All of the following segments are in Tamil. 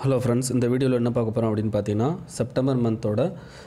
ஹலோ ஃப்ரெண்ட்ஸ் இந்த வீடியோவில் என்ன பார்க்க போகிறோம் அப்படின்னு பார்த்தீங்கன்னா செப்டம்பர் மந்தோட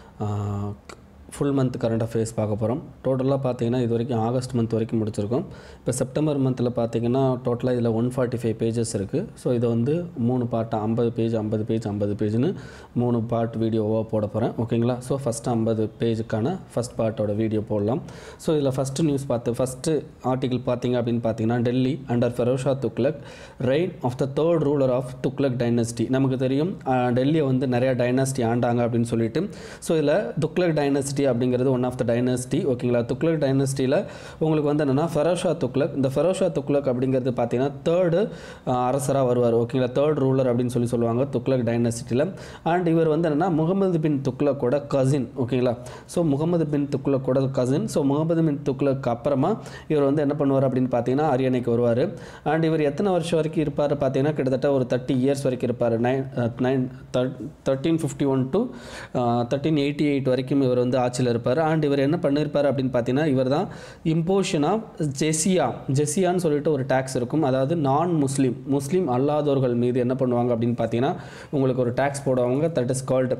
ஃபுல் மந்த் கரண்ட் அஃபேர்ஸ் பார்க்க போகிறோம் டோட்டலாக பார்த்தீங்கன்னா இது வரைக்கும் ஆகஸ்ட் மந்த் வரைக்கும் முடிச்சிருக்கோம் இப்போ செப்டம்பர் மந்தில் பார்த்தீங்கன்னா டோட்டலாக இதில் ஒன் ஃபார்ட்டி ஃபைவ் பேஜஸ் இருக்குது ஸோ இதை வந்து மூணு பார்ட்டாக ஐம்பது பேஜ் ஐம்பது பேஜ் ஐம்பது பேஜ்னு மூணு பார்ட் வீடியோவாக போட போகிறேன் ஓகேங்களா ஸோ ஃபஸ்ட்டு ஐம்பது பேஜுக்கான ஃபஸ்ட் பார்ட்டோட வீடியோ போடலாம் ஸோ இதில் ஃபஸ்ட்டு நியூஸ் பார்த்து ஃபஸ்ட்டு ஆர்டிகிள் பார்த்தீங்க அப்படின்னு பார்த்தீங்கன்னா Delhi under Feroz Shah Tughlaq reign of the third ruler of Tughlaq dynasty நமக்கு தெரியும் அஹ், டெல்லியை வந்து நிறையா டைனஸ்டி ஆண்டாங்க அப்படின்னு சொல்லிட்டு ஸோ இதில் துக்லக் டைனஸ்டி அப்படிங்கிறது ஒன் ஆஃப் த டைனஸ்டி ஓகேங்களா துக்லக் டைனஸ்டியில் உங்களுக்கு வந்து என்னென்னா ஃபெரோஷா துக்லக் இந்த ஃபெரோஷா துக்லக் அப்படிங்கிறது பார்த்தீங்கன்னா தேர்டு அரசராக வருவார் ஓகேங்களா தேர்ட் ரூலர் அப்படின்னு சொல்லி சொல்லுவாங்க துக்லக் டைனஸ்டியில் அண்ட் இவர் வந்து என்னென்னா முகமது பின் துக்லக்கோட கசின் ஓகேங்களா ஸோ முகமது பின் துக்லக்கோட கசின் ஸோ முகமது பின் துக்லக் அப்புறமா இவர் வந்து என்ன பண்ணுவார் அப்படின்னு பார்த்தீங்கன்னா அரியணைக்கு வருவார் அண்ட் இவர் எத்தனை வருஷம் வரைக்கும் இருப்பார் பார்த்தீங்கன்னா கிட்டத்தட்ட ஒரு தேர்ட்டி இயர்ஸ் வரைக்கும் இருப்பார் nine nine thirteen fifty one to thirteen eighty eight வரைக்கும் இவர் வந்து ஆட்சியில் இருப்பார் அண்ட் இவர் என்ன பண்ணியிருப்பார் அப்படின்னு பார்த்தீங்கன்னா இவர் தான் இம்போஷன் ஆஃப் ஜெசியா ஜெசியான்னு சொல்லிட்டு ஒரு டேக்ஸ் இருக்கும் அதாவது நான் முஸ்லீம் முஸ்லீம் அல்லாதவர்கள் மீது என்ன பண்ணுவாங்க அப்படின்னு பார்த்தீங்கன்னா உங்களுக்கு ஒரு டேக்ஸ் போடுவாங்க தட் இஸ் கால்டு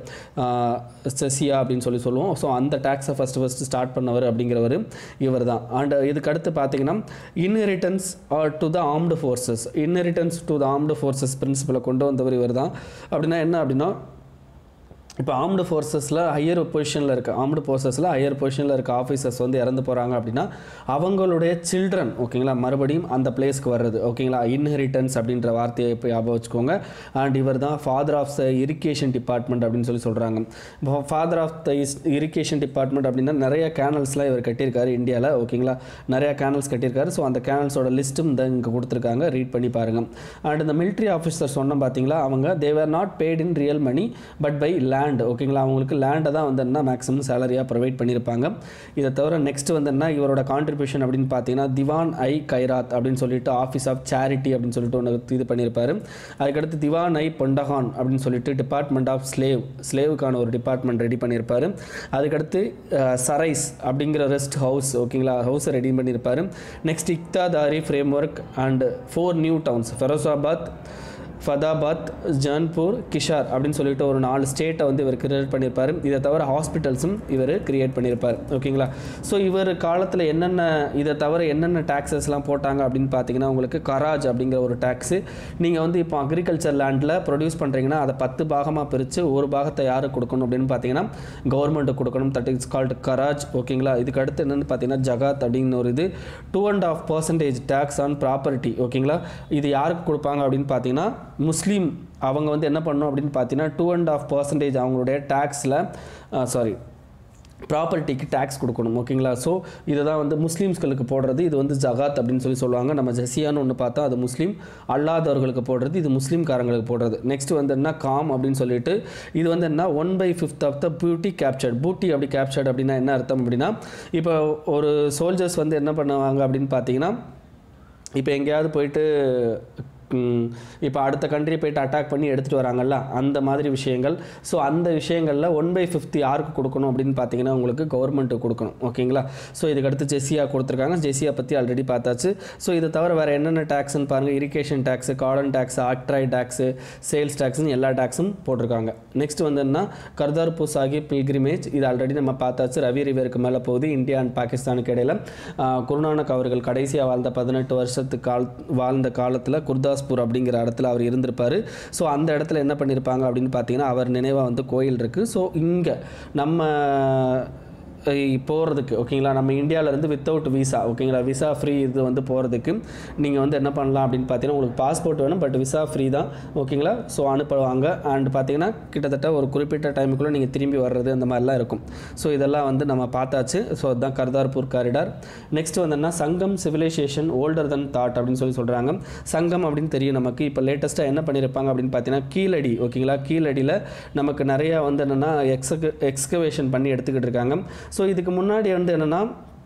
ஜெசியா அப்படின்னு சொல்லி சொல்லுவோம் ஸோ அந்த டேக்ஸை ஃபஸ்ட்டு ஃபஸ்ட்டு ஸ்டார்ட் பண்ணவர் அப்படிங்கிறவர் இவர் தான் அண்ட் இதுக்கு அடுத்து பார்த்தீங்கன்னா inheritance to the armed forces inheritance to the armed forces பிரின்சிபலை கொண்டு வந்தவர் இவர் தான் அப்படின்னா என்ன அப்படின்னா இப்போ ஆர்ம்டு ஃபோர்ஸஸில் ஹையர் பொசிஷனில் இருக்க ஆர்ம்டு ஃபோர்ஸஸில் ஹையர் பொசிஷனில் இருக்க ஆஃபீஸர்ஸ் வந்து இறந்து போகிறாங்க அப்படின்னா அவங்களுடைய சில்ட்ரன் ஓகேங்களா மறுபடியும் அந்த பிளேஸ்க்கு வர்றது ஓகேங்களா இன்ஹெரிட்டன்ஸ் அப்படின்ற வார்த்தையை இப்போ ஞாபகம் வச்சுக்கோங்க அண்ட் இவர் தான் father of the irrigation department அப்படின்னு சொல்லி சொல்கிறாங்க இப்போ father of the irrigation department அப்படின்னா நிறைய கேனல்ஸ்லாம் இவர் கட்டியிருக்காரு இந்தியாவில் ஓகேங்களா நிறைய கேனல்ஸ் கட்டியிருக்காரு ஸோ அந்த கேனல்ஸோட லிஸ்ட்டும் இந்த இங்கே கொடுத்துருக்காங்க ரீட் பண்ணி பாருங்கள் அண்ட் இந்த military ஆஃபீஸர் சொன்னோம் பார்த்தீங்களா அவங்க they were not paid in real money but by land ஓகேங்களா அவங்களுக்கு லேண்டை தான் வந்து என்ன மேக்ஸிமம் சேலரியாக ப்ரொவைட் பண்ணியிருப்பாங்க இதை தவிர நெக்ஸ்ட் வந்து என்ன இவரோட கான்ட்ரிபியூஷன் அப்படின்னு பார்த்தீங்கன்னா திவான் ஐ கைராத் அப்படின்னு சொல்லிட்டு ஆஃபீஸ் ஆஃப் சேரிட்டி அப்படின்னு சொல்லிட்டு ஒன்று இது பண்ணியிருப்பாரு அதுக்கடுத்து திவான் ஐ பொண்டகான் அப்படின்னு சொல்லிட்டு டிபார்ட்மெண்ட் ஆஃப் ஸ்லேவ் ஸ்லேவுக்கான ஒரு டிபார்ட்மெண்ட் ரெடி பண்ணியிருப்பாரு அதுக்கடுத்து அஹ், சரைஸ் அப்படிங்கிற ரெஸ்ட் ஹவுஸ் ஓகேங்களா ஹவுஸை ரெடி பண்ணியிருப்பாரு next Iqtadari framework and four new towns Firozabad Fatehabad Jaunpur Hisar அப்படின்னு சொல்லிட்டு ஒரு நாலு ஸ்டேட்டை வந்து இவர் கிரியேட் பண்ணியிருப்பார் இதை தவிர ஹாஸ்பிட்டல்ஸும் இவர் கிரியேட் பண்ணியிருப்பார் ஓகேங்களா ஸோ இவர் காலத்தில் என்னென்ன இதை தவிர என்னென்ன டேக்ஸஸ்லாம் போட்டாங்க அப்படின்னு பார்த்தீங்கன்னா உங்களுக்கு கராஜ் அப்படிங்கிற ஒரு டேக்ஸு நீங்கள் வந்து இப்போ அக்ரிகல்ச்சர் லேண்டில் ப்ரொடியூஸ் பண்ணுறீங்கன்னா அதை பத்து பாகமாக பிரித்து ஒரு பாகத்தை யாருக்கு கொடுக்கணும் அப்படின்னு பார்த்தீங்கன்னா கவர்மெண்ட்டுக்கு கொடுக்கணும் தட் இஸ் கால்டு கராஜ் ஓகேங்களா இதுக்கு அடுத்து என்னென்னு பார்த்தீங்கன்னா ஜகாத் அப்படின்னு ஒரு இது two and half percentage tax on property ஓகேங்களா இது யாருக்கு கொடுப்பாங்க அப்படின்னு பார்த்தீங்கன்னா முஸ்லீம் அவங்க வந்து என்ன பண்ணணும் அப்படின்னு பார்த்தீங்கன்னா டூ அண்ட் ஆஃப் பர்சன்டேஜ் அவங்களுடைய டேக்ஸில் சாரி ப்ராப்பர்ட்டிக்கு டேக்ஸ் கொடுக்கணும் ஓகேங்களா ஸோ இதை தான் வந்து முஸ்லீம்ஸ்களுக்கு போடுறது இது வந்து ஜகாத் அப்படின்னு சொல்லி சொல்லுவாங்க நம்ம ஜசியான்னு ஒன்று பார்த்தா அது முஸ்லீம் அல்லாதவர்களுக்கு போடுறது இது முஸ்லீம்காரங்களுக்கு போடுறது நெக்ஸ்ட் வந்து என்ன காம் அப்படின்னு சொல்லிட்டு இது வந்து என்ன one by fifth of the booty captured booty அப்படி கேப்சர்ட் அப்படின்னா என்ன அர்த்தம் அப்படின்னா இப்போ ஒரு சோல்ஜர்ஸ் வந்து என்ன பண்ணுவாங்க அப்படின்னு பார்த்தீங்கன்னா இப்போ எங்கேயாவது போயிட்டு இப்போ அடுத்த கண்ட்ரி போயிட்டு அட்டாக் பண்ணி எடுத்துகிட்டு வராங்கல்ல அந்த மாதிரி விஷயங்கள் ஸோ அந்த விஷயங்களில் ஒன் பை ஃபிஃப்த் யாருக்கு கொடுக்கணும் அப்படின்னு பார்த்தீங்கன்னா உங்களுக்கு கவர்மெண்ட்டுக்கு கொடுக்கணும் ஓகேங்களா ஸோ இதுக்கடுத்து ஜெசியா கொடுத்துருக்காங்க ஜெசியா பற்றி ஆல்ரெடி பார்த்தாச்சு ஸோ இதை தவிர வேறு என்னென்ன டேக்ஸ்னு பாருங்கள் irrigation tax garden tax octroi tax sales டேக்ஸ்னு எல்லா டேக்ஸும் போட்டிருக்காங்க நெக்ஸ்ட் வந்து என்ன கர்தார்பூர் சாஹிப் பில்கிரிமேஜ் இது ஆல்ரெடி நம்ம பார்த்தாச்சு ரவி ரிவருக்கு மேலே போகுது இந்தியா அண்ட் பாகிஸ்தானுக்கு இடையில ஆஹ், குருநானக் அவர்கள் கடைசியாக வாழ்ந்த பதினெட்டு வருஷத்து கால் வாழ்ந்த காலத்தில் குர்தாஸ்பூர் அப்படிங்கிற இடத்துல அவர் இருந்திருப்பார் ஸோ அந்த இடத்துல என்ன பண்ணியிருப்பாங்க அப்படின்னு பார்த்தீங்கன்னா அவர் நினைவாக வந்து கோயில் இருக்குது ஸோ இங்கே நம்ம போகிறதுக்கு ஓகேங்களா நம்ம இந்தியாவிலேருந்து வித்தவுட் விசா ஓகேங்களா விசா ஃப்ரீ இது வந்து போகிறதுக்கு நீங்கள் வந்து என்ன பண்ணலாம் அப்படின்னு பார்த்தீங்கன்னா உங்களுக்கு பாஸ்போர்ட் வேணும் பட் விசா ஃப்ரீ தான் ஓகேங்களா ஸோ அனுப்புவாங்க அண்ட் பார்த்தீங்கன்னா கிட்டத்தட்ட ஒரு குறிப்பிட்ட டைமுக்குள்ளே நீங்கள் திரும்பி வர்றது அந்த மாதிரிலாம் இருக்கும் ஸோ இதெல்லாம் வந்து நம்ம பார்த்தாச்சு ஸோ அதுதான் கர்தார்பூர் காரிடார் நெக்ஸ்ட் வந்தோன்னா சங்கம் சிவிலைசேஷன் ஓல்டர் தன் தாட் அப்படின்னு சொல்லி சொல்கிறாங்க சங்கம் அப்படின்னு தெரியும் நமக்கு இப்போ லேட்டஸ்ட்டாக என்ன பண்ணியிருப்பாங்க அப்படின்னு பார்த்தீங்கன்னா கீழடி ஓகேங்களா கீழடியில் நமக்கு நிறையா வந்து என்னென்னா எக்ஸ எக்ஸ்கவேஷன் பண்ணி எடுத்துக்கிட்டு இருக்காங்க ஸோ இதுக்கு முன்னாடி வந்து என்னென்னா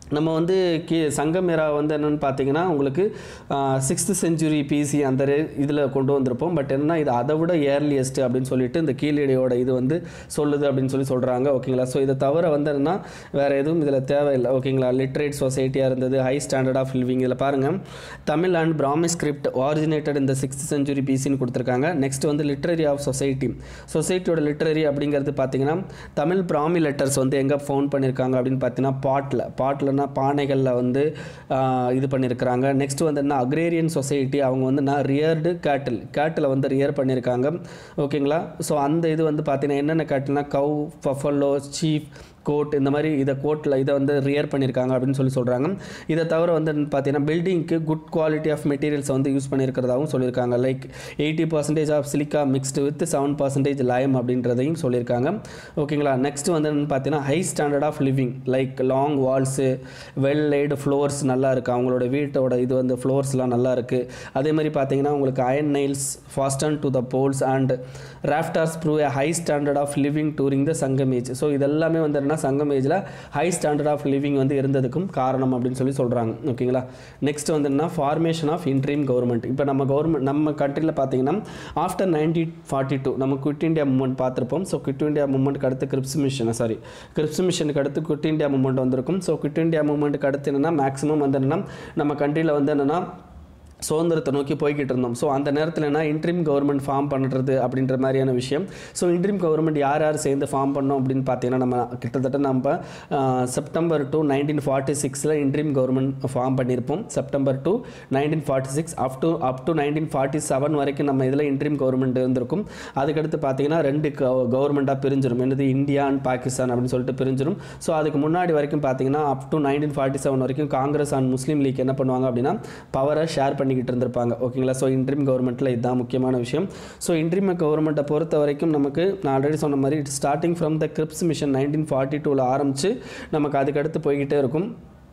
நம்ம வந்து கி சங்கமேரா வந்து என்னென்னு பார்த்தீங்கன்னா உங்களுக்கு சிக்ஸ்த்து செஞ்சுரி பிசி அந்த இதில் கொண்டு வந்திருப்போம் பட் என்னன்னா இது அதை விட ஏர்லியஸ்ட் அப்படின்னு சொல்லிட்டு இந்த கீழடியோட இது வந்து சொல்லுது அப்படின்னு சொல்லி சொல்கிறாங்க ஓகேங்களா ஸோ இதை தவிர வந்து என்னன்னா வேறு எதுவும் இதில் தேவையில்லை ஓகேங்களா லிட்ரேட் சொசைட்டியாக இருந்தது ஹை ஸ்டாண்டர்ட் ஆஃப் லிவிங் இதில் பாருங்கள் Tamil and Brahmi script originated இந்த சிக்ஸ்த் செஞ்சுரி பிசின்னு கொடுத்துருக்காங்க நெக்ஸ்ட் வந்து லிட்ரரி ஆஃப் சொசைட்டி சொசைட்டியோட லிட்ரரி அப்படிங்கிறது பார்த்தீங்கன்னா தமிழ் பிராமி லெட்டர்ஸ் வந்து எங்கே ஃபவுண்ட் பண்ணியிருக்காங்க அப்படின்னு பார்த்தீங்கன்னா பாட்டில் பாட்டில்னா பானைகளில் வந்து ஆஹ், இது பண்ணியிருக்கிறாங்க நெக்ஸ்ட் வந்து என்ன அக்ரேரியன் சொசைட்டி அவங்க வந்து நான் ரியர்டு கேட்டில் கேட்டில் வந்து ரியர் பண்ணியிருக்காங்க ஓகேங்களா ஸோ அந்த இது வந்து பார்த்தீங்கன்னா என்னென்ன கேட்டில்னா கவ் பஃபல்லோ சீஃப் கோட் இந்த மாதிரி இதை கோட்டில் இதை வந்து ரியர் பண்ணியிருக்காங்க அப்படின்னு சொல்லி சொல்கிறாங்க இதை தவிர வந்து பார்த்தீங்கன்னா பில்டிங்க்கு குட் குவாலிட்டி ஆஃப் மெட்டீரியல்ஸ் வந்து யூஸ் பண்ணியிருக்கிறதாகவும் சொல்லியிருக்காங்க like eighty percentage of silica mixed with seven percentage lime அப்படின்றதையும் சொல்லியிருக்காங்க ஓகேங்களா நெக்ஸ்ட் வந்து என்னன்னு பார்த்தீங்கன்னா high standard of living like long walls well laid floors நல்லா இருக்குது அவங்களோட வீட்டோட இது வந்து ஃப்ளோர்ஸ்லாம் நல்லா இருக்குது அதே மாதிரி பார்த்தீங்கன்னா உங்களுக்கு iron nails fasten to the poles and rafters prove a high standard of living during the Sangam age so இதெல்லாமே வந்து என்னன்னா சங்கம் ஏஜில் ஹை ஸ்டாண்டர்ட் ஆஃப் லிவிங் வந்து இருந்ததுக்கும் காரணம் அப்படின்னு சொல்லி சொல்கிறாங்க ஓகேங்களா நெக்ஸ்ட் வந்து என்ன ஃபார்மேஷன் ஆஃப் இன்ட்ரீம் கவர்மெண்ட் இப்போ நம்ம கவர்மெண்ட் நம்ம கண்ட்ரியில் பார்த்தீங்கன்னா ஆஃப்டர் நைன்டீன் ஃபார்ட்டி டூ நம்ம குவிட் இந்தியா மூமெண்ட் பார்த்துருப்போம் ஸோ குவிட் இந்தியா மூமெண்ட்க்கு அடுத்து கிரிப்ஸ் மிஷன் சாரி கிரிப்ஸ் மிஷனுக்கு அடுத்து குவிட் இந்தியா மூமெண்ட் வந்திருக்கும் ஸோ குவிட் இந்தியா மூமெண்ட்டுக்கு அடுத்து என்னென்னா மேக்ஸிமம் வந்து என்னென்னா நம்ம கண்ட்ரியில் வந்து என்னென்னா சுதந்திரத்தை நோக்கி போய்கிட்டு இருந்தோம் ஸோ அந்த நேரத்தில் என்ன இன்ட்ரீம் கவர்மெண்ட் ஃபார்ம் பண்ணுறது அப்படின்ற மாதிரியான விஷயம் ஸோ இன்ட்ரீம் கவர்மெண்ட் யார் யார் சேர்ந்து ஃபார்ம் பண்ணோம் அப்படின்னு பார்த்தீங்கன்னா நம்ம கிட்டத்தட்ட நம்ம ஆஹ், செப்டம்பர் டு நைன்டீன் ஃபார்ட்டி சிக்ஸில் இன்ட்ரீம் கவர்மெண்ட் ஃபார்ம் பண்ணியிருப்போம் September to nineteen forty six up to up to nineteen forty seven வரைக்கும் நம்ம இதில் இன்ட்ரீம் கவர்மெண்ட் இருந்திருக்கும் அதுக்கடுத்து பார்த்தீங்கன்னா ரெண்டு கவர்மெண்ட்டாக பிரிஞ்சிரும் என்னது இந்தியா அண்ட் பாகிஸ்தான் அப்படின்னு சொல்லிட்டு பிரிஞ்சிரும் ஸோ அதுக்கு முன்னாடி வரைக்கும் பார்த்தீங்கன்னா up to nineteen forty seven வரைக்கும் காங்கிரஸ் அண்ட் முஸ்லீம் லீக் என்ன பண்ணுவாங்க அப்படின்னா பவரை ஷேர் பண்ணிக்கிட்டு இருந்திருப்பாங்க ஓகேங்களா ஸோ இன்ட்ரீம் கவர்மெண்ட்டில் இதுதான் முக்கியமான விஷயம் ஸோ இன்ட்ரீம் கவர்மெண்ட்டை பொறுத்த வரைக்கும் நமக்கு நான் ஆல்ரெடி சொன்ன மாதிரி starting from the Cripps mission nineteen forty டூவில் ஆரம்பித்து நமக்கு அதுக்கடுத்து போய்கிட்டே இருக்கும்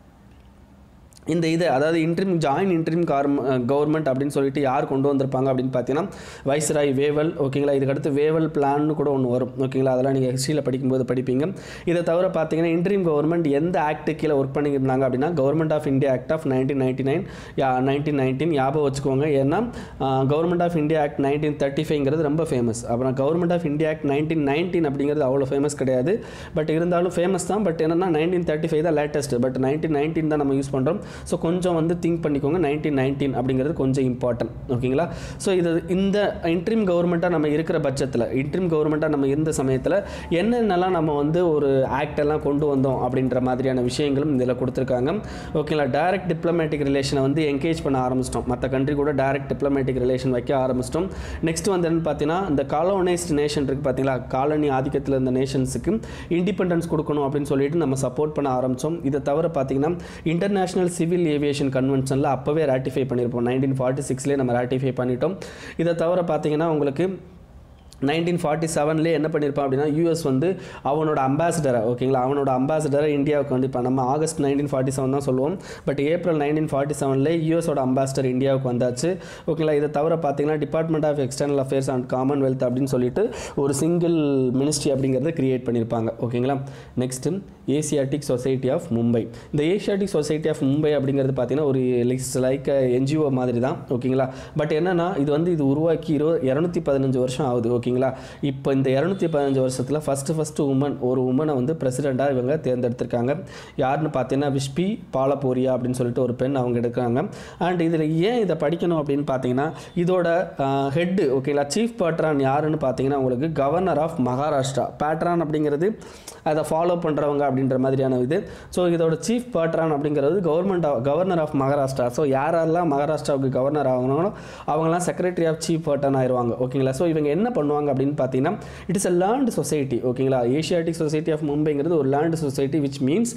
இந்த இது அதாவது இன்ட்ரீம் ஜாயின் இன்ட்ரீம் கவர்மெண்ட் அப்படின்னு சொல்லிட்டு யார் கொண்டு வந்திருப்பாங்க அப்படின்னு பார்த்தீங்கன்னா வைஸ்ராய் வேவல் ஓகேங்களா இதுக்கடுத்து வேவல் பிளான்னு கூட ஒன்று வரும் ஓகேங்களா அதெல்லாம் நீங்கள் ஹிஸ்ட்ரியில் படிக்கும்போது படிப்பீங்க இதை தவிர பார்த்தீங்கன்னா இன்ட்ரீம் கவர்மெண்ட் எந்த ஆக்ட் கீழே ஒர்க் பண்ணியிருந்தாங்க அப்படின்னா government of India act of nineteen ninety nine nineteen nineteen ஞாபகம் வச்சுக்கோங்க ஏன்னா government of India act nineteen thirty ஃபைவ்ங்கிறது ரொம்ப ஃபேமஸ் அப்புறம் government of India act nineteen nineteen அப்படிங்கிறது அவ்வளோ ஃபேமஸ் கிடையாது பட் இருந்தாலும் ஃபேமஸ் தான் பட் என்னன்னா நைன்டீன் தேர்ட்டி ஃபைவ் தான் லேட்டஸ்ட் பட் நைன்டீன் நைன்டீன் தான் நம்ம யூஸ் பண்ணுறோம் ஸோ கொஞ்சம் வந்து திங்க் பண்ணிக்கோங்க நைன்டீன் நைன்டீன் அப்படிங்கிறது கொஞ்சம் இம்பார்ட்டன்ட் ஓகேங்களா ஸோ இது இந்த இன்ட்ரீம் கவர்மெண்ட்டாக நம்ம இருக்கிற பட்சத்தில் இன்ட்ரீம் கவர்மெண்ட்டாக நம்ம இருந்த சமயத்தில் என்னென்னலாம் நம்ம வந்து ஒரு ஆக்ட் எல்லாம் கொண்டு வந்தோம் அப்படின்ற மாதிரியான விஷயங்களும் இதில் கொடுத்துருக்காங்க ஓகேங்களா டைரக்ட் டிப்ளமேட்டிக் ரிலேஷனை வந்து என்கேஜ் பண்ண ஆரம்பிச்சிட்டோம் மற்ற கண்ட்ரி கூட டைரக்ட் டிப்ளமேட்டிக் ரிலேஷன் வைக்க ஆரம்பிச்சிட்டோம் நெக்ஸ்ட் வந்து என்னன்னு பார்த்தீங்கன்னா இந்த காலோனைஸ்ட் நேஷன் இருக்குது பார்த்தீங்களா காலனி ஆதிக்கத்தில் இருந்த நேஷன்ஸுக்கு இண்டிபெண்டன்ஸ் கொடுக்கணும் அப்படின்னு சொல்லிட்டு நம்ம சப்போர்ட் பண்ண ஆரம்பித்தோம் இதை தவிர பார்த்தீங்கன்னா இன்டர்நேஷனல் சிவில் ஏவியேஷன் கன்வென்ஷனில் அப்போவே ராட்டிஃபை பண்ணியிருப்போம் நைன்டீன் ஃபார்ட்டி சிக்ஸ்லேயே நம்ம ராட்டிஃபை பண்ணிட்டோம் இதை தவிர பார்த்தீங்கன்னா உங்களுக்கு நைன்டீன் ஃபார்ட்டி செவன்லேயே என்ன பண்ணியிருப்பான் அப்படின்னா யூஎஸ் வந்து அவனோட அம்பாசிடரை ஓகேங்களா அவனோட அம்பாசிடரை இந்தியாவுக்கு வந்து இப்போ நம்ம ஆகஸ்ட் நைன்டீன் ஃபார்ட்டி செவன் தான் சொல்லுவோம் பட் ஏப்ரல் நைன்டீன் ஃபார்ட்டி செவன்லேயே யூஎஸோட அம்பாசிடர் இந்தியாவுக்கு வந்தாச்சு ஓகேங்களா இதை தவிர பார்த்தீங்கன்னா department of external affairs and commonwealth அப்படின்னு சொல்லிட்டு ஒரு சிங்கிள் மினிஸ்ட்ரி அப்படிங்கிறத கிரியேட் பண்ணியிருப்பாங்க ஓகேங்களா next Asiatic society of Mumbai இந்த ஏசியாட்டிக் சொசைட்டி ஆஃப் மும்பை அப்படிங்கிறது பார்த்தீங்கன்னா ஒரு லிஸ்ட் லைக் என்ஜிஓ மாதிரி தான் ஓகேங்களா பட் என்னன்னா இது வந்து இது உருவாக்கி இருபது இரநூத்தி பதினஞ்சு வருஷம் ஆகுது ஓகேங்களா இப்போ இந்த இரநூத்தி பதினஞ்சு வருஷத்தில் ஃபஸ்ட்டு ஃபஸ்ட்டு உமன் ஒரு உமனை வந்து பிரசிடெண்ட்டாக இவங்க தேர்ந்தெடுத்திருக்காங்க யாருன்னு பார்த்தீங்கன்னா விஷ்பி பாலபோரியா அப்படின்னு சொல்லிட்டு ஒரு பெண் அவங்க எடுக்கிறாங்க அண்ட் இதில் ஏன் இதை படிக்கணும் அப்படின்னு பார்த்தீங்கன்னா இதோட ஹெட்டு ஓகேங்களா சீஃப் பேட்ரான் யாருன்னு பார்த்தீங்கன்னா உங்களுக்கு கவர்னர் ஆஃப் மகாராஷ்டிரா பேட்ரான் அப்படிங்கிறது அதை ஃபாலோ பண்ணுறவங்க அப்படின்ற மாதிரியான இது ஸோ இதோட சீஃப் பேட்ரான் அப்படிங்கிறது government governor of Maharashtra so யாரெல்லாம் மகாராஷ்டிராவுக்கு கவர்னர் ஆகணுங்களோ அவங்களாம் செக்ரட்டரி ஆஃப் சீஃப் பேட்ரான் ஆயிடுவாங்க ஓகேங்களா ஸோ இவங்க என்ன பண்ணுவாங்க அப்படின்னு பார்த்தீங்கன்னா it is a land society ஓகேங்களா ஏஷியாட்டிக் சொசைட்டி ஆஃப் மும்பைங்கிறது ஒரு land society which means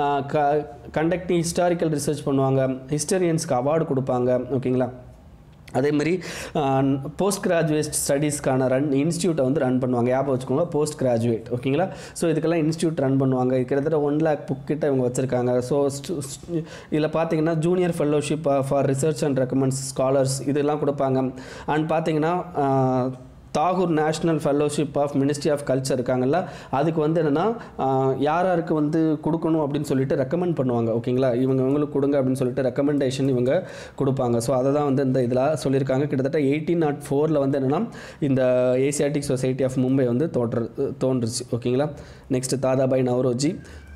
conducting historical research பண்ணுவாங்க ஹிஸ்டரியன்ஸ்க்கு அவார்டு கொடுப்பாங்க ஓகேங்களா அதே மாதிரி போஸ்ட் கிராஜுவேட் ஸ்டடீஸ்க்கான ரன் இன்ஸ்டியூட்டை வந்து ரன் பண்ணுவாங்க ஞாபகம் வச்சுக்கோங்க போஸ்ட் கிராஜுவேட் ஓகேங்களா ஸோ இதுக்கெல்லாம் இன்ஸ்டியூட் ரன் பண்ணுவாங்க இது கிட்டத்தட்ட ஒன் லேக் புக் கிட்ட இவங்க வச்சுருக்காங்க ஸோ இதில் பார்த்தீங்கன்னா junior fellowship for research and recommends scholars இதெல்லாம் கொடுப்பாங்க அண்ட் பார்த்தீங்கன்னா Tagore national fellowship of ministry of culture இருக்காங்கல்ல அதுக்கு வந்து என்னென்னா யார் யாருக்கு வந்து கொடுக்கணும் அப்படின்னு சொல்லிட்டு ரெக்கமெண்ட் பண்ணுவாங்க ஓகேங்களா இவங்க இவங்களுக்கு கொடுங்க அப்படின்னு சொல்லிட்டு ரெக்கமெண்டேஷன் இவங்க கொடுப்பாங்க ஸோ அதை தான் வந்து இந்த இதில் சொல்லியிருக்காங்க கிட்டத்தட்ட எயிட்டீன் நாட் ஃபோரில் வந்து என்னென்னா இந்த ஏசியாட்டிக் சொசைட்டி ஆஃப் மும்பை வந்து தோற்று தோன்றுச்சு ஓகேங்களா நெக்ஸ்ட் தாதாபாய் நவரோஜி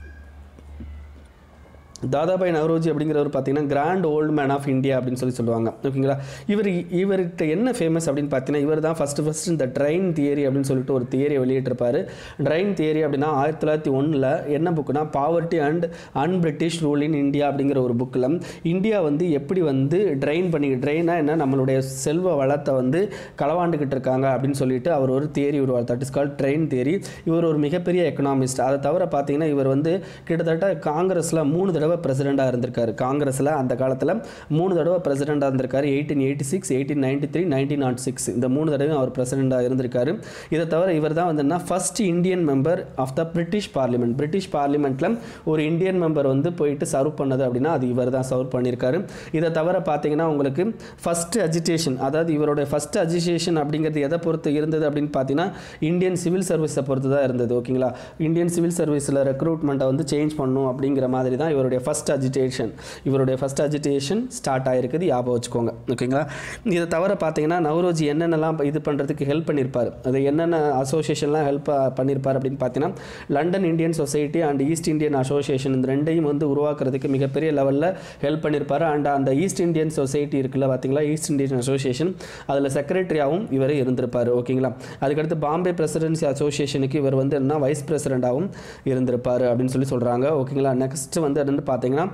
தாதாபாய் நவரோஜி அப்படிங்கிறவர் பார்த்தீங்கன்னா grand old man of India அப்படின்னு சொல்லி சொல்லுவாங்க ஓகேங்களா இவர் இவர்கிட்ட என்ன ஃபேமஸ் அப்படின்னு பார்த்தீங்கன்னா இவர் தான் ஃபஸ்ட்டு ஃபஸ்ட் இந்த ட்ரெயின் தியரி அப்படின்னு சொல்லிட்டு ஒரு தியரியை வெளியிட்டிருப்பார் ட்ரெயின் தியரி அப்படின்னா ஆயிரத்தி தொள்ளாயிரத்தி ஒன்றில் என்ன புக்குனா poverty and un British rule in India அப்படிங்கிற ஒரு புக்கில் இந்தியா வந்து எப்படி வந்து ட்ரெயின் பண்ணி ட்ரெயினாக என்ன நம்மளுடைய செல்வ வளத்தை வந்து களவாண்டுக்கிட்டு இருக்காங்க அப்படின்னு சொல்லிட்டு அவர் ஒரு தியரி உருவார் that is call drain theory இவர் ஒரு மிகப்பெரிய எக்கனாமிஸ்ட் அதை தவிர பார்த்தீங்கன்னா இவர் வந்து கிட்டத்தட்ட காங்கிரஸில் மூணு தடவை பிரசிடெண்ட்டாக இருந்திருக்காரு காங்கிரஸில் அந்த காலத்தில் மூணு தடவை பிரசிடெண்ட்டாக இருந்திருக்காரு eighteen eighty six eighteen ninety three nineteen nought six இந்த மூணு தடவையும் அவர் பிரசிடெண்ட்டாக இருந்திருக்காரு இதை தவிர இவர் தான் வந்து first Indian member of the British parliament British பார்லிமெண்ட்டில் ஒரு இந்தியன் மெம்பர் வந்து போயிட்டு சர்வ் பண்ணது அப்படின்னா அது இவர் தான் சர்வ் பண்ணியிருக்காரு இதை தவிர பார்த்தீங்கன்னா உங்களுக்கு ஃபஸ்ட்டு அஜிடேஷன் அதாவது இவருடைய ஃபஸ்ட் அஜிடேஷன் அப்படிங்கிறது எதை பொறுத்து இருந்தது அப்படின்னு பார்த்தீங்கன்னா இந்தியன் சிவில் சர்வீஸை பொறுத்து தான் இருந்தது ஓகேங்களா இந்தியன் சிவில் சர்வீஸில் ரெக்ரூட்மெண்ட்டை வந்து சேஞ்ச் பண்ணும் அப்படிங்கிற மாதிரி தான் இவருடைய ஃபஸ்ட் அஜிடேஷன் இவருடைய ஃபஸ்ட் அஜிடேஷன் ஸ்டார்ட் ஆகிருக்குது ஞாபகம் வச்சுக்கோங்க ஓகேங்களா இதை தவிர பார்த்தீங்கன்னா நவரோஜி என்னென்னலாம் இது பண்ணுறதுக்கு ஹெல்ப் பண்ணியிருப்பார் அது என்னென்ன அசோசியேஷன்லாம் ஹெல்ப் பண்ணியிருப்பார் அப்படின்னு பார்த்தீங்கன்னா London Indian society and East Indian association இந்த ரெண்டையும் வந்து உருவாக்குறதுக்கு மிகப்பெரிய லெவலில் ஹெல்ப் பண்ணியிருப்பார் அண்ட் அந்த ஈஸ்ட் இந்தியன் சொசைட்டி இருக்குல்ல பார்த்தீங்களா ஈஸ்ட் இந்தியன் அசோசியேஷன் அதில் செக்ரட்டரியாகவும் இவர் இருந்திருப்பார் ஓகேங்களா அதுக்கடுத்து பாம்பே பிரசிடென்சி அசோசியேஷனுக்கு இவர் வந்து என்ன வைஸ் பிரசிடெண்ட்டாகவும் இருந்திருப்பார் அப்படின்னு சொல்லி சொல்கிறாங்க ஓகேங்களா நெக்ஸ்ட் வந்து என்னன்னு பார்த்தீங்கன்னா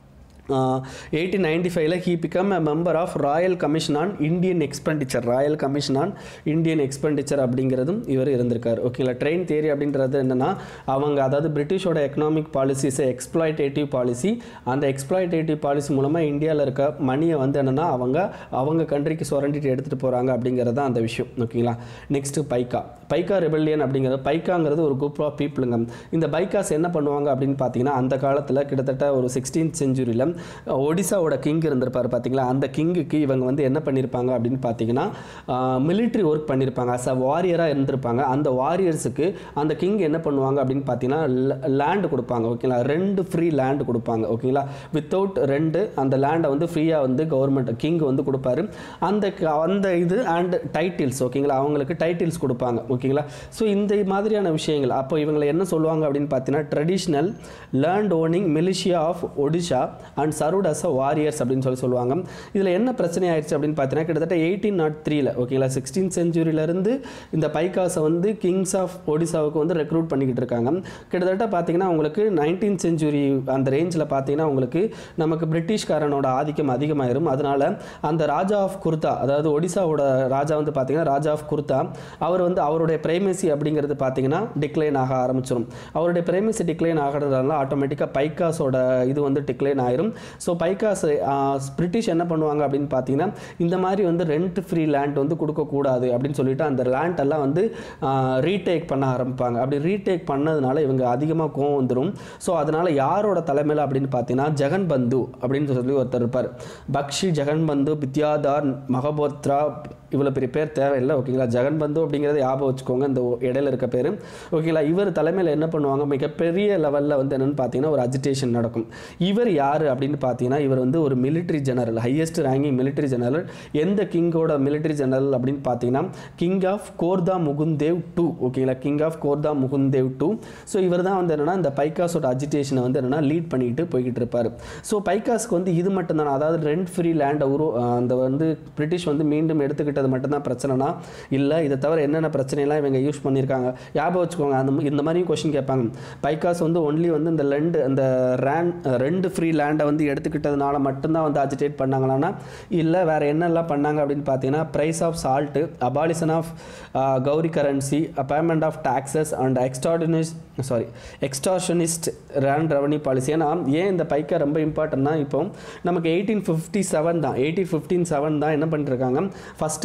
எயிட்டீன் நைன்டி ஃபைவ்ல he become a member of royal commission on Indian expenditure royal commission on Indian expenditure அப்படிங்கிறதும் இவர் இருந்திருக்கார் ஓகேங்களா ட்ரெயின் தேரி அப்படின்றது என்னென்னா அவங்க அதாவது பிரிட்டிஷோட எக்கனாமிக் பாலிசிஸை எக்ஸ்ப்ளாய்டேட்டிவ் பாலிசி அந்த எக்ஸ்ப்ளாய்டேட்டிவ் பாலிசி மூலமாக இந்தியாவில் இருக்க மணியை வந்து என்னென்னா அவங்க அவங்க கண்ட்ரிக்கு சுரண்டிட்டு எடுத்துகிட்டு போகிறாங்க அப்படிங்கிறது தான் அந்த விஷயம் ஓகேங்களா நெக்ஸ்ட்டு பைக்கா பைக்கா ரெபல்லியன் அப்படிங்கிறது பைக்காங்கிறது ஒரு குரூப் ஆஃப் பீப்புளுங்க இந்த பைக்காஸ் என்ன பண்ணுவாங்க அப்படின்னு பார்த்தீங்கன்னா அந்த காலத்தில் கிட்டத்தட்ட ஒரு சிக்ஸ்டீன்த் செஞ்சுரியில் ஒடிசாவோட கிங் இருந்திருப்பார் பார்த்தீங்களா அந்த கிங்குக்கு இவங்க வந்து என்ன பண்ணியிருப்பாங்க அப்படின்னு பார்த்தீங்கன்னா மிலிட்ரி ஒர்க் பண்ணியிருப்பாங்க அஸ் அ வாரியராக இருந்திருப்பாங்க அந்த வாரியர்ஸுக்கு அந்த கிங் என்ன பண்ணுவாங்க அப்படின்னு பார்த்தீங்கன்னா லேண்டு கொடுப்பாங்க ஓகேங்களா ரெண்டு ஃப்ரீ லேண்டு கொடுப்பாங்க ஓகேங்களா வித்தவுட் ரெண்டு அந்த லேண்டை வந்து ஃப்ரீயாக வந்து கவர்மெண்ட் கிங் வந்து கொடுப்பாரு அந்த அந்த இது அண்ட் டைட்டில்ஸ் ஓகேங்களா அவங்களுக்கு டைட்டில்ஸ் கொடுப்பாங்க ஓகேங்களா ஸோ இந்த மாதிரியான விஷயங்கள் அப்போ இவங்களை என்ன சொல்லுவாங்க அப்படின்னு பார்த்தீங்கன்னா traditional land owning militia of Odisha and served as a warriors அப்படின்னு சொல்லி சொல்லுவாங்க இதில் என்ன பிரச்சனை ஆயிடுச்சு அப்படின்னு பார்த்தீங்கன்னா கிட்டத்தட்ட எயிட்டீன் நாட் த்ரீல ஓகேங்களா சிக்ஸ்டீன் செஞ்சுரியிலேருந்து இந்த பைக்காஸை வந்து கிங்ஸ் ஆஃப் ஒடிசாவுக்கு வந்து ரெக்ரூட் பண்ணிக்கிட்டு இருக்காங்க கிட்டத்தட்ட பார்த்தீங்கன்னா உங்களுக்கு நைன்டீன் செஞ்சுரி அந்த ரேஞ்சில் பார்த்தீங்கன்னா உங்களுக்கு நமக்கு பிரிட்டிஷ்காரனோட ஆதிக்கம் அதிகமாயிரும் அதனால அந்த ராஜா ஆஃப் குர்தா அதாவது ஒடிசாவோட ராஜா வந்து பார்த்தீங்கன்னா ராஜா ஆஃப் குர்தா அவர் வந்து அவருடைய பிரைமசி அப்படிங்கிறது பார்த்தீங்கன்னா டிக்ளைன் ஆக ஆரம்பிச்சிடும் அவருடைய பிரைமசி டிக்ளைன் ஆகிறதுனால ஆட்டோமேட்டிக்காக பைக்காஸோட இது வந்து டிக்ளைன் ஆயிரும் ஸோ பைக்காஸ் பிரிட்டிஷ் என்ன பண்ணுவாங்க அப்படின்னு பார்த்தீங்கன்னா இந்த மாதிரி வந்து ரெண்ட் ஃப்ரீ லேண்ட் வந்து கொடுக்கக்கூடாது அப்படின்னு சொல்லிட்டு அந்த லேண்ட் எல்லாம் வந்து ரீடேக் பண்ண ஆரம்பிப்பாங்க அப்படி ரீடேக் பண்ணதுனால இவங்க அதிகமாக கோவம் வந்துடும் ஸோ அதனால் யாரோட தலைமையில் அப்படின்னு பார்த்தீங்கன்னா ஜெகன் பந்து அப்படின்னு சொல்லி ஒருத்தர் இருப்பார் பக்ஷி ஜெகன் பந்து வித்யாதார் மகபோத்ரா இவ்வளோ பெரிய பேர் தேவையில்லை ஓகேங்களா ஜெகன் பந்து அப்படிங்கிறத ஞாபகம் வச்சுக்கோங்க இந்த இடையில இருக்க பேர் ஓகேங்களா இவர் தலைமையில் என்ன பண்ணுவாங்க மிகப்பெரிய லெவலில் வந்து என்னென்னு பார்த்தீங்கன்னா ஒரு அஜிடேஷன் நடக்கும் இவர் யார் அப்படின்னு பார்த்தீங்கன்னா இவர் வந்து ஒரு military general highest ranking military general எந்த கிங்கோட மிலிட்ரி ஜெனரல் அப்படின்னு பார்த்தீங்கன்னா king of Khordha Mukundadev two ஓகேங்களா king of Khordha Mukundadev two so இவர் தான் வந்து என்னென்னா இந்த பைக்காஸோட அஜிடேஷனை வந்து என்னென்னா லீட் பண்ணிட்டு போய்கிட்டு இருப்பார் ஸோ பைக்காஸ்க்கு வந்து இது மட்டும் தானே அதாவது ரெண்ட் ஃப்ரீ லேண்டை உரு அந்த வந்து பிரிட்டிஷ் வந்து மீண்டும் எடுத்துக்கிட்டது மட்டும்தான் பிரச்சனைனா இல்லை இதை தவிர என்னென்ன பிரச்சனைலாம் இவங்க யூஸ் பண்ணியிருக்காங்க ஞாபகம் வச்சுக்கோங்க அந்த இந்த மாதிரியும் கொஷின் கேட்பாங்க பைக்காஸ் வந்து ஒன்லி வந்து இந்த லெண்டு அந்த ரேன் ரெண்டு ஃப்ரீ லேண்டை வந்து எடுத்துக்கிட்டதுனால மட்டும்தான் வந்து அஜிடேட் பண்ணாங்களான்னா இல்லை வேறு என்னெல்லாம் பண்ணாங்க அப்படின்னு பார்த்தீங்கன்னா price of salt abolition of cowrie currency payment of taxes and எக்ஸ்ட்ராடினிஸ் sorry extortionist rent revenue policy ஏன்னா ஏன் இந்த பைக்கா ரொம்ப இம்பார்ட்டன்னா இப்போ நமக்கு எயிட்டீன் ஃபிஃப்டி செவன் தான் எயிட்டீன் ஃபிஃப்டீன் செவன் தான் என்ன பண்ணிருக்காங்க ஃபஸ்ட்டு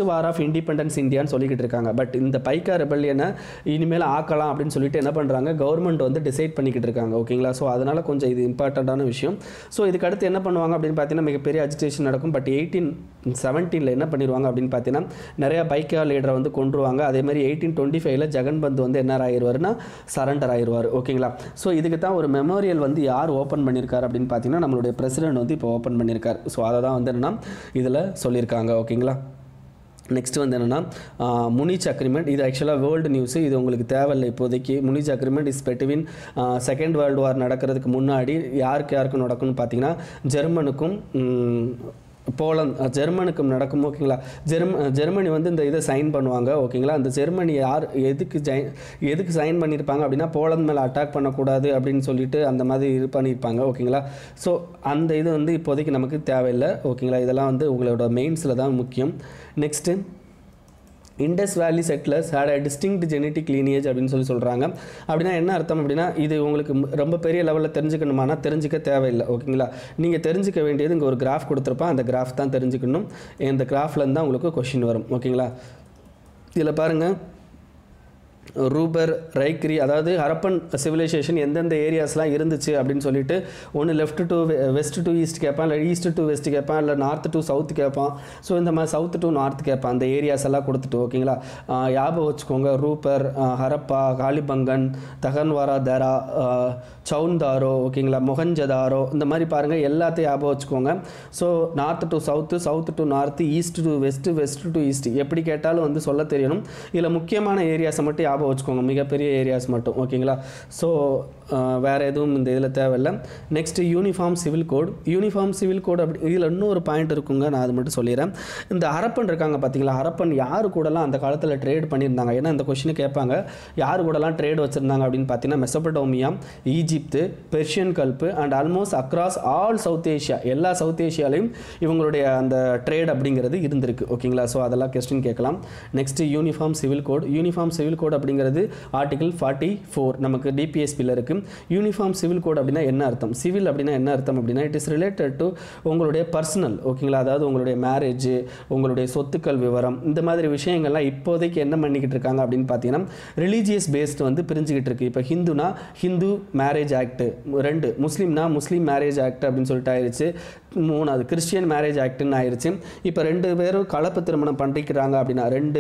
வார் ஆஃப் இண்டிபெண்டன்ஸ் இந்தியான்னு சொல்லிக்கிட்டு இருக்காங்க பட் இந்த பைக்கா ரெபல்லியனை இனிமேல் ஆக்கலாம் அப்படின்னு சொல்லிட்டு என்ன பண்ணுறாங்க கவர்மெண்ட் வந்து டிசைட் பண்ணிக்கிட்டு இருக்காங்க ஓகேங்களா ஸோ அதனால் கொஞ்சம் இது இம்பார்ட்டண்ட்டான விஷயம் ஸோ இதுக்கு அடுத்து என்ன பண்ணுவாங்க அப்படின்னு பார்த்தீங்கன்னா மிகப்பெரிய அஜிடேஷன் நடக்கும் பட் எயிட்டீன் செவன்டீனில் என்ன பண்ணிடுவாங்க அப்படின்னு பார்த்தீங்கன்னா நிறையா பைக்கா லீடரை வந்து கொண்டுருவாங்க அதே மாதிரி எயிட்டீன் டுவெண்ட்டி ஃபைவ்ல ஜெகன்பந்த் வந்து என்ன ஆயிடுவாருன்னா சரண்டர் ஆயிடுவார் ஓகேங்களா ஸோ இதுக்கு தான் ஒரு மெமோரியல் வந்து யார் ஓப்பன் பண்ணியிருக்காரு அப்படின்னு பார்த்தீங்கன்னா நம்மளுடைய பிரசிடென்ட் வந்து இப்போ ஓப்பன் பண்ணியிருக்காரு ஸோ அதை தான் வந்து என்னென்னா இதில் சொல்லியிருக்காங்க ஓகேங்களா நெக்ஸ்ட் வந்து என்னென்னா முனிச் அக்ரிமெண்ட் இது ஆக்சுவலாக வேர்ல்டு நியூஸு இது உங்களுக்கு தேவையில்லை இப்போதைக்கு Munich agreement is between second world war நடக்கிறதுக்கு முன்னாடி யாருக்கு யாருக்கும் நடக்கும்னு பார்த்தீங்கன்னா ஜெர்மனுக்கும் ம், போலந்த் ஜெர்மனுக்கும் நடக்கும் ஓகேங்களா ஜெர்ம ஜெர்மனி வந்து இந்த இதை சைன் பண்ணுவாங்க ஓகேங்களா அந்த ஜெர்மனி யார் எதுக்கு ஜை எதுக்கு சைன் பண்ணியிருப்பாங்க அப்படின்னா போலந்த் மேலே அட்டாக் பண்ணக்கூடாது அப்படின்னு சொல்லிட்டு அந்த மாதிரி இது பண்ணியிருப்பாங்க ஓகேங்களா ஸோ அந்த இது வந்து இப்போதைக்கு நமக்கு தேவையில்லை ஓகேங்களா இதெல்லாம் வந்து உங்களோட மெயின்ஸில் தான் முக்கியம் next Indus valley settlers had a distinct genetic lineage அப்படின்னு சொல்லி சொல்கிறாங்க அப்படின்னா என்ன அர்த்தம் அப்படின்னா இது உங்களுக்கு ம- ரொம்ப பெரிய லெவலில் தெரிஞ்சுக்கணுமானா தெரிஞ்சுக்க தேவையில்லை ஓகேங்களா நீங்கள் தெரிஞ்சுக்க வேண்டியது இங்கே ஒரு கிராஃப் கொடுத்துருப்பேன் அந்த கிராஃப் தான் தெரிஞ்சுக்கணும் இந்த கிராஃப்லேருந்து தான் உங்களுக்கு கொஷின் வரும் ஓகேங்களா இதில் பாருங்கள் ரூபர் ரைக்ரி அதாவது ஹரப்பன் சிவிலைசேஷன் எந்தெந்த ஏரியாஸ்லாம் இருந்துச்சு அப்படின்னு சொல்லிட்டு ஒன்று left to west to east கேட்பான் இல்லை ஈஸ்ட் டு வெஸ்ட் கேட்பான் இல்லை நார்த் டு சவுத் கேட்பான் ஸோ இந்த மாதிரி சவுத் டு நார்த் கேட்பான் அந்த ஏரியாஸ் எல்லாம் கொடுத்துட்டு ஓகேங்களா ஆஹ் ஞாபகம் வச்சுக்கோங்க ரூபர் ஆஹ் ஹரப்பா காலிபங்கன் தகன்வாரா தரா ஆஹ் சவுந்தாரோ ஓகேங்களா மொஹஞ்சதாரோ இந்த மாதிரி பாருங்கள் எல்லாத்தையும் ஞாபகம் வச்சுக்கோங்க so north to south south to north east to west west to east எப்படி கேட்டாலும் வந்து சொல்ல தெரியணும் இதில் முக்கியமான ஏரியாஸை மட்டும் ஞாபகம் வச்சுக்கோங்க மிகப்பெரிய ஏரியாஸ் மட்டும் ஓகேங்களா ஸோ வேறு எதுவும் இந்த இதில் தேவையில்லை next uniform civil code uniform civil code அப்படி இதில் இன்னொரு பாயிண்ட் இருக்குங்க நான் அது மட்டும் சொல்லிடுறேன் இந்த ஹரப்பன் இருக்காங்க பார்த்தீங்களா ஹரப்பன் யார் கூடலாம் அந்த காலத்தில் ட்ரேட் பண்ணியிருந்தாங்க ஏன்னா இந்த கொஷினை கேட்பாங்க யார் கூடலாம் ட்ரேட் வச்சுருந்தாங்க அப்படின்னு பார்த்தீங்கன்னா Mesopotamia Egypt Persian gulf and almost across all south Asia எல்லா சவுத் ஏஷியாலையும் இவங்களுடைய அந்த ட்ரேட் அப்படிங்கிறது இருந்திருக்கு ஓகேங்களா ஸோ அதெல்லாம் கொஸ்டின் கேட்கலாம் next uniform civil code uniform civil code அப்படிங்கிறது ஆர்டிகல் ஃபார்ட்டி ஃபோர் நமக்கு டிபிஎஸ்பியில் இருக்குது யூனிஃபார்ம் சிவில் கோட் அப்படின்னா என்ன அர்த்தம் சிவில் அப்படின்னா என்ன அர்த்தம் அப்படின்னா இட் இஸ் ரிலேட்டட் டு உங்களுடைய பர்சனல் ஓகேங்களா அதாவது உங்களுடைய மேரேஜ் உங்களுடைய சொத்துக்கள் விவரம் இந்த மாதிரி விஷயங்கள்லாம் இப்போதைக்கு என்ன பண்ணிக்கிட்டு இருக்காங்க அப்படின்னு பார்த்தீங்கன்னா ரிலீஜியஸ் பேஸ்ட் வந்து பிரிஞ்சுக்கிட்டு இருக்கு இப்போ ஹிந்துனா ஹிந்து மேரேஜ் ஆக்ட் ரெண்டு முஸ்லீம்னா முஸ்லீம் மேரேஜ் ஆக்ட் அப்படின்னு சொல்லிட்டு ஆயிடுச்சு மூணாவது கிறிஸ்டியன் மேரேஜ் ஆக்ட்னு ஆயிடுச்சு இப்போ ரெண்டு பேரும் கலப்பு திருமணம் பண்ணிக்கிறாங்க அப்படின்னா ரெண்டு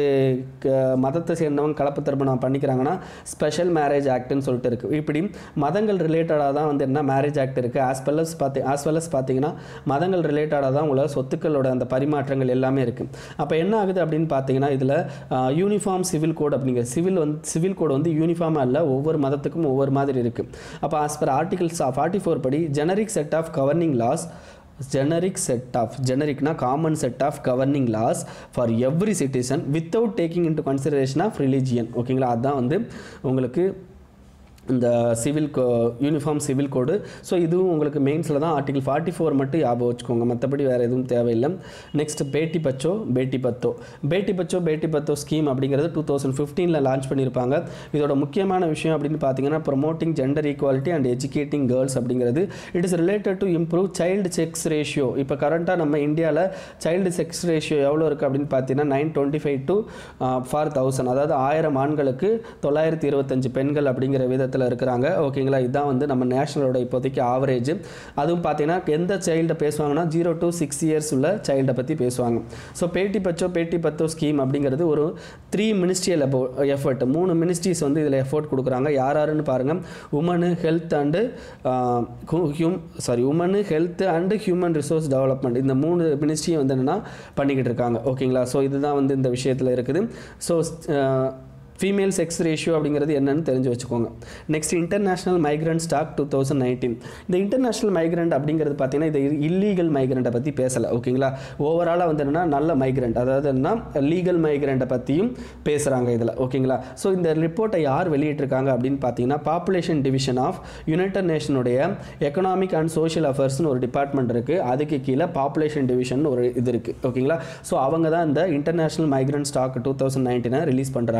க- மதத்தை சேர்ந்தவங்க கலப்பு திருமணம் பண்ணிக்கிறாங்கன்னா ஸ்பெஷல் மேரேஜ் ஆக்ட்னு சொல்லிட்டு இருக்குது இப்படி மதங்கள் ரிலேட்டடாக தான் வந்து என்ன மேரேஜ் ஆக்ட் இருக்குது ஆஸ் வெல் அஸ் பார்த்தி ஆஸ் வெல் அஸ் பார்த்தீங்கன்னா மதங்கள் ரிலேட்டடாக தான் உங்களோட சொத்துக்களோட அந்த பரிமாற்றங்கள் எல்லாமே இருக்குது அப்போ என்ன ஆகுது அப்படின்னு பார்த்தீங்கன்னா இதில் யூனிஃபார்ம் சிவில் கோட் அப்படிங்கிற சிவில் வந்து சிவில் கோட் வந்து யூனிஃபார்மாக இல்லை ஒவ்வொரு மதத்துக்கும் ஒவ்வொரு மாதிரி இருக்குது அப்போ as per articles forty four படி generic set of governing laws generic set of ஜெனரிக்னா common set of governing laws for every citizen without taking into consideration of religion ஓகேங்களா அதுதான் வந்து உங்களுக்கு இந்த civil co uniform civil code so இதுவும் உங்களுக்கு மெயின்ஸில் தான் ஆர்டிகல் ஃபார்ட்டி ஃபோர் மட்டும் ஞாபகம் வச்சுக்கோங்க மற்றபடி வேறு எதுவும் தேவையில்லை நெக்ஸ்ட் பேட்டி பச்சோ பேட்டி பத்தோ பேட்டி பச்சோ பேட்டி பத்தோ ஸ்கீம் அப்படிங்கிறது டூ தௌசண்ட் ஃபிஃப்டீனில் லான்ச் பண்ணியிருப்பாங்க இதோட முக்கியமான விஷயம் அப்படின்னு பார்த்தீங்கன்னா promoting gender equality and educating girls அப்படிங்கிறது it is related to improve child sex ratio இப்போ கரண்ட்டாக நம்ம இந்தியாவில் சைல்டு செக்ஸ் ரேஷியோ எவ்வளோ இருக்குது அப்படின்னு பார்த்தீங்கன்னா nine twenty five to for thousand அதாவது ஆயிரம் ஆண்களுக்கு தொள்ளாயிரத்தி இருபத்தஞ்சு பெண்கள் அப்படிங்கிற விதத்தில் இருக்கிறாங்க ஓகேங்களா இதுதான் வந்து நம்ம நேஷனலோட இப்போதைக்கு ஆவரேஜ் அதுவும் பார்த்தீங்கன்னா எந்த சைல்டை பேசுவாங்கன்னா ஜீரோ டு சிக்ஸ் இயர்ஸ் உள்ள சைல்டை பற்றி பேசுவாங்க ஸோ பேட்டி பச்சோ பேட்டி பத்தோ ஸ்கீம் அப்படிங்கிறது ஒரு த்ரீ மினிஸ்ட்ரியல் எஃபர்ட் மூணு மினிஸ்ட்ரிஸ் வந்து இதில் எஃபோர்ட் கொடுக்குறாங்க யார் யாருன்னு பாருங்கள் women health and hume sorry women health and human resource development இந்த மூணு மினிஸ்ட்ரியும் வந்து என்னென்னா பண்ணிக்கிட்டு இருக்காங்க ஓகேங்களா ஸோ இதுதான் வந்து இந்த விஷயத்தில் இருக்குது ஸோ ஃபீமேல் செக்ஸ் ரேஷியோ அப்படிங்கிறது என்னன்னு தெரிஞ்சு வச்சுக்கோங்க next international migrant stock two thousand nineteen இந்த இன்டர்நேஷனல் மைக்ரண்ட் அப்படிங்கிறது பார்த்தீங்கன்னா இது இல்லீகல் மைக்ரண்ட்டை பற்றி பேசலை ஓகேங்களா ஓவராலாக வந்து என்னன்னா நல்ல மைக்ரண்ட் அதாவது என்ன லீகல் மைக்ரண்ட்டை பற்றியும் பேசுகிறாங்க இதில் ஓகேங்களா ஸோ இந்த ரிப்போர்ட்டை யார் வெளியிட்டிருக்காங்க அப்படின்னு பார்த்தீங்கன்னா பாப்புலேஷன் டிவிஷன் ஆஃப் யுனைடட் நேஷனுடைய எக்கனாமிக் அண்ட் சோஷியல் அஃபேர்ஸ்னு ஒரு டிபார்ட்மெண்ட் இருக்குது அதுக்கு கீழே பாப்புலேஷன் டிவிஷன் ஒரு இது இருக்குது ஓகேங்களா ஸோ அவங்க தான் இந்த international migrant stock two thousand நைன்டீனை ரிலீஸ் பண்ணுறாங்க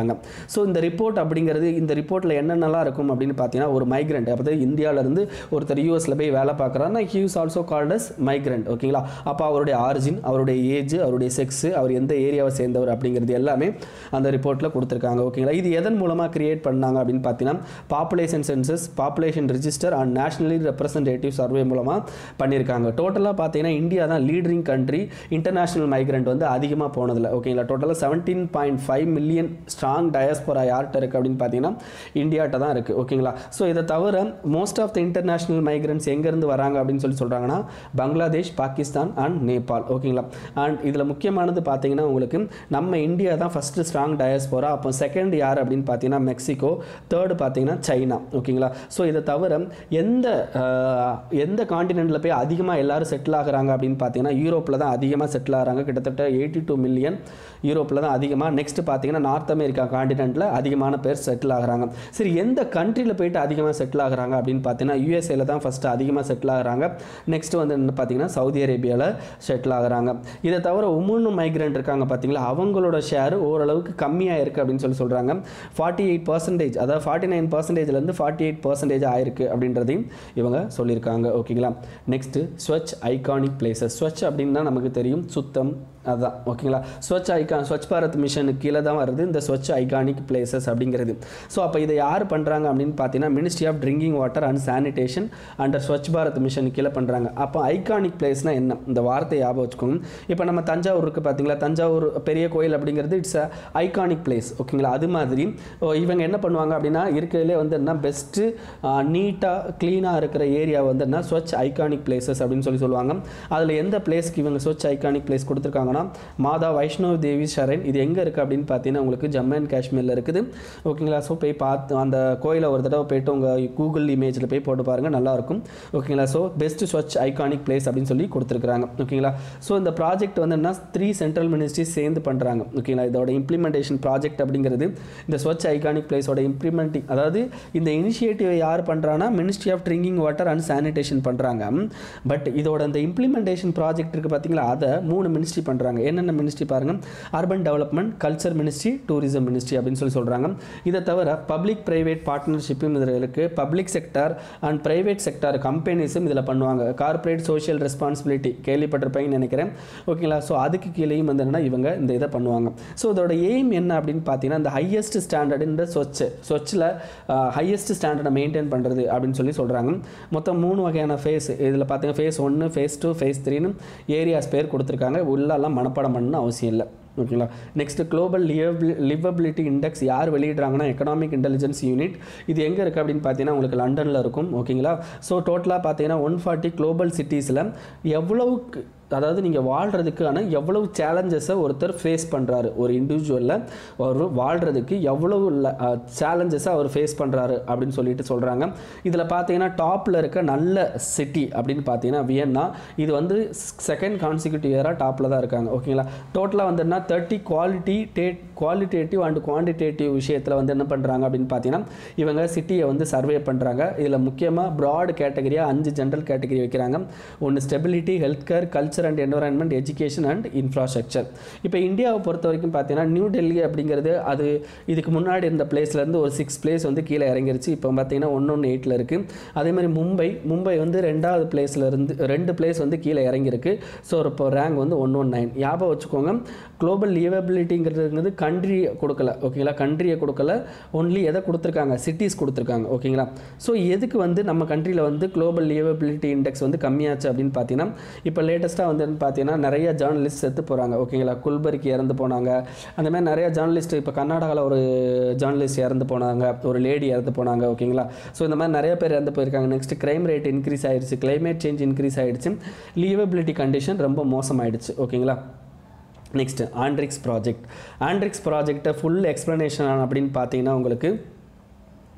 ஸோ இந்த ரிப்போர்ட் அப்படிங்கிறது இந்த ரிப்போர்ட்டில் என்னென்னலாம் இருக்கும் அப்படின்னு பார்த்தீங்கன்னா ஒரு மைக்ரண்ட் அதாவது இந்தியாவிலேருந்து ஒருத்தர் யூஎஸில் போய் வேலை பார்க்குறாருன்னா he is also called as migrant ஓகேங்களா அப்போ அவருடைய ஆரிஜின் அவருடைய ஏஜ் அவருடைய செக்ஸு அவர் எந்த ஏரியாவை சேர்ந்தவர் அப்படிங்கிறது எல்லாமே அந்த ரிப்போர்ட்டில் கொடுத்துருக்காங்க ஓகேங்களா இது எதன் மூலமாக கிரியேட் பண்ணாங்க அப்படின்னு பார்த்தீங்கன்னா population census population register and nationally representative survey மூலமாக பண்ணியிருக்காங்க டோட்டலாக பார்த்தீங்கன்னா இந்தியா தான் லீடரிங் கண்ட்ரி இன்டர்நேஷனல் மைக்ரண்ட் வந்து அதிகமாக போனதில்ல ஓகேங்களா டோட்டலாக seventeen point five million strong diaspora யார்கிட்ட இருக்குது அப்படின்னு பார்த்தீங்கன்னா இந்தியாட்ட தான் இருக்குது ஓகேங்களா ஸோ இதை தவிர most of the international migrants எங்கேருந்து வராங்க அப்படின்னு சொல்லி சொல்கிறாங்கன்னா பங்களாதேஷ் பாகிஸ்தான் அண்ட் நேபாள் ஓகேங்களா அண்ட் இதில் முக்கியமானது பார்த்தீங்கன்னா உங்களுக்கு நம்ம இந்தியா தான் ஃபஸ்ட்டு ஸ்ட்ராங் டயஸ்போரா அப்போ செகண்ட் யார் அப்படின்னு பார்த்தீங்கன்னா மெக்சிகோ தேர்டு பார்த்தீங்கன்னா சைனா ஓகேங்களா ஸோ இதை தவிர எந்த ஆஹ், எந்த காண்டினென்ட்டில் போய் அதிகமாக எல்லாரும் செட்டில் ஆகுறாங்க அப்படின்னு பார்த்தீங்கன்னா யூரோப்பில் தான் அதிகமாக செட்டில் ஆகுறாங்க கிட்டத்தட்ட எயிட்டி டூ மில்லியன் யூரோப்பில் தான் அதிகமாக நெக்ஸ்ட் பார்த்தீங்கன்னா நார்த் அமெரிக்கா காண்டினென்ட்டில் அதிகமான பேர் செட்டில் ஆகுறாங்க சரி எந்த கண்ட்ரியில் போயிட்டு அதிகமாக செட்டில் ஆகுறாங்க அப்படின்னு பார்த்தீங்கன்னா யூஎஸ்ஏல தான் ஃபஸ்ட்டு அதிகமாக செட்டில் ஆகுறாங்க நெக்ஸ்ட் வந்து என்ன பார்த்தீங்கன்னா சவுதி அரேபியாவில் செட்டில் ஆகுறாங்க இதை தவிர உமன் மைக்ரண்ட் இருக்காங்க பார்த்தீங்களா அவங்களோட ஷேர் ஓரளவுக்கு கம்மியாக இருக்குது அப்படின்னு சொல்லி சொல்கிறாங்க ஃபார்ட்டி எயிட் பர்சன்டேஜ் அதாவது ஃபார்ட்டி நைன் பர்சன்டேஜ்லேருந்து ஃபார்ட்டி எயிட் பர்சன்டேஜ் ஆயிருக்கு அப்படின்றதையும் இவங்க சொல்லியிருக்காங்க ஓகேங்களா next Swachh iconic places Swachh அப்படின்னா நமக்கு தெரியும் சுத்தம் அதுதான் ஓகேங்களா ஸ்வச் ஐகான் ஸ்வச் பாரத் மிஷனுக்கு கீழே தான் வருது இந்த ஸ்வச் ஐகானிக் பிளேசஸ் அப்படிங்கிறது ஸோ அப்போ இதை யார் பண்ணுறாங்க அப்படின்னு பார்த்தீங்கன்னா ministry of drinking water and sanitation under Swachh Bharat mission கீழே பண்ணுறாங்க அப்போ ஐகானிக் பிளேஸ்னா என்ன இந்த வார்த்தையை ஞாபகம் வச்சுக்கோங்க இப்போ நம்ம தஞ்சாவூர் இருக்குது பார்த்தீங்களா தஞ்சாவூர் பெரிய கோயில் அப்படிங்கிறது இட்ஸ் அ ஐகானிக் பிளேஸ் ஓகேங்களா அது மாதிரி ஓ, இவங்க என்ன பண்ணுவாங்க அப்படின்னா இருக்கிறதுலே வந்து என்ன பெஸ்ட்டு நீட்டாக க்ளீனாக இருக்கிற ஏரியா வந்து என்ன ஸ்வச் ஐகானிக் பிளேசஸ் அப்படின்னு சொல்லி சொல்லுவாங்க அதில் எந்த பிளேஸ்க்கு இவங்க ஸ்வச் ஐகானிக் பிளேஸ் கொடுத்துருக்காங்கன்னா மாதா வைஷ்ணவ் தேவி ஷரண் இது எங்கே இருக்குது அப்படின்னு பார்த்தீங்கன்னா உங்களுக்கு ஜம்மு அண்ட் காஷ்மீரில் இருக்குது ஓகேங்களா ஸோ போய் பார்த்து அந்த கோயிலை ஒரு தடவை போயிட்டு உங்கள் கூகுள் இமேஜில் போய் போட்டு பாருங்கள் நல்லாயிருக்கும் ஓகேங்களா so best Swachh iconic place அப்படின்னு சொல்லி கொடுத்துருக்காங்க ஓகேங்களா ஸோ இந்த ப்ராஜெக்ட் வந்து என்ன த்ரீ சென்ட்ரல் மினிஸ்ட்ரிஸ் சேர்ந்து பண்ணுறாங்க ஓகேங்களா இதோட இம்ப்ளிமெண்டேஷன் ப்ராஜெக்ட் அப்படிங்கிறது இந்த ஸ்வச் ஐகானிக் பிளேஸோட இம்ப்ளிமெண்டிங் அதாவது இந்த இனிஷியேட்டிவ் யார் பண்ணுறாங்கன்னா ministry of drinking water and sanitation பண்ணுறாங்க பட் இதோட அந்த இம்ப்ளிமெண்டேஷன் ப்ராஜெக்ட் இருக்குது பார்த்தீங்களா அதை மூணு மினிஸ்ட்ரி பண்ணுறாங்க என்னென்ன மினிஸ்ட்ரி பாருங்கள் urban development culture ministry tourism ministry அப்படின்னு சொல்லி சொல்கிறாங்க இதை தவிர பப்ளிக் ப்ரைவேட் பார்ட்னர்ஷிப்பும் இதில் இருக்குது public sector and private sector கம்பெனிஸும் இதில் பண்ணுவாங்க கார்ப்பரேட் சோஷியல் ரெஸ்பான்சிபிலிட்டி கேள்விப்பட்டிருப்பீங்கன்னு நினைக்கிறேன் ஓகேங்களா ஸோ அதுக்கு கீழேயும் வந்து என்னன்னா இவங்க இந்த இதை பண்ணுவாங்க ஸோ இதோட எய்ம் என்ன அப்படின்னு பார்த்தீங்கன்னா இந்த ஹையஸ்ட் ஸ்டாண்டர்ட் இந்த சொச் சொச்சில் ஹையஸ்ட் ஸ்டாண்டர்டை மெயின்டைன் பண்ணுறது அப்படின்னு சொல்லி சொல்கிறாங்க மொத்தம் மூணு வகையான ஃபேஸ் இதில் பார்த்தீங்கன்னா ஃபேஸ் ஒன்று ஃபேஸ் டூ ஃபேஸ் த்ரீன்னு ஏரியாஸ் பேர் கொடுத்துருக்காங்க உள்ளெல்லாம் மனப்பாடம் பண்ணணும்னு அவசியம் இல்லை ஓகேங்களா நெக்ஸ்ட் குளோபல் லிவபிலிட்டி இண்டெக்ஸ் யார் வெளியிடுறாங்கன்னா எக்கனாமிக் இன்டெலிஜென்ஸ் யூனிட் இது எங்கே இருக்குது அப்படின்னு பார்த்தீங்கன்னா உங்களுக்கு லண்டனில் இருக்கும் ஓகேங்களா ஸோ டோட்டலாக பார்த்தீங்கன்னா ஒன் ஃபார்ட்டி குளோபல் சிட்டிஸில் எவ்வளவுக்கு அதாவது நீங்கள் வாழ்கிறதுக்கான எவ்வளவு சேலஞ்சஸை ஒருத்தர் ஃபேஸ் பண்ணுறாரு ஒரு இண்டிவிஜுவலில் ஒரு வாழ்கிறதுக்கு எவ்வளவு சேலஞ்சஸை அவர் ஃபேஸ் பண்ணுறாரு அப்படின்னு சொல்லிட்டு சொல்கிறாங்க இதில் பார்த்தீங்கன்னா டாப்பில் இருக்க நல்ல சிட்டி அப்படின்னு பார்த்தீங்கன்னா வியன்னா இது வந்து செகண்ட் கான்சிக்யூட்டிவ் இயராக டாப்பில் தான் இருக்காங்க ஓகேங்களா டோட்டலாக வந்து என்ன thirty quality date qualitative and quantitative விஷயத்தில் வந்து என்ன பண்ணுறாங்க அப்படின்னு பார்த்தீங்கன்னா இவங்க சிட்டியை வந்து சர்வே பண்ணுறாங்க இதில் முக்கியமாக ப்ராட் கேட்டகரியாக அஞ்சு ஜென்ரல் கேட்டகரி வைக்கிறாங்க ஒன்று stability health care culture and environment education and infrastructure இப்போ இந்தியாவை பொறுத்த வரைக்கும் பார்த்தீங்கன்னா நியூ டெல்லி அப்படிங்கிறது அது இதுக்கு முன்னாடி இருந்த பிளேஸ்லேருந்து ஒரு சிக்ஸ் பிளேஸ் வந்து கீழே இறங்கிருச்சு இப்போ பார்த்தீங்கன்னா ஒன்று ஒன்று எயிட்டில் இருக்குது அதே மாதிரி மும்பை மும்பை வந்து ரெண்டாவது பிளேஸில் இருந்து ரெண்டு பிளேஸ் வந்து கீழே இறங்கியிருக்கு ஸோ இப்போ ரேங்க் வந்து ஒன் ஒன் நைன் ஞாபகம் வச்சுக்கோங்க குளோபல் லிவபிலிட்டிங்கிறது கண்ட்ரி கொடுக்கல ஓகேங்களா கண்ட்ரியை கொடுக்கல ஒன்லி எதை கொடுத்துருக்காங்க சிட்டிஸ் கொடுத்துருக்காங்க ஓகேங்களா ஸோ எதுக்கு வந்து நம்ம கண்ட்ரியில் வந்து குளோபல் லிவபிலிட்டி இண்டெக்ஸ் வந்து கம்மியாச்சு அப்படின்னு பார்த்தீங்கன்னா இப்போ லேட்டஸ்ட்டாக வந்து பார்த்தீங்கன்னா நிறைய ஜேர்னலிஸ்ட் செத்து போகிறாங்க ஓகேங்களா குல்பர்கி இறந்து போனாங்க அந்த மாதிரி நிறைய ஜேர்னலிஸ்ட் இப்போ கர்நாடகாவில் ஒரு ஜேர்னலிஸ்ட் இறந்து போனாங்க ஒரு லேடி இறந்து போனாங்க ஓகேங்களா ஸோ இந்த மாதிரி நிறைய பேர் இறந்து போயிருக்காங்க நெக்ஸ்ட் கிரைம் ரேட் இன்க்ரீஸ் ஆயிடுச்சு கிளைமேட் சேஞ்ச் இன்க்ரீஸ் ஆயிடுச்சு லீவபிலிட்டி கண்டிஷன் ரொம்ப மோசமாயிடுச்சு ஓகேங்களா நெக்ஸ்ட் ஆண்ட்ரிக்ஸ் ப்ராஜெக்ட் ஆண்ட்ரிக்ஸ் ப்ராஜெக்டை ஃபுல் எக்ஸ்ப்ளனேஷன் அப்படின்னு பார்த்தீங்கன்னா உங்களுக்கு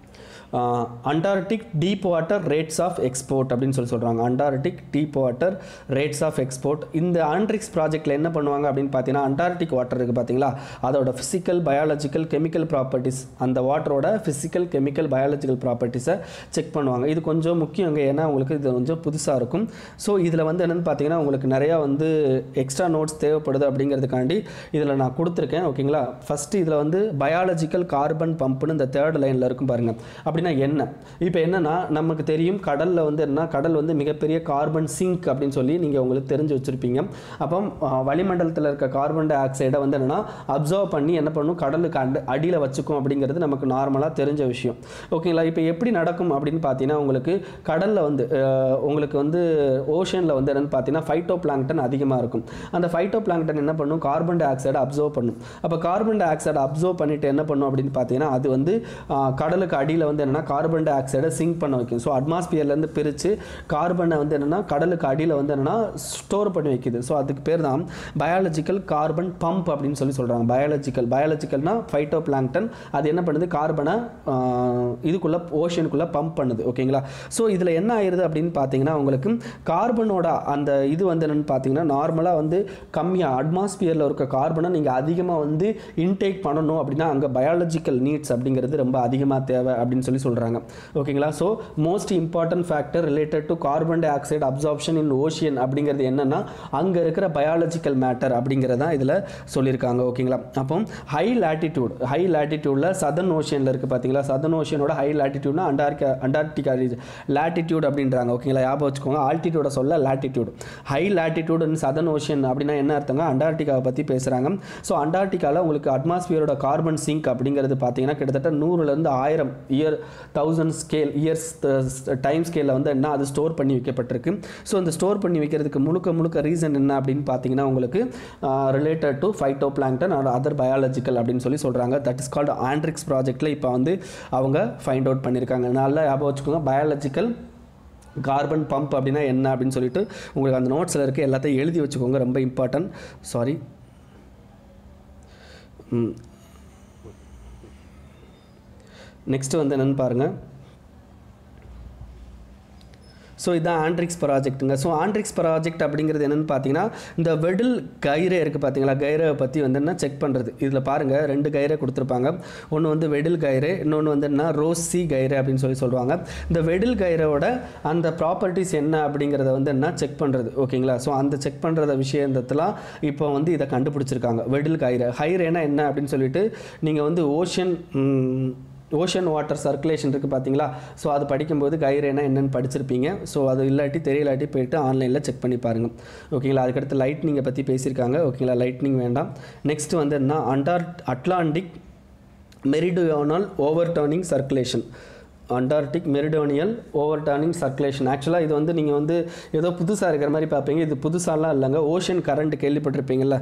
Antarctic deep water rates of export அப்படின்னு சொல்லி சொல்கிறாங்க Antarctic deep water rates of export இந்த ஆண்ட்ரிக்ஸ் ப்ராஜெக்ட்டில் என்ன பண்ணுவாங்க அப்படின்னு பார்த்தீங்கன்னா அண்டார்டிக் வாட்டர் இருக்குது பார்த்தீங்களா அதோட ஃபிசிக்கல் பயாலஜிக்கல் கெமிக்கல் ப்ராப்பர்ட்டிஸ் அந்த வாட்டரோட ஃபிசிக்கல் கெமிக்கல் பயாலஜிக்கல் ப்ராப்பர்ட்டிஸை செக் பண்ணுவாங்க இது கொஞ்சம் முக்கியங்க ஏன்னா உங்களுக்கு இது கொஞ்சம் புதுசாக இருக்கும் ஸோ இதில் வந்து என்னென்னு பார்த்தீங்கன்னா உங்களுக்கு நிறையா வந்து எக்ஸ்ட்ரா நோட்ஸ் தேவைப்படுது அப்படிங்கிறதுக்காண்டி இதில் நான் கொடுத்துருக்கேன் ஓகேங்களா ஃபஸ்ட்டு இதில் வந்து பயாலஜிக்கல் கார்பன் பம்ப்னு இந்த தேர்ட் லைனில் இருக்கும் பாருங்கள் அப்படின்னா என்ன இப்போ என்னன்னா நமக்கு தெரியும் கடலில் வந்து என்ன கடல் வந்து மிகப்பெரிய கார்பன் சிங்க் அப்படின்னு சொல்லி நீங்கள் உங்களுக்கு தெரிஞ்சு வச்சுருப்பீங்க அப்போ அஹ், வளிமண்டலத்தில் இருக்க கார்பன் டை ஆக்சைடை வந்து என்னென்னா அப்சர்வ் பண்ணி என்ன பண்ணும் கடலுக்கு அடி அடியில் வச்சுக்கும் அப்படிங்கிறது நமக்கு நார்மலாக தெரிஞ்ச விஷயம் ஓகேங்களா இப்போ எப்படி நடக்கும் அப்படின்னு பார்த்தீங்கன்னா உங்களுக்கு கடலில் வந்து அஹ், உங்களுக்கு வந்து ஓஷனில் வந்து என்னென்னு பார்த்தீங்கன்னா ஃபைட்டோ பிளாங்டன் அதிகமாக இருக்கும் அந்த ஃபைட்டோ பிளாங்டன் என்ன பண்ணும் கார்பன் டை ஆக்சைடை அப்சர்வ் பண்ணும் அப்போ கார்பன் டை ஆக்சைடை அப்சர்வ் பண்ணிட்டு என்ன பண்ணும் அப்படின்னு பார்த்தீங்கன்னா அது வந்து ஆஹ், கடலுக்கு அடியில் வந்து என்னென்னா கார்பன் டை ஆக்சைடை சிங்க் பண்ண வைக்கும் ஸோ அட்மாஸ்பியர்லேருந்து பிரித்து கார்பனை வந்து என்னென்னா கடலுக்கு அடியில் வந்து என்னென்னா ஸ்டோர் பண்ணி வைக்குது ஸோ அதுக்கு பேர் தான் பயாலஜிக்கல் கார்பன் பம்ப் அப்படின்னு சொல்லி சொல்கிறாங்க பயாலஜிக்கல் பயாலஜிக்கல்னா ஃபைட்டோ பிளாங்டன் அது என்ன பண்ணுது கார்பனை இதுக்குள்ளே ஓஷனுக்குள்ளே பம்ப் பண்ணுது ஓகேங்களா ஸோ இதில் என்ன ஆயிருது அப்படின்னு பார்த்தீங்கன்னா உங்களுக்கு கார்பனோட அந்த இது வந்து என்னென்னு பார்த்தீங்கன்னா நார்மலாக வந்து கம்மியாக அட்மாஸ்பியரில் இருக்க கார்பனை நீங்கள் அதிகமாக வந்து இன்டேக் பண்ணணும் அப்படின்னா அங்கே பயாலஜிக்கல் நீட்ஸ் அப்படிங்கிறது ரொம்ப அதிகமாக தேவை அப்படின்னு சொல்லி சொல்கிறாங்க ஓகேங்களா so most important factor related to carbon dioxide absorption in ocean அப்படிங்கிறது என்னென்னா அங்கே இருக்கிற பயாலஜிக்கல் மேட்டர் அப்படிங்கிறதான் இதில் சொல்லியிருக்காங்க ஓகேங்களா அப்போ ஹை லேட்டிடியூட் ஹை லேட்டிடியூடில் சதர்ன் ஓஷியனில் இருக்குது பார்த்தீங்களா சதர்ன் ஓஷியனோட ஹை லேட்டிடியூட்னா அண்டார்கா அண்டார்டிகா ரீஜன் லேட்டிடியூட் அப்படின்றாங்க ஓகேங்களா ஞாபகம் வச்சுக்கோங்க ஆல்டிடியூட சொல்ல latitude high latitude in southern ocean அப்படின்னா என்ன அர்த்தங்க அண்டார்டிகாவை பற்றி பேசுகிறாங்க ஸோ அண்டார்டிகாவில் உங்களுக்கு அட்மாஸ்பியரோட கார்பன் சிங்க் அப்படிங்கிறது பார்த்தீங்கன்னா கிட்டத்தட்ட நூறுலேருந்து ஆயிரம் year thousand scale years time ஸ்கேலில் வந்து என்ன அது ஸ்டோர் பண்ணி வைக்கப்பட்டிருக்கு ஸோ அந்த ஸ்டோர் பண்ணி வைக்கிறதுக்கு முழுக்க முழுக்க ரீசன் என்ன அப்படின்னு பார்த்தீங்கன்னா உங்களுக்கு related to phytoplankton or other biological அப்படின்னு சொல்லி சொல்கிறாங்க தட் இஸ் கால்டு ஆண்ட்ரிக்ஸ் ப்ராஜெக்ட்டில் இப்போ வந்து அவங்க ஃபைண்ட் அவுட் பண்ணியிருக்காங்க நல்லா ஞாபகம் வச்சுக்கோங்க பயாலஜிக்கல் கார்பன் பம்ப் அப்படின்னா என்ன அப்படின்னு சொல்லிட்டு உங்களுக்கு அந்த நோட்ஸில் இருக்க எல்லாத்தையும் எழுதி வச்சுக்கோங்க ரொம்ப இம்பார்ட்டன்ட் சாரி நெக்ஸ்ட் வந்து என்னென்னு பாருங்கள் ஸோ இதுதான் ஆண்ட்ரிக்ஸ் ப்ராஜெக்ட்டுங்க ஸோ ஆண்ட்ரிக்ஸ் ப்ராஜெக்ட் அப்படிங்கிறது என்னென்னு பார்த்தீங்கன்னா இந்த வெடில் கைரே இருக்குது பார்த்தீங்களா கைரேவை பற்றி வந்து என்ன செக் பண்ணுறது இதில் பாருங்கள் ரெண்டு கைரே கொடுத்துருப்பாங்க ஒன்று வந்து வெடில் கைரே இன்னொன்று வந்து என்ன ரோஸ் சி கைரே அப்படின்னு சொல்லி சொல்லுவாங்க இந்த வெடில் கைரோட அந்த ப்ராப்பர்ட்டிஸ் என்ன அப்படிங்கிறத வந்து என்ன செக் பண்ணுறது ஓகேங்களா ஸோ அந்த செக் பண்ணுறத விஷயத்தெல்லாம் இப்போ வந்து இதை கண்டுபிடிச்சிருக்காங்க வெடில் கைரே ஹைரேனா என்ன அப்படின்னு சொல்லிட்டு நீங்கள் வந்து ஓஷன் ஓஷன் வாட்டர் சர்க்குலேஷன் இருக்குது பார்த்தீங்களா ஸோ அது படிக்கும்போது கைரேனா என்னென்னு படிச்சிருப்பீங்க ஸோ அது இல்லாட்டி தெரியலாட்டி போயிட்டு ஆன்லைனில் செக் பண்ணி பாருங்கள் ஓகேங்களா அதுக்கடுத்து லைட்னிங்கை பற்றி பேசியிருக்காங்க ஓகேங்களா லைட்னிங் வேண்டாம் நெக்ஸ்ட் வந்து என்ன அண்டார் Atlantic meridional overturning circulation Antarctic meridional overturning circulation ஆக்சுவலாக இது வந்து நீங்கள் வந்து ஏதோ புதுசாக இருக்கிற மாதிரி பார்ப்பீங்க இது புதுசாலாம் இல்லைங்க ஓஷன் கரண்ட் கேள்விப்பட்டிருப்பீங்கள்ல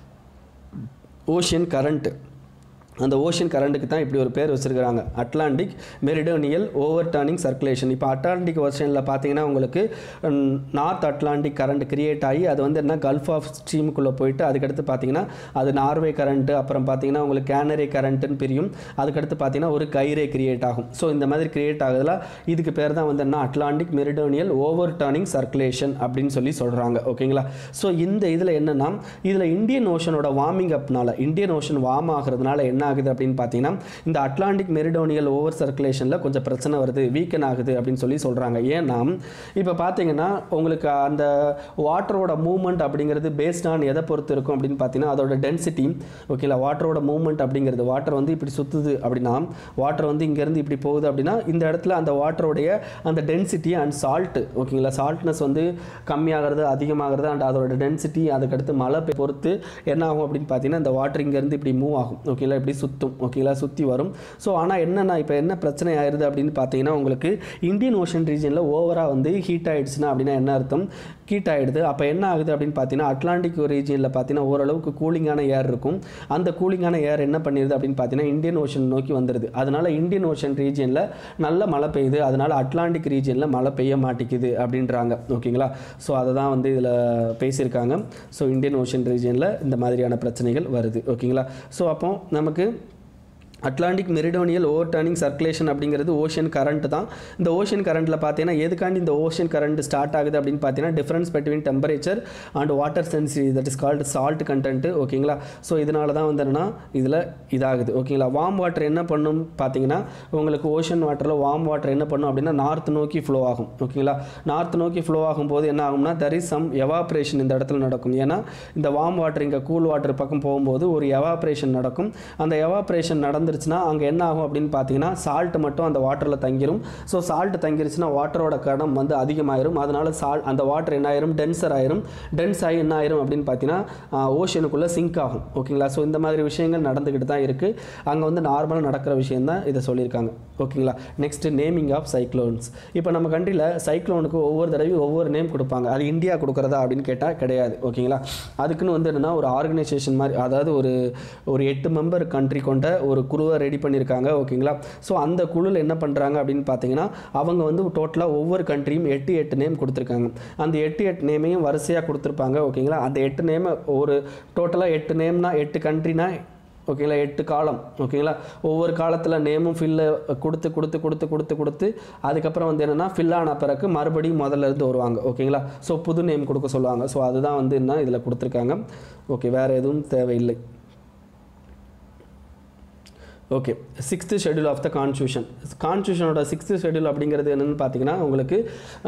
ஓஷன் கரண்ட்டு அந்த ஓஷன் கரண்ட்டுக்கு தான் இப்படி ஒரு பேர் வச்சுருக்காங்க Atlantic meridional overturning circulation இப்போ அட்லாண்டிக் ஓஷனில் பார்த்தீங்கன்னா உங்களுக்கு நார்த் அட்லாண்டிக் கரண்ட் கிரியேட் ஆகி அது வந்து என்ன கல்ஃப் ஆஃப் ஸ்ட்ரீமுக்குள்ளே போயிட்டு அதுக்கடுத்து பார்த்தீங்கன்னா அது நார்வே கரண்ட்டு அப்புறம் பார்த்தீங்கன்னா உங்களுக்கு கேனரி கரண்ட்டுன்னு பிரியும் அதுக்கடுத்து பார்த்தீங்கன்னா ஒரு கைரே கிரியேட் ஆகும் ஸோ இந்த மாதிரி கிரியேட் ஆகுதுல இதுக்கு பேர் தான் வந்து என்ன Atlantic meridional overturning circulation அப்படின்னு சொல்லி சொல்கிறாங்க ஓகேங்களா ஸோ இந்த இதில் என்னென்னா இதில் இந்தியன் ஓஷனோட வார்மிங் அப்னால இந்தியன் ஓஷன் வார்ம் ஆகிறதுனால என்ன ஆகுது அப்படின்னு பார்த்தீங்கன்னா இந்த அட்லாண்டிக் மெரிடோனியல் ஓவர் சர்க்குலேஷனில் கொஞ்சம் பிரச்சனை வருது வீக்கன் ஆகுது அப்படின்னு சொல்லி சொல்கிறாங்க ஏன்னா இப்போ பார்த்தீங்கன்னா உங்களுக்கு அந்த வாட்டரோட மூவ்மெண்ட் அப்படிங்கிறது பேஸ்ட் ஆன் எதை பொறுத்து இருக்கும் அப்படின்னு பார்த்தீங்கன்னா அதோட டென்சிட்டி ஓகேங்களா வாட்டரோட மூவ்மெண்ட் அப்படிங்கிறது வாட்டர் வந்து இப்படி சுற்றுது அப்படின்னா வாட்டர் வந்து இங்கேருந்து இப்படி போகுது அப்படின்னா இந்த இடத்துல அந்த வாட்டரோடைய அந்த டென்சிட்டி அண்ட் சால்ட்டு ஓகேங்களா சால்ட்னஸ் வந்து கம்மியாகிறது அதிகமாகிறது அண்ட் அதோட டென்சிட்டி அதுக்கடுத்து மழை பெ- பொறுத்து என்ன ஆகும் அப்படின்னு பார்த்தீங்கன்னா இந்த வாட்டர் இங்கேருந்து இப்படி மூவ் ஆகும் ஓகேங்களா இப்படி சுற்றும் ஓகேங்களா சுற்றி வரும் ஸோ ஆனால் என்னென்னா இப்போ என்ன பிரச்சனை ஆயிருது அப்படின்னு பார்த்தீங்கன்னா உங்களுக்கு இந்தியன் ஓஷன் ரீஜனில் ஓவராக வந்து ஹீட் ஆயிடுச்சுன்னா அப்படின்னா என்ன அர்த்தம் ஹீட் ஆகிடுது அப்போ என்ன ஆகுது அப்படின்னு பார்த்தீங்கன்னா அட்லாண்டிக் ரீஜனில் பார்த்தீங்கன்னா ஓரளவுக்கு கூலிங்கான ஏர் இருக்கும் அந்த கூலிங்கான ஏர் என்ன பண்ணிடுது அப்படின்னு பார்த்தீங்கன்னா இந்தியன் ஓஷன் நோக்கி வந்துடுது அதனால இந்தியன் ஓஷன் ரீஜனில் நல்ல மழை பெய்யுது அதனால அட்லாண்டிக் ரீஜனில் மழை பெய்ய மாட்டேங்குது அப்படின்றாங்க ஓகேங்களா ஸோ அதை தான் வந்து இதில் பேசியிருக்காங்க ஸோ இந்தியன் ஓஷன் ரீஜனில் இந்த மாதிரியான பிரச்சனைகள் வருது ஓகேங்களா ஸோ அப்போ நமக்கு Atlantic meridional overturning circulation அப்படிங்கிறது ஓஷன் கரண்ட் தான் இந்த ஓஷன் கரண்ட்டில் பார்த்தீங்கன்னா எதுக்காண்டி இந்த ஓஷன் கரண்ட் ஸ்டார்ட் ஆகுது அப்படின்னு பார்த்தீங்கன்னா difference between temperature and water density that is called salt content ஓகேங்களா ஸோ இதனால தான் வந்து என்னன்னா இதில் இதாகுது ஓகேங்களா வார்ம் வாட்டர் என்ன பண்ணும் பார்த்தீங்கன்னா உங்களுக்கு ஓஷன் வாட்டரில் வார்ம் வாட்டர் என்ன பண்ணும் அப்படின்னா நார்த் நோக்கி ஃப்ளோ ஆகும் ஓகேங்களா நார்த் நோக்கி ஃப்ளோ ஆகும்போது என்ன ஆகும்னா தெர் இஸ் சம் எவாப்ரேஷன் இந்த இடத்துல நடக்கும் ஏன்னா இந்த வார்ம் வாட்டர் இங்கே கூல் வாட்டர் பக்கம் போகும்போது ஒரு எவாப்ரேஷன் நடக்கும் அந்த எவாப்ரேஷன் நடந்துருச்சுன்னா அங்கே என்ன ஆகும் அப்படின்னு பார்த்தீங்கன்னா சால்ட் மட்டும் அந்த வாட்டரில் தங்கிரும் ஸோ சால்ட் தங்கிருச்சுன்னா வாட்டரோட கடம் வந்து அதிகமாயிரும் அதனால சால் அந்த வாட்டர் என்ன ஆயிரும் டென்சர் ஆயிரும் டென்ஸ் ஆகி என்ன ஆயிரும் அப்படின்னு பார்த்தீங்கன்னா ஓஷனுக்குள்ளே சிங்க் ஆகும் ஓகேங்களா ஸோ இந்த மாதிரி விஷயங்கள் நடந்துக்கிட்டு தான் இருக்குது அங்கே வந்து நார்மலாக நடக்கிற விஷயம் தான் இதை சொல்லியிருக்காங்க ஓகேங்களா நெக்ஸ்ட் நேமிங் ஆஃப் சைக்ளோன்ஸ் இப்போ நம்ம கண்ட்ரியில் சைக்ளோனுக்கு ஒவ்வொரு தடவையும் ஒவ்வொரு நேம் கொடுப்பாங்க அது இந்தியா கொடுக்குறதா அப்படின்னு கேட்டால் கிடையாது ஓகேங்களா அதுக்குன்னு வந்து என்னென்னா ஒரு ஆர்கனைசேஷன் மாதிரி அதாவது ஒரு ஒரு எட்டு மெம்பர் கண்ட்ரி கொண்ட ஒரு குழுவை ரெடி பண்ணியிருக்காங்க ஓகேங்களா ஸோ அந்த குழுவில் என்ன பண்ணுறாங்க அப்படின்னு பார்த்தீங்கன்னா அவங்க வந்து டோட்டலாக ஒவ்வொரு கண்ட்ரியும் எட்டு எட்டு நேம் கொடுத்துருக்காங்க அந்த எட்டு எட்டு நேமையும் வரிசையாக கொடுத்துருப்பாங்க ஓகேங்களா அந்த எட்டு நேமை ஒரு டோட்டலாக எட்டு நேம்னா எட்டு கண்ட்ரினா ஓகேங்களா எட்டு காலம் ஓகேங்களா ஒவ்வொரு காலத்தில் நேமும் ஃபில்லை கொடுத்து கொடுத்து கொடுத்து கொடுத்து கொடுத்து அதுக்கப்புறம் வந்து என்னென்னா ஃபில் ஆன பிறகு மறுபடியும் முதல்ல இருந்து வருவாங்க ஓகேங்களா ஸோ புது நேம் கொடுக்க சொல்லுவாங்க ஸோ அதுதான் வந்து என்ன இதில் கொடுத்துருக்காங்க ஓகே வேறு எதுவும் தேவையில்லை okay sixth schedule of the constitution கான்ஸ்டியூஷனோட சிக்ஸ்த்து ஷெட்யூல் அப்படிங்கிறது என்னென்னு பார்த்தீங்கன்னா உங்களுக்கு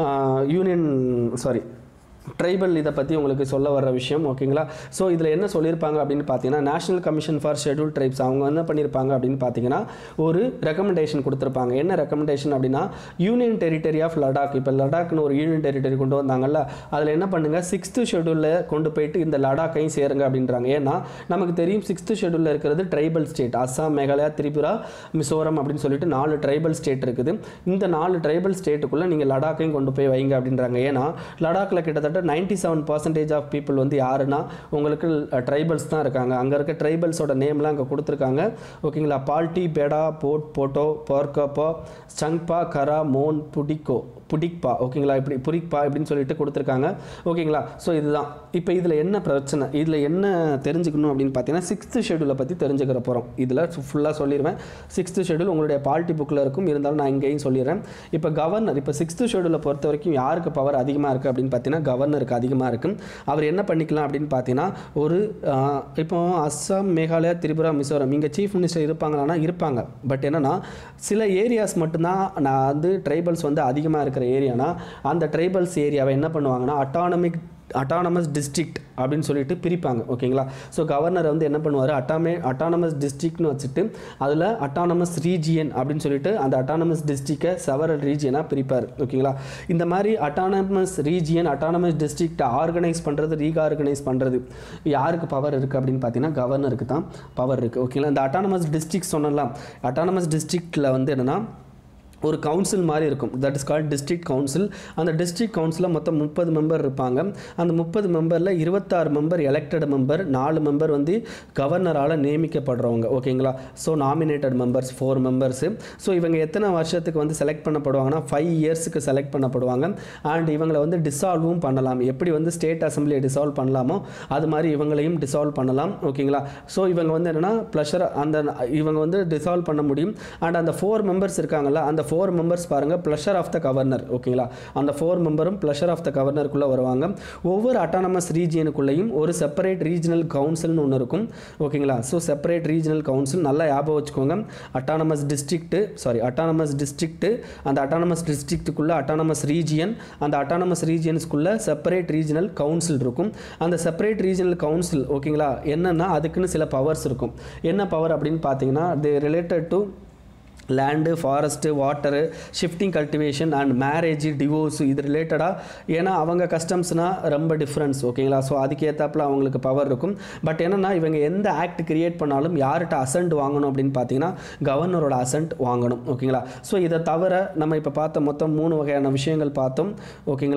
யூனியன் சாரி ட்ரைபல் இதை பற்றி உங்களுக்கு சொல்ல வர விஷயம் ஓகேங்களா ஸோ இதில் என்ன சொல்லியிருப்பாங்க அப்படின்னு பார்த்தீங்கன்னா national commission for schedule tribes அவங்க என்ன பண்ணியிருப்பாங்க அப்படின்னு பார்த்தீங்கன்னா ஒரு ரெக்கமெண்டேஷன் கொடுத்துருப்பாங்க என்ன ரெக்கமெண்டேஷன் அப்படின்னா யூனியன் டெரிட்டரி ஆஃப் லடாக் இப்போ லடாக்னு ஒரு யூனியன் டெரிட்டரி கொண்டு வந்தாங்கல்ல அதில் என்ன பண்ணுங்கள் சிக்ஸ்த்து ஷெட்யூலில் கொண்டு போயிட்டு இந்த லடாக்கையும் சேருங்க அப்படின்றாங்க ஏன்னா நமக்கு தெரியும் சிக்ஸ்த்து ஷெட்யூலில் இருக்கிறது ட்ரைபல் ஸ்டேட் அஸ்ஸாம் மேகாலயா திரிபுரா மிசோரம் அப்படின்னு சொல்லிட்டு நாலு ட்ரைபல் ஸ்டேட் இருக்குது இந்த நாலு ட்ரைபல் ஸ்டேட்டுக்குள்ளே நீங்கள் லடாக்கையும் கொண்டு போய் வைங்க அப்படின்றாங்க ஏன்னா லடாக்கில் கிட்டத்தட்ட ninety seven percentage of people வந்து யாருன்னா உங்களுக்கு ட்ரைபல்ஸ் தான் இருக்காங்க அங்கே இருக்க ட்ரைபல்ஸோட நேம்லாம் அங்கே கொடுத்துருக்காங்க ஓகேங்களா பால்டி பெடா போட் போட்டோ போர்க்கப்போ சங்பா கரா மோன் புடிக்கோ புடிக்பா ஓகேங்களா இப்படி புரிக்பா இப்படின்னு சொல்லிட்டு கொடுத்துருக்காங்க ஓகேங்களா ஸோ இதுதான் இப்போ இதில் என்ன பிரச்சனை இதில் என்ன தெரிஞ்சுக்கணும் அப்படின்னு பார்த்தீங்கன்னா சிக்ஸ்த்து ஷெடியூலை பற்றி தெரிஞ்சுக்கிற போகிறோம் இதில் ஃபுல்லாக சொல்லிடுவேன் சிக்ஸ்த்து ஷெடியூல் உங்களுடைய பாலிட்டி புக்கில் இருக்கும் இருந்தாலும் நான் இங்கேயும் சொல்லிடுறேன் இப்போ கவர்னர் இப்போ சிக்ஸ்த்து ஷெடியூலை பொறுத்த வரைக்கும் யாருக்கு பவர் அதிகமாக இருக்குது அப்படின்னு பார்த்தீங்கன்னா கவர்னருக்கு அதிகமாக இருக்கும் அவர் என்ன பண்ணிக்கலாம் அப்படின்னு பார்த்தீங்கன்னா ஒரு ஆஹ், இப்போ அஸ்ஸாம் மேகாலயா திரிபுரா மிசோரம் இங்கே சீஃப் மினிஸ்டர் இருப்பாங்களான்னா இருப்பாங்க பட் என்னன்னா சில ஏரியாஸ் மட்டும்தான் நான் வந்து ட்ரைபல்ஸ் வந்து அதிகமாக இருக்கிற ஏரியானா அந்த ட்ரைபல்ஸ் ஏரியாவை என்ன பண்ணுவாங்கன்னா அட்டானமிக் அட்டானமஸ் டிஸ்ட்ரிக்ட் அப்படின்னு சொல்லிட்டு பிரிப்பாங்க ஓகேங்களா ஸோ கவர்னர் வந்து என்ன பண்ணுவார் அட்டாமே அட்டானமஸ் டிஸ்ட்ரிக்ட்னு வச்சுட்டு அதில் அட்டானமஸ் ரீஜியன் அப்படின்னு சொல்லிட்டு அந்த அட்டானமஸ் டிஸ்ட்ரிக்டை செவரல் ரீஜியனாக பிரிப்பார் ஓகேங்களா இந்த மாதிரி அட்டானமஸ் ரீஜியன் அட்டானமஸ் டிஸ்ட்ரிக்டை ஆர்கனைஸ் பண்ணுறது ரீஆர்கனைஸ் பண்ணுறது யாருக்கு பவர் இருக்குது அப்படின்னு பார்த்தீங்கன்னா கவர்னருக்கு தான் பவர் இருக்குது ஓகேங்களா இந்த அட்டானமஸ் டிஸ்ட்ரிக்ட் சொன்னலாம் அட்டானமஸ் டிஸ்ட்ரிக்டில் வந்து என்னென்னா ஒரு கவுன்சில் மாதிரி இருக்கும் that is called district council அந்த டிஸ்ட்ரிக்ட் கவுன்சிலில் மொத்தம் முப்பது மெம்பர் இருப்பாங்க அந்த முப்பது மெம்பரில் இருபத்தாறு மெம்பர் எலெக்டட் மெம்பர் நாலு மெம்பர் வந்து கவர்னரால் நியமிக்கப்படுறவங்க ஓகேங்களா so nominated members four members so இவங்க எத்தனை வருஷத்துக்கு வந்து செலக்ட் பண்ணப்படுவாங்கன்னா ஃபைவ் இயர்ஸுக்கு செலக்ட் பண்ணப்படுவாங்க அண்ட் இவங்களை வந்து டிசால்வும் பண்ணலாம் எப்படி வந்து ஸ்டேட் அசம்பிளியை டிசால்வ் பண்ணலாமோ அது மாதிரி இவங்களையும் டிசால்வ் பண்ணலாம் ஓகேங்களா ஸோ இவங்க வந்து என்னென்னா ப்ளஷர் அந்த இவங்க வந்து டிசால்வ் பண்ண முடியும் அண்ட் அந்த ஃபோர் மெம்பர்ஸ் இருக்காங்கல்ல அந்த ஃபோர் மெம்பர்ஸ் பாருங்கள் ப்ளஷர் ஆஃப் த கவர்னர் ஓகேங்களா அந்த ஃபோர் மெம்பரும் ப்ளஷர் ஆஃப் த கவர்னருக்குள்ளே வருவாங்க ஒவ்வொரு அட்டானமஸ் ரீஜியனுக்குள்ளேயும் ஒரு செப்பரேட் ரீஜனல் கவுன்சில்னு ஒன்று இருக்கும் ஓகேங்களா ஸோ செப்பரேட் ரீஜனல் கவுன்சில் நல்லா ஞாபகம் வச்சுக்கோங்க autonomous district sorry autonomous district அந்த அட்டானமஸ் டிஸ்ட்ரிக்ட்டுக்குள்ளே அட்டானமஸ் ரீஜியன் அந்த அட்டானமஸ் ரீஜியன்ஸ்குள்ளே செப்பரேட் ரீஜனல் கவுன்சில் இருக்கும் அந்த செப்பரேட் ரீஜனல் கவுன்சில் ஓகேங்களா என்னென்னா அதுக்குன்னு சில பவர்ஸ் இருக்கும் என்ன பவர் அப்படின்னு பார்த்தீங்கன்னா the related to land forest water shifting cultivation and marriage divorce இது ரிலேட்டடாக ஏன்னா அவங்க கஸ்டம்ஸ்னால் ரொம்ப டிஃப்ரென்ஸ் ஓகேங்களா ஸோ அதுக்கு ஏற்றாப்புல அவங்களுக்கு பவர் இருக்கும் பட் என்னென்னா இவங்க எந்த ஆக்ட் கிரியேட் பண்ணாலும் யார்கிட்ட அசன்ட் வாங்கணும் அப்படின்னு பார்த்தீங்கன்னா கவர்னரோட அசன்ட் வாங்கணும் ஓகேங்களா ஸோ இதை தவிர நம்ம இப்போ பார்த்த மொத்தம் மூணு வகையான விஷயங்கள் பார்த்தோம் ஓகேங்களா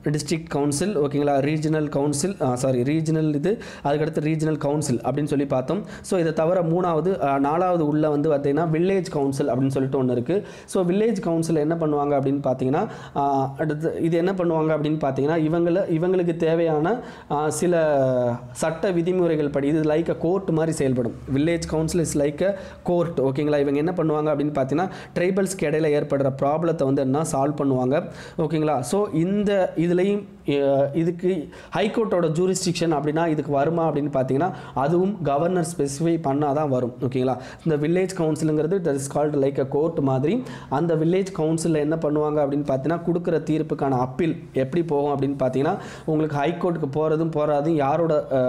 டிஸ்ட்ரிக்ட் கவுன்சில் ஓகேங்களா ரீஜனல் கவுன்சில் சாரி ரீஜனல் இது அதுக்கடுத்து ரீஜனல் கவுன்சில் அப்படின்னு சொல்லி பார்த்தோம் ஸோ இதை தவிர மூணாவது அஹ், நாலாவது உள்ள வந்து பார்த்தீங்கன்னா வில்லேஜ் கவுன்சில் அப்படின்னு சொல்லிட்டு ஒன்று இருக்குது ஸோ வில்லேஜ் கவுன்சில் என்ன பண்ணுவாங்க அப்படின்னு பார்த்தீங்கன்னா அஹ், அடுத்து இது என்ன பண்ணுவாங்க அப்படின்னு பார்த்தீங்கன்னா இவங்கள இவங்களுக்கு தேவையான அஹ், சில சட்ட விதிமுறைகள் படி இது லைக் அ கோர்ட் மாதிரி செயல்படும் village council is like a court ஓகேங்களா இவங்க என்ன பண்ணுவாங்க அப்படின்னு பார்த்தீங்கன்னா ட்ரைபல்ஸ்க்கு இடையில ஏற்படுற ப்ராப்ளத்தை வந்து என்ன சால்வ் பண்ணுவாங்க ஓகேங்களா ஸோ இந்த இதுலேயும் இதுக்கு ஹைகோர்ட்டோட ஜூரிஸ்டிக்ஷன் அப்படின்னா இதுக்கு வருமா அப்படின்னு பார்த்தீங்கன்னா அதுவும் கவர்னர் ஸ்பெசிஃபை பண்ணால் தான் வரும் ஓகேங்களா இந்த வில்லேஜ் கவுன்சிலுங்கிறது that is called like a court மாதிரி அந்த வில்லேஜ் கவுன்சிலில் என்ன பண்ணுவாங்க அப்படின்னு பார்த்தீங்கன்னா கொடுக்குற தீர்ப்புக்கான அப்பீல் எப்படி போகும் அப்படின்னு பார்த்தீங்கன்னா உங்களுக்கு ஹைகோர்ட்டுக்கு போகிறதும் போகாதும் யாரோட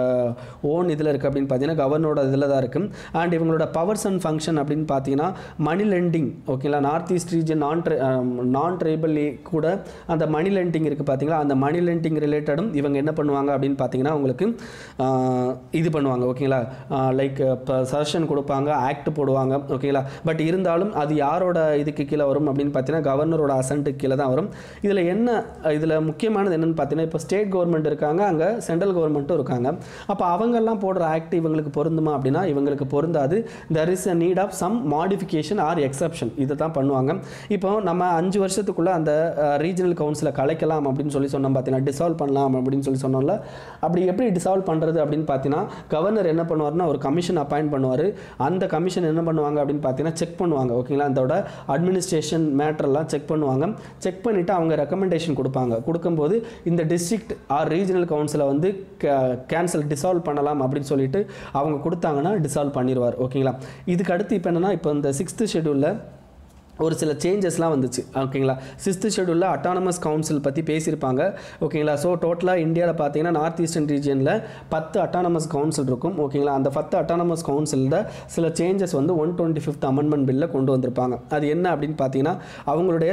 ஓன் இதில் இருக்குது அப்படின்னு பார்த்தீங்கன்னா கவர்னரோட இதில் தான் இருக்குது அண்ட் இவங்களோட பவர்ஸ் அண்ட் ஃபங்க்ஷன் அப்படின்னு பார்த்தீங்கன்னா மணி லெண்டிங் ஓகேங்களா north east region non non tribal கூட அந்த மணி லெண்டிங் இருக்குது பார்த்தீங்களா அந்த மணி லெண்டிங் ரிலேட்டடும் இவங்க என்ன பண்ணுவாங்க அப்படின்னு பார்த்தீங்கன்னா உங்களுக்கு ஆஹ், இது பண்ணுவாங்க ஓகேங்களா லைக் இப்போ சஜஷன் கொடுப்பாங்க ஆக்ட் போடுவாங்க ஓகேங்களா பட் இருந்தாலும் அது யாரோட இதுக்கு கீழே வரும் அப்படின்னு பார்த்தீங்கன்னா கவர்னரோட அசன்ட்டுக்கு கீழே தான் வரும் இதில் என்ன இதில் முக்கியமானது என்னன்னு பார்த்தீங்கன்னா இப்போ ஸ்டேட் கவர்மெண்ட் இருக்காங்க அங்கே சென்ட்ரல் கவர்மெண்ட்டும் இருக்காங்க அப்போ அவங்கெல்லாம் போடுற ஆக்ட் இவங்களுக்கு பொருந்துமா அப்படின்னா இவங்களுக்கு பொருந்தாது there is a need of some modification or exception இதை தான் பண்ணுவாங்க இப்போ நம்ம அஞ்சு வருஷத்துக்குள்ளே அந்த ரீஜனல் கவுன்சிலை கலைக்கலாம் அப்படின்னு சொல்லி சொன்னோம் பார்த்தீங்கன்னா டிசால்வ் பண்ணலாம் அப்படின்னு சொல்லி சொன்னோம்ல அப்படி எப்படி டிசால்வ் பண்ணுறது அப்படின்னு பார்த்தீங்கன்னா கவர்னர் என்ன பண்ணுவார்னா ஒரு கமிஷன் அப்பாயிண்ட் பண்ணுவார் அந்த கமிஷன் என்ன பண்ணுவாங்க அப்படின்னு பார்த்தீங்கன்னா செக் பண்ணுவாங்க ஓகேங்களா அதோட அட்மினிஸ்ட்ரேஷன் மேட்டர்லாம் செக் பண்ணுவாங்க செக் பண்ணிவிட்டு அவங்க ரெக்கமெண்டேஷன் கொடுப்பாங்க கொடுக்கும்போது இந்த டிஸ்ட்ரிக்ட் ஆர் ரீஜனல் கவுன்சிலை வந்து கேன்சல் டிசால்வ் பண்ணலாம் அப்படின்னு சொல்லிட்டு அவங்க கொடுத்தாங்கன்னா டிசால்வ் பண்ணிடுவார் ஓகேங்களா இதுக்கு அடுத்து இப்போ என்னன்னா இப்போ இந்த சிக்ஸ்த்து ஷெடியூலில் ஒரு சில சேஞ்சஸ்லாம் வந்துச்சு ஓகேங்களா சிக்ஸ்த்து ஷெடியூலில் அட்டானமஸ் கவுன்சில் பற்றி பேசியிருப்பாங்க ஓகேங்களா ஸோ டோட்டலாக இந்தியாவில் பார்த்தீங்கன்னா நார்த் ஈஸ்டர்ன் ரீஜியனில் பத்து அட்டானமஸ் கவுன்சில் இருக்கும் ஓகேங்களா அந்த பத்து அட்டானமஸ் கவுன்சிலில் சில சேஞ்சஸ் வந்து ஒன் டுவெண்ட்டி ஃபிஃப்த் அமெண்ட்மெண்ட் பில்லில் கொண்டு வந்திருப்பாங்க அது என்ன அப்படின்னு பார்த்தீங்கன்னா அவங்களுடைய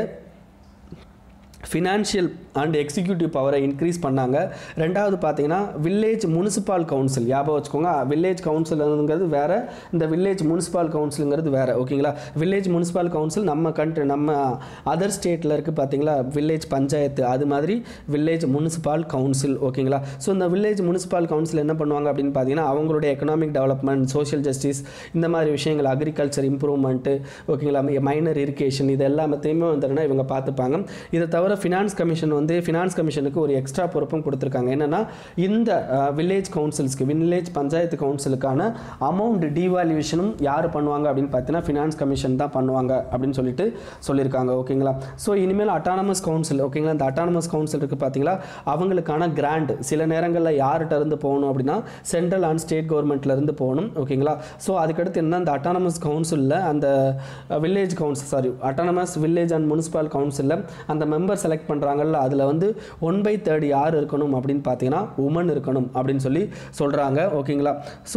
ஃபினான்ஷியல் அண்ட் எக்ஸிக்யூட்டிவ் பவரை இன்க்ரீஸ் பண்ணாங்க ரெண்டாவது பார்த்தீங்கன்னா வில்லேஜ் முனிசிபால் கவுன்சில் ஞாபகம் வச்சுக்கோங்க வில்லேஜ் கவுன்சிலுங்கிறது வேறு இந்த வில்லேஜ் முனிசிபால் கவுன்சிலுங்கிறது வேறு ஓகேங்களா வில்லேஜ் முனிசிபால் கவுன்சில் நம்ம கண்ட்ரி நம்ம அதர் ஸ்டேட்டில் இருக்குது பார்த்தீங்களா வில்லேஜ் பஞ்சாயத்து அது மாதிரி வில்லேஜ் முனிசிபால் கவுன்சில் ஓகேங்களா ஸோ இந்த வில்லேஜ் முனிசிபால் கவுன்சில் என்ன பண்ணுவாங்க அப்படின்னு பார்த்தீங்கன்னா அவங்களுடைய எக்கனாமிக் டெவலப்மெண்ட் சோஷியல் ஜஸ்டிஸ் இந்த மாதிரி விஷயங்கள் அக்ரிகல்ச்சர் இம்ப்ரூவ்மெண்ட்டு ஓகேங்களா மைனர் இரிகேஷன் இது எல்லாத்தையுமே வந்துன்னா இவங்க பார்த்துப்பாங்க இதை தவிர ஃபினான்ஸ் கமிஷன் வந்து ஃபினான்ஸ் கமிஷனுக்கு ஒரு எக்ஸ்ட்ரா பொறுப்பும் கொடுத்துருக்காங்க என்னென்னா இந்த வில்லேஜ் கவுன்சில்ஸ்க்கு வில்லேஜ் பஞ்சாயத்து கவுன்சிலுக்கான அமௌண்ட் டிவால்யூஷனும் யார் பண்ணுவாங்க அப்படின்னு பார்த்தீங்கன்னா ஃபினான்ஸ் கமிஷன் தான் பண்ணுவாங்க அப்படின்னு சொல்லிட்டு சொல்லியிருக்காங்க ஓகேங்களா ஸோ இனிமேல் அட்டானமஸ் கவுன்சில் ஓகேங்களா இந்த அட்டானமஸ் கவுன்சில் இருக்குது பார்த்தீங்களா அவங்களுக்கான கிராண்ட் சில நேரங்களில் யார்கிட்ட இருந்து போகணும் அப்படின்னா சென்ட்ரல் அண்ட் ஸ்டேட் கவர்மெண்ட்ல இருந்து போகணும் ஓகேங்களா ஸோ அதுக்கடுத்து என்ன அந்த அட்டானமஸ் கவுன்சிலில் அந்த village council sorry autonomous village and municipal கவுன்சிலில் அந்த மெம்பர் செலக்ட் பண்ணுறாங்கல்ல அதில் வந்து ஒன் பை தேர்ட் யார் இருக்கணும் அப்படின்னு பார்த்தீங்கன்னா உமன் இருக்கணும் அப்படின்னு சொல்லி சொல்கிறாங்க ஓகேங்களா ஸோ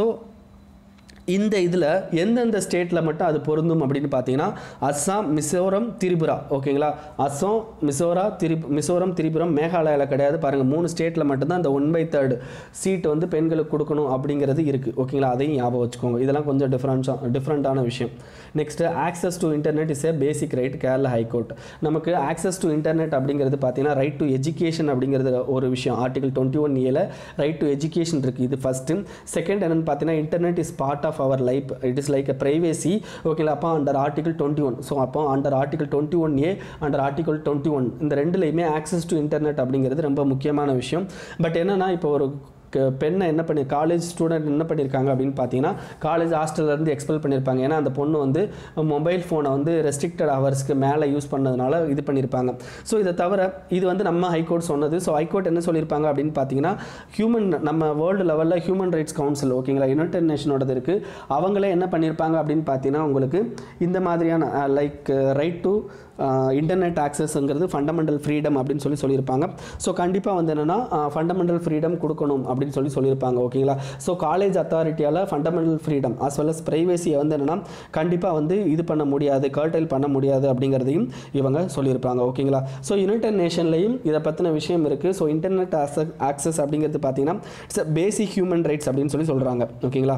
இந்த இதில் எந்தெந்த ஸ்டேட்டில் மட்டும் அது பொருந்தும் அப்படின்னு பார்த்தீங்கன்னா அஸ்ஸாம் மிசோரம் திரிபுரா ஓகேங்களா அஸ்ஸாம் மிசோரா திரி மிசோரம் திரிபுரம் மேகாலயாவில் கிடையாது பாருங்கள் மூணு ஸ்டேட்டில் மட்டும்தான் அந்த ஒன் பை தேர்ட் சீட் வந்து பெண்களுக்கு கொடுக்கணும் அப்படிங்கிறது இருக்குது ஓகேங்களா அதையும் ஞாபகம் வச்சுக்கோங்க இதெல்லாம் கொஞ்சம் டிஃப்ரெண்ட்ஸாக டிஃப்ரெண்ட்டான விஷயம் next access to internet is a basic right Kerala high court நமக்கு ஆக்சஸ் டு இன்டர்நெட் அப்படிங்கிறது பார்த்தீங்கன்னா ரைட் டு எஜுகேஷன் அப்படிங்கிறது ஒரு விஷயம் ஆர்டிகல் டுவெண்ட்டி ஒன் ஏல ரைட் டு எஜுகேஷன் இருக்குது இது ஃபஸ்ட்டு செகண்ட் என்னென்னு பார்த்தீங்கன்னா internet is part of our life it is like a privacy ஓகேங்களா அப்போ under article twenty one so அப்போ under article twenty one A under article twenty one இந்த ரெண்டுலையுமே ஆக்சஸ் டு இன்டர்நெட் அப்படிங்கிறது ரொம்ப முக்கியமான விஷயம் பட் என்னென்னா இப்போ ஒரு க- பெண்ணை என்ன பண்ணி காலேஜ் ஸ்டூடெண்ட் என்ன பண்ணியிருக்காங்க அப்படின்னு பார்த்தீங்கன்னா காலேஜ் ஹாஸ்டல்லேருந்து எக்ஸ்பெல் பண்ணியிருப்பாங்க ஏன்னா அந்த பொண்ணு வந்து மொபைல் ஃபோனை வந்து ரெஸ்ட்ரிக்டட் ஹவர்ஸ்க்கு மேலே யூஸ் பண்ணதுனால இது பண்ணியிருப்பாங்க ஸோ இதை தவிர இது வந்து நம்ம ஹைகோர்ட் சொன்னது ஸோ ஹைகோர்ட் என்ன சொல்லியிருப்பாங்க அப்படின்னு பார்த்தீங்கன்னா ஹியூமன் நம்ம வேர்ல்டு லெவலில் ஹியூமன் ரைட்ஸ் கவுன்சில் ஓகேங்களா யுனைடெட் நேஷனோடது இருக்குது அவங்களே என்ன பண்ணியிருப்பாங்க அப்படின்னு பார்த்தீங்கன்னா உங்களுக்கு இந்த மாதிரியான லைக் ரைட் டு இன்டர்நெட் ஆக்சஸ்ங்கிறது ஃபண்டமெண்டல் ஃப்ரீடம் அப்படின்னு சொல்லி சொல்லியிருப்பாங்க ஸோ கண்டிப்பாக வந்து என்னென்னா ஃபண்டமெண்டல் ஃப்ரீடம் கொடுக்கணும் அப்படின்னு சொல்லி சொல்லியிருப்பாங்க ஓகேங்களா ஸோ காலேஜ் அத்தாரிட்டியால் fundamental freedom as well as ப்ரைவேசியை வந்து என்னென்னா கண்டிப்பாக வந்து இது பண்ண முடியாது கர்டைல் பண்ண முடியாது அப்படிங்கிறதையும் இவங்க சொல்லியிருப்பாங்க ஓகேங்களா ஸோ யுனைடெட் நேஷன்லையும் இதை பற்றின விஷயம் இருக்குது ஸோ இன்டர்நெட் ஆக்சஸ் அப்படிங்கிறது பார்த்தீங்கன்னா இட்ஸ் பேசிக் ஹியூமன் ரைட்ஸ் அப்படின்னு சொல்லி சொல்கிறாங்க ஓகேங்களா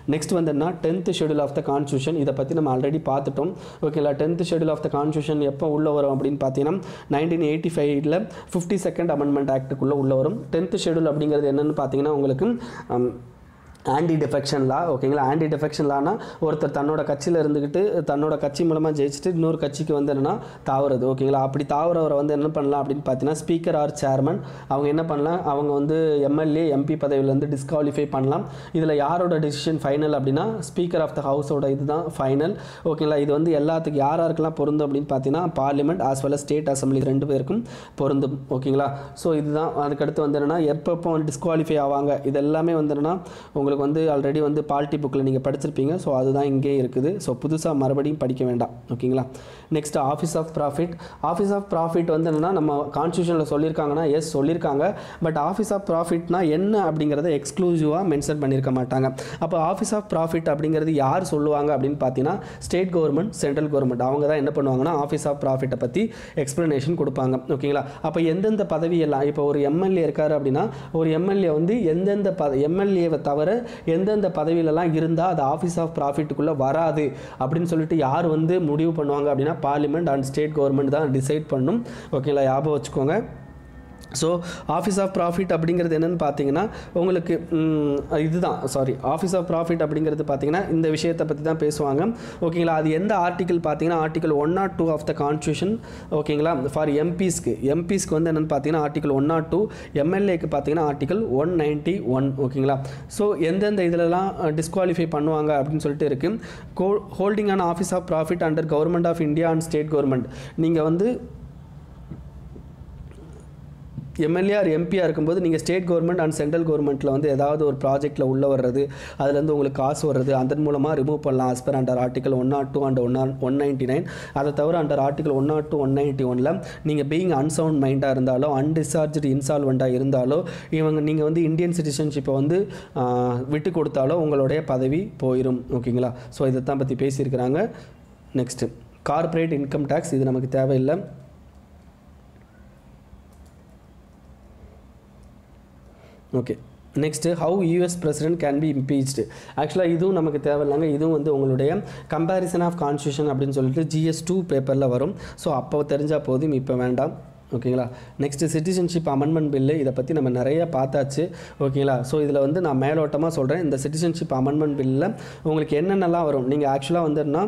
நெக்ஸ்ட் வந்து என்ன tenth schedule of the constitution இதை பற்றி நம்ம ஆல்ரெடி பார்த்துட்டோம் ஓகேங்களா tenth schedule of the constitution எப்போ உள்ள வரும் அப்படின்னு பார்த்தீங்கன்னா நைன்டீன் எயிட்டி ஃபைவ்ல ஃபிஃப்டி செகண்ட் அமெண்ட்மெண்ட் ஆக்ட்டுக்குள்ளே உள்ள வரும் டென்த் ஷெடியூல் அப்படிங்கிறது என்னென்னு பார்த்தீங்கன்னா உங்களுக்கு um, ஆன்டி டிஃபெக்ஷன் லா ஓகேங்களா ஆன்டி டிஃபெக்ஷன் லானா ஒருத்தர் தன்னோட கட்சியில் இருந்துக்கிட்டு தன்னோட கட்சி மூலமாக ஜெயிச்சுட்டு இன்னொரு கட்சிக்கு வந்து என்னென்னா தாவுறது ஓகேங்களா அப்படி தாவுறவரை வந்து என்ன பண்ணலாம் அப்படின்னு பார்த்தீங்கன்னா ஸ்பீக்கர் ஆர் சேர்மன் அவங்க என்ன பண்ணலாம் அவங்க வந்து எம்எல்ஏ எம்பி பதவியிலேருந்து டிஸ்குவாலிஃபை பண்ணலாம் இதில் யாரோட டிசிஷன் ஃபைனல் அப்படின்னா ஸ்பீக்கர் ஆஃப் த ஹவுஸோட இதுதான் ஃபைனல் ஓகேங்களா இது வந்து எல்லாத்துக்கும் யார் யாருக்கெல்லாம் பொருந்தும் அப்படின்னு பார்த்தீங்கன்னா parliament as well state assembly ரெண்டு பேருக்கும் பொருந்தும் ஓகேங்களா ஸோ இதுதான் அதுக்கடுத்து வந்து என்னென்னா எப்பப்போ வந்து டிஸ்குவாலிஃபை ஆவாங்க இது எல்லாமே வந்து என்னென்னா உங்களுக்கு வந்து ஆல்ரெடி வந்து பாலிட்டி புக்கில் நீங்கள் படிச்சிருப்பீங்க ஸோ அதுதான் இங்கே இருக்குது ஸோ புதுசாக மறுபடியும் படிக்க வேண்டாம் ஓகேங்களா next office of profit office of profit வந்து என்னென்னா நம்ம கான்ஸ்டியூஷனில் சொல்லியிருக்காங்கன்னா எஸ் சொல்லியிருக்காங்க பட் ஆஃபீஸ் ஆஃப் ப்ராஃபிட்னா என்ன அப்படிங்கிறத எக்ஸ்க்ளூசிவாக மென்ஷன் பண்ணியிருக்க மாட்டாங்க அப்போ ஆஃபீஸ் ஆஃப் ப்ராஃபிட் அப்படிங்கிறது யார் சொல்லுவாங்க அப்படின்னு பார்த்தீங்கன்னா ஸ்டேட் கவர்மெண்ட் சென்ட்ரல் கவர்மெண்ட் அவங்க தான் என்ன பண்ணுவாங்கன்னா ஆஃபீஸ் ஆஃப் ப்ராஃபிட்டை பற்றி எக்ஸ்ப்ளனேஷன் கொடுப்பாங்க ஓகேங்களா அப்போ எந்தெந்த பதவி எல்லாம் இப்போ ஒரு எம்எல்ஏ இருக்காரு அப்படின்னா ஒரு எம்எல்ஏ வந்து எந்தெந்த பத எம்எல்ஏவை தவிர எந்தெந்த பதவியிலலாம் இருந்தால் அது ஆஃபீஸ் ஆஃப் ப்ராஃபிட்டுக்குள்ளே வராது அப்படின்னு சொல்லிட்டு யார் வந்து முடிவு பண்ணுவாங்க அப்படின்னா பார்லிமெண்ட் அண்ட் ஸ்டேட் கவர்மெண்ட் தான் டிசைட் பண்ணும் ஓகேங்களா ஞாபகம் வச்சுக்கோங்க ஸோ ஆஃபீஸ் ஆஃப் ப்ராஃபிட் அப்படிங்கிறது என்னென்னு பார்த்தீங்கன்னா உங்களுக்கு ம், இதுதான் சாரி ஆஃபீஸ் ஆஃப் ப்ராஃபிட் அப்படிங்கிறது பார்த்தீங்கன்னா இந்த விஷயத்தை பற்றி தான் பேசுவாங்க ஓகேங்களா அது எந்த ஆர்டிக்கல் பார்த்தீங்கன்னா article one not two of the constitution ஓகேங்களா ஃபார் எம்பிஸ்க்கு எம்பிஸ்க்கு வந்து என்னென்னு பார்த்தீங்கன்னா ஆர்டிக்கல் ஒன் நாட் டூ எம்எல்ஏக்கு பார்த்தீங்கன்னா ஆர்டிக்கல் ஒன் நைன்ட்டி ஒன் ஓகேங்களா ஸோ எந்தெந்த இதிலலாம் டிஸ்குவாலிஃபை பண்ணுவாங்க அப்படின்னு சொல்லிட்டு இருக்குது கோ holding on office of profit under government of India and state government நீங்கள் வந்து எம்எல்ஏ ஆர் எம்பியாக இருக்கும்போது நீங்கள் ஸ்டேட் கவர்மெண்ட் அண்ட் சென்ட்ரல் கவர்மெண்ட்டில் வந்து ஏதாவது ஒரு ப்ராஜெக்ட்டில் உள்ளே வர்றது அதுலேருந்து உங்களுக்கு காசு வர்றது அதன் மூலமாக ரிமூவ் பண்ணலாம் as per under article one not two and one one ninety nine அதை தவிர under article one not two one ninety ஒனில் நீங்கள் பீயிங் அன்சவுண்ட் மைண்டாக இருந்தாலோ அன்டிஸ்சார்ஜ்டு இன்சால்வெண்ட்டாக இருந்தாலோ இவங்க நீங்கள் வந்து இந்தியன் சிட்டிசன்ஷிப்பை வந்து ஆஹ், விட்டு கொடுத்தாலோ உங்களுடைய பதவி போயிடும் ஓகேங்களா ஸோ இதை தான் பற்றி பேசியிருக்கிறாங்க நெக்ஸ்ட்டு கார்ப்பரேட் இன்கம் டேக்ஸ் இது நமக்கு தேவையில்லை okay next how US president can be impeached ஆக்சுவலாக இதுவும் நமக்கு தேவையில்லைங்க இதுவும் வந்து உங்களுடைய கம்பேரிசன் ஆஃப் கான்ஸ்டியூஷன் அப்படின்னு சொல்லிட்டு ஜிஎஸ் டூ பேப்பரில் வரும் ஸோ அப்போ தெரிஞ்சால் போதும் இப்போ வேண்டாம் ஓகேங்களா நெக்ஸ்ட்டு சிட்டிசன்ஷிப் அமெண்ட்மெண்ட் பில்லு இதை பற்றி நம்ம நிறைய பார்த்தாச்சு ஓகேங்களா ஸோ இதில் வந்து நான் மேலோட்டமாக சொல்கிறேன் இந்த சிட்டிசன்ஷிப் அமெண்ட்மெண்ட் பில்லில் உங்களுக்கு என்னென்னலாம் வரும் நீங்கள் ஆக்சுவலாக வந்துன்னா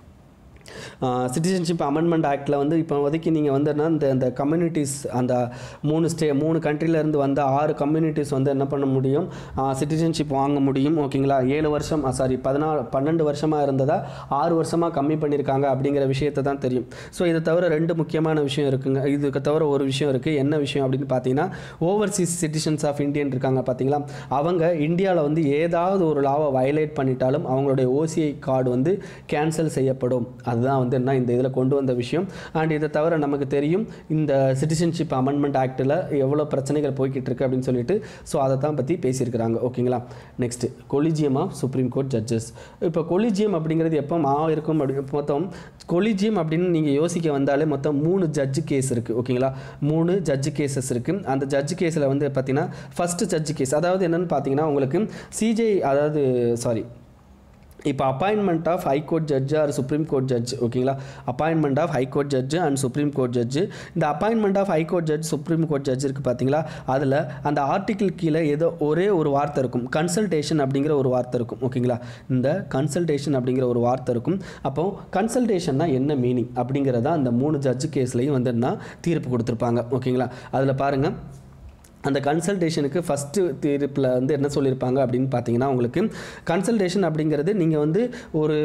சிட்டிசன்ஷிப் அமெண்ட்மெண்ட் ஆக்டில் வந்து இப்போ ஒதுக்கி நீங்கள் வந்து என்ன இந்த இந்த கம்யூனிட்டிஸ் அந்த மூணு ஸ்டே மூணு கண்ட்ரிலேருந்து வந்த ஆறு கம்யூனிட்டிஸ் வந்து என்ன பண்ண முடியும் சிட்டிசன்ஷிப் வாங்க முடியும் ஓகேங்களா ஏழு வருஷம் சாரி பதினாலு பன்னெண்டு வருஷமாக இருந்ததா ஆறு வருஷமாக கம்மி பண்ணியிருக்காங்க அப்படிங்கிற விஷயத்தை தான் தெரியும் ஸோ இதை தவிர ரெண்டு முக்கியமான விஷயம் இருக்குங்க இதுக்கு தவிர ஒரு விஷயம் இருக்குது என்ன விஷயம் அப்படின்னு பார்த்தீங்கன்னா ஓவர்சீஸ் சிட்டிசன்ஸ் ஆஃப் இந்தியன் இருக்காங்க பார்த்தீங்களா அவங்க இந்தியாவில் வந்து ஏதாவது ஒரு லாவை வயலேட் பண்ணிட்டாலும் அவங்களுடைய ஓசிஐ கார்டு வந்து கேன்சல் செய்யப்படும் அதுதான் வந்து என்ன இந்த இதில் கொண்டு வந்த விஷயம் அண்ட் இதை தவிர நமக்கு தெரியும் இந்த சிட்டிசன்ஷிப் அமெண்ட்மெண்ட் ஆக்டில் எவ்வளோ பிரச்சனைகள் போய்கிட்டு இருக்கு அப்படின்னு சொல்லிட்டு ஸோ அதை தான் பற்றி பேசியிருக்கிறாங்க ஓகேங்களா next collegium of supreme court judges இப்போ கொலிஜியம் அப்படிங்கிறது எப்போ மா இருக்கும் அப்படி மொத்தம் கொலிஜியம் அப்படின்னு நீங்கள் யோசிக்க வந்தாலே மொத்தம் மூணு ஜட்ஜு கேஸ் இருக்குது ஓகேங்களா மூணு ஜட்ஜு கேசஸ் இருக்குது அந்த ஜட்ஜு கேஸில் வந்து பார்த்தீங்கன்னா ஃபஸ்ட்டு ஜட்ஜு கேஸ் அதாவது என்னென்னு பார்த்தீங்கன்னா உங்களுக்கு சிஜே அதாவது சாரி இப்போ appointment of high court judge or supreme court judge ஓகேங்களா appointment of high court judge and supreme court judge இந்த appointment of high court judge supreme court judge இருக்குது பார்த்தீங்களா அதில் அந்த ஆர்டிக்கிள் கீழே ஏதோ ஒரே ஒரு வார்த்தை இருக்கும் கன்சல்டேஷன் அப்படிங்கிற ஒரு வார்த்தை இருக்கும் ஓகேங்களா இந்த கன்சல்டேஷன் அப்படிங்கிற ஒரு வார்த்தை இருக்கும் அப்போ கன்சல்டேஷன்னா என்ன மீனிங் அப்படிங்கிறத அந்த மூணு ஜட்ஜு கேஸ்லையும் வந்து என்ன தீர்ப்பு கொடுத்துருப்பாங்க ஓகேங்களா அதில் பாருங்கள் அந்த கன்சல்டேஷனுக்கு ஃபஸ்ட்டு தீர்ப்பில் வந்து என்ன சொல்லியிருப்பாங்க அப்படின்னு பார்த்தீங்கன்னா உங்களுக்கு கன்சல்டேஷன் அப்படிங்கிறது நீங்கள் வந்து ஒரு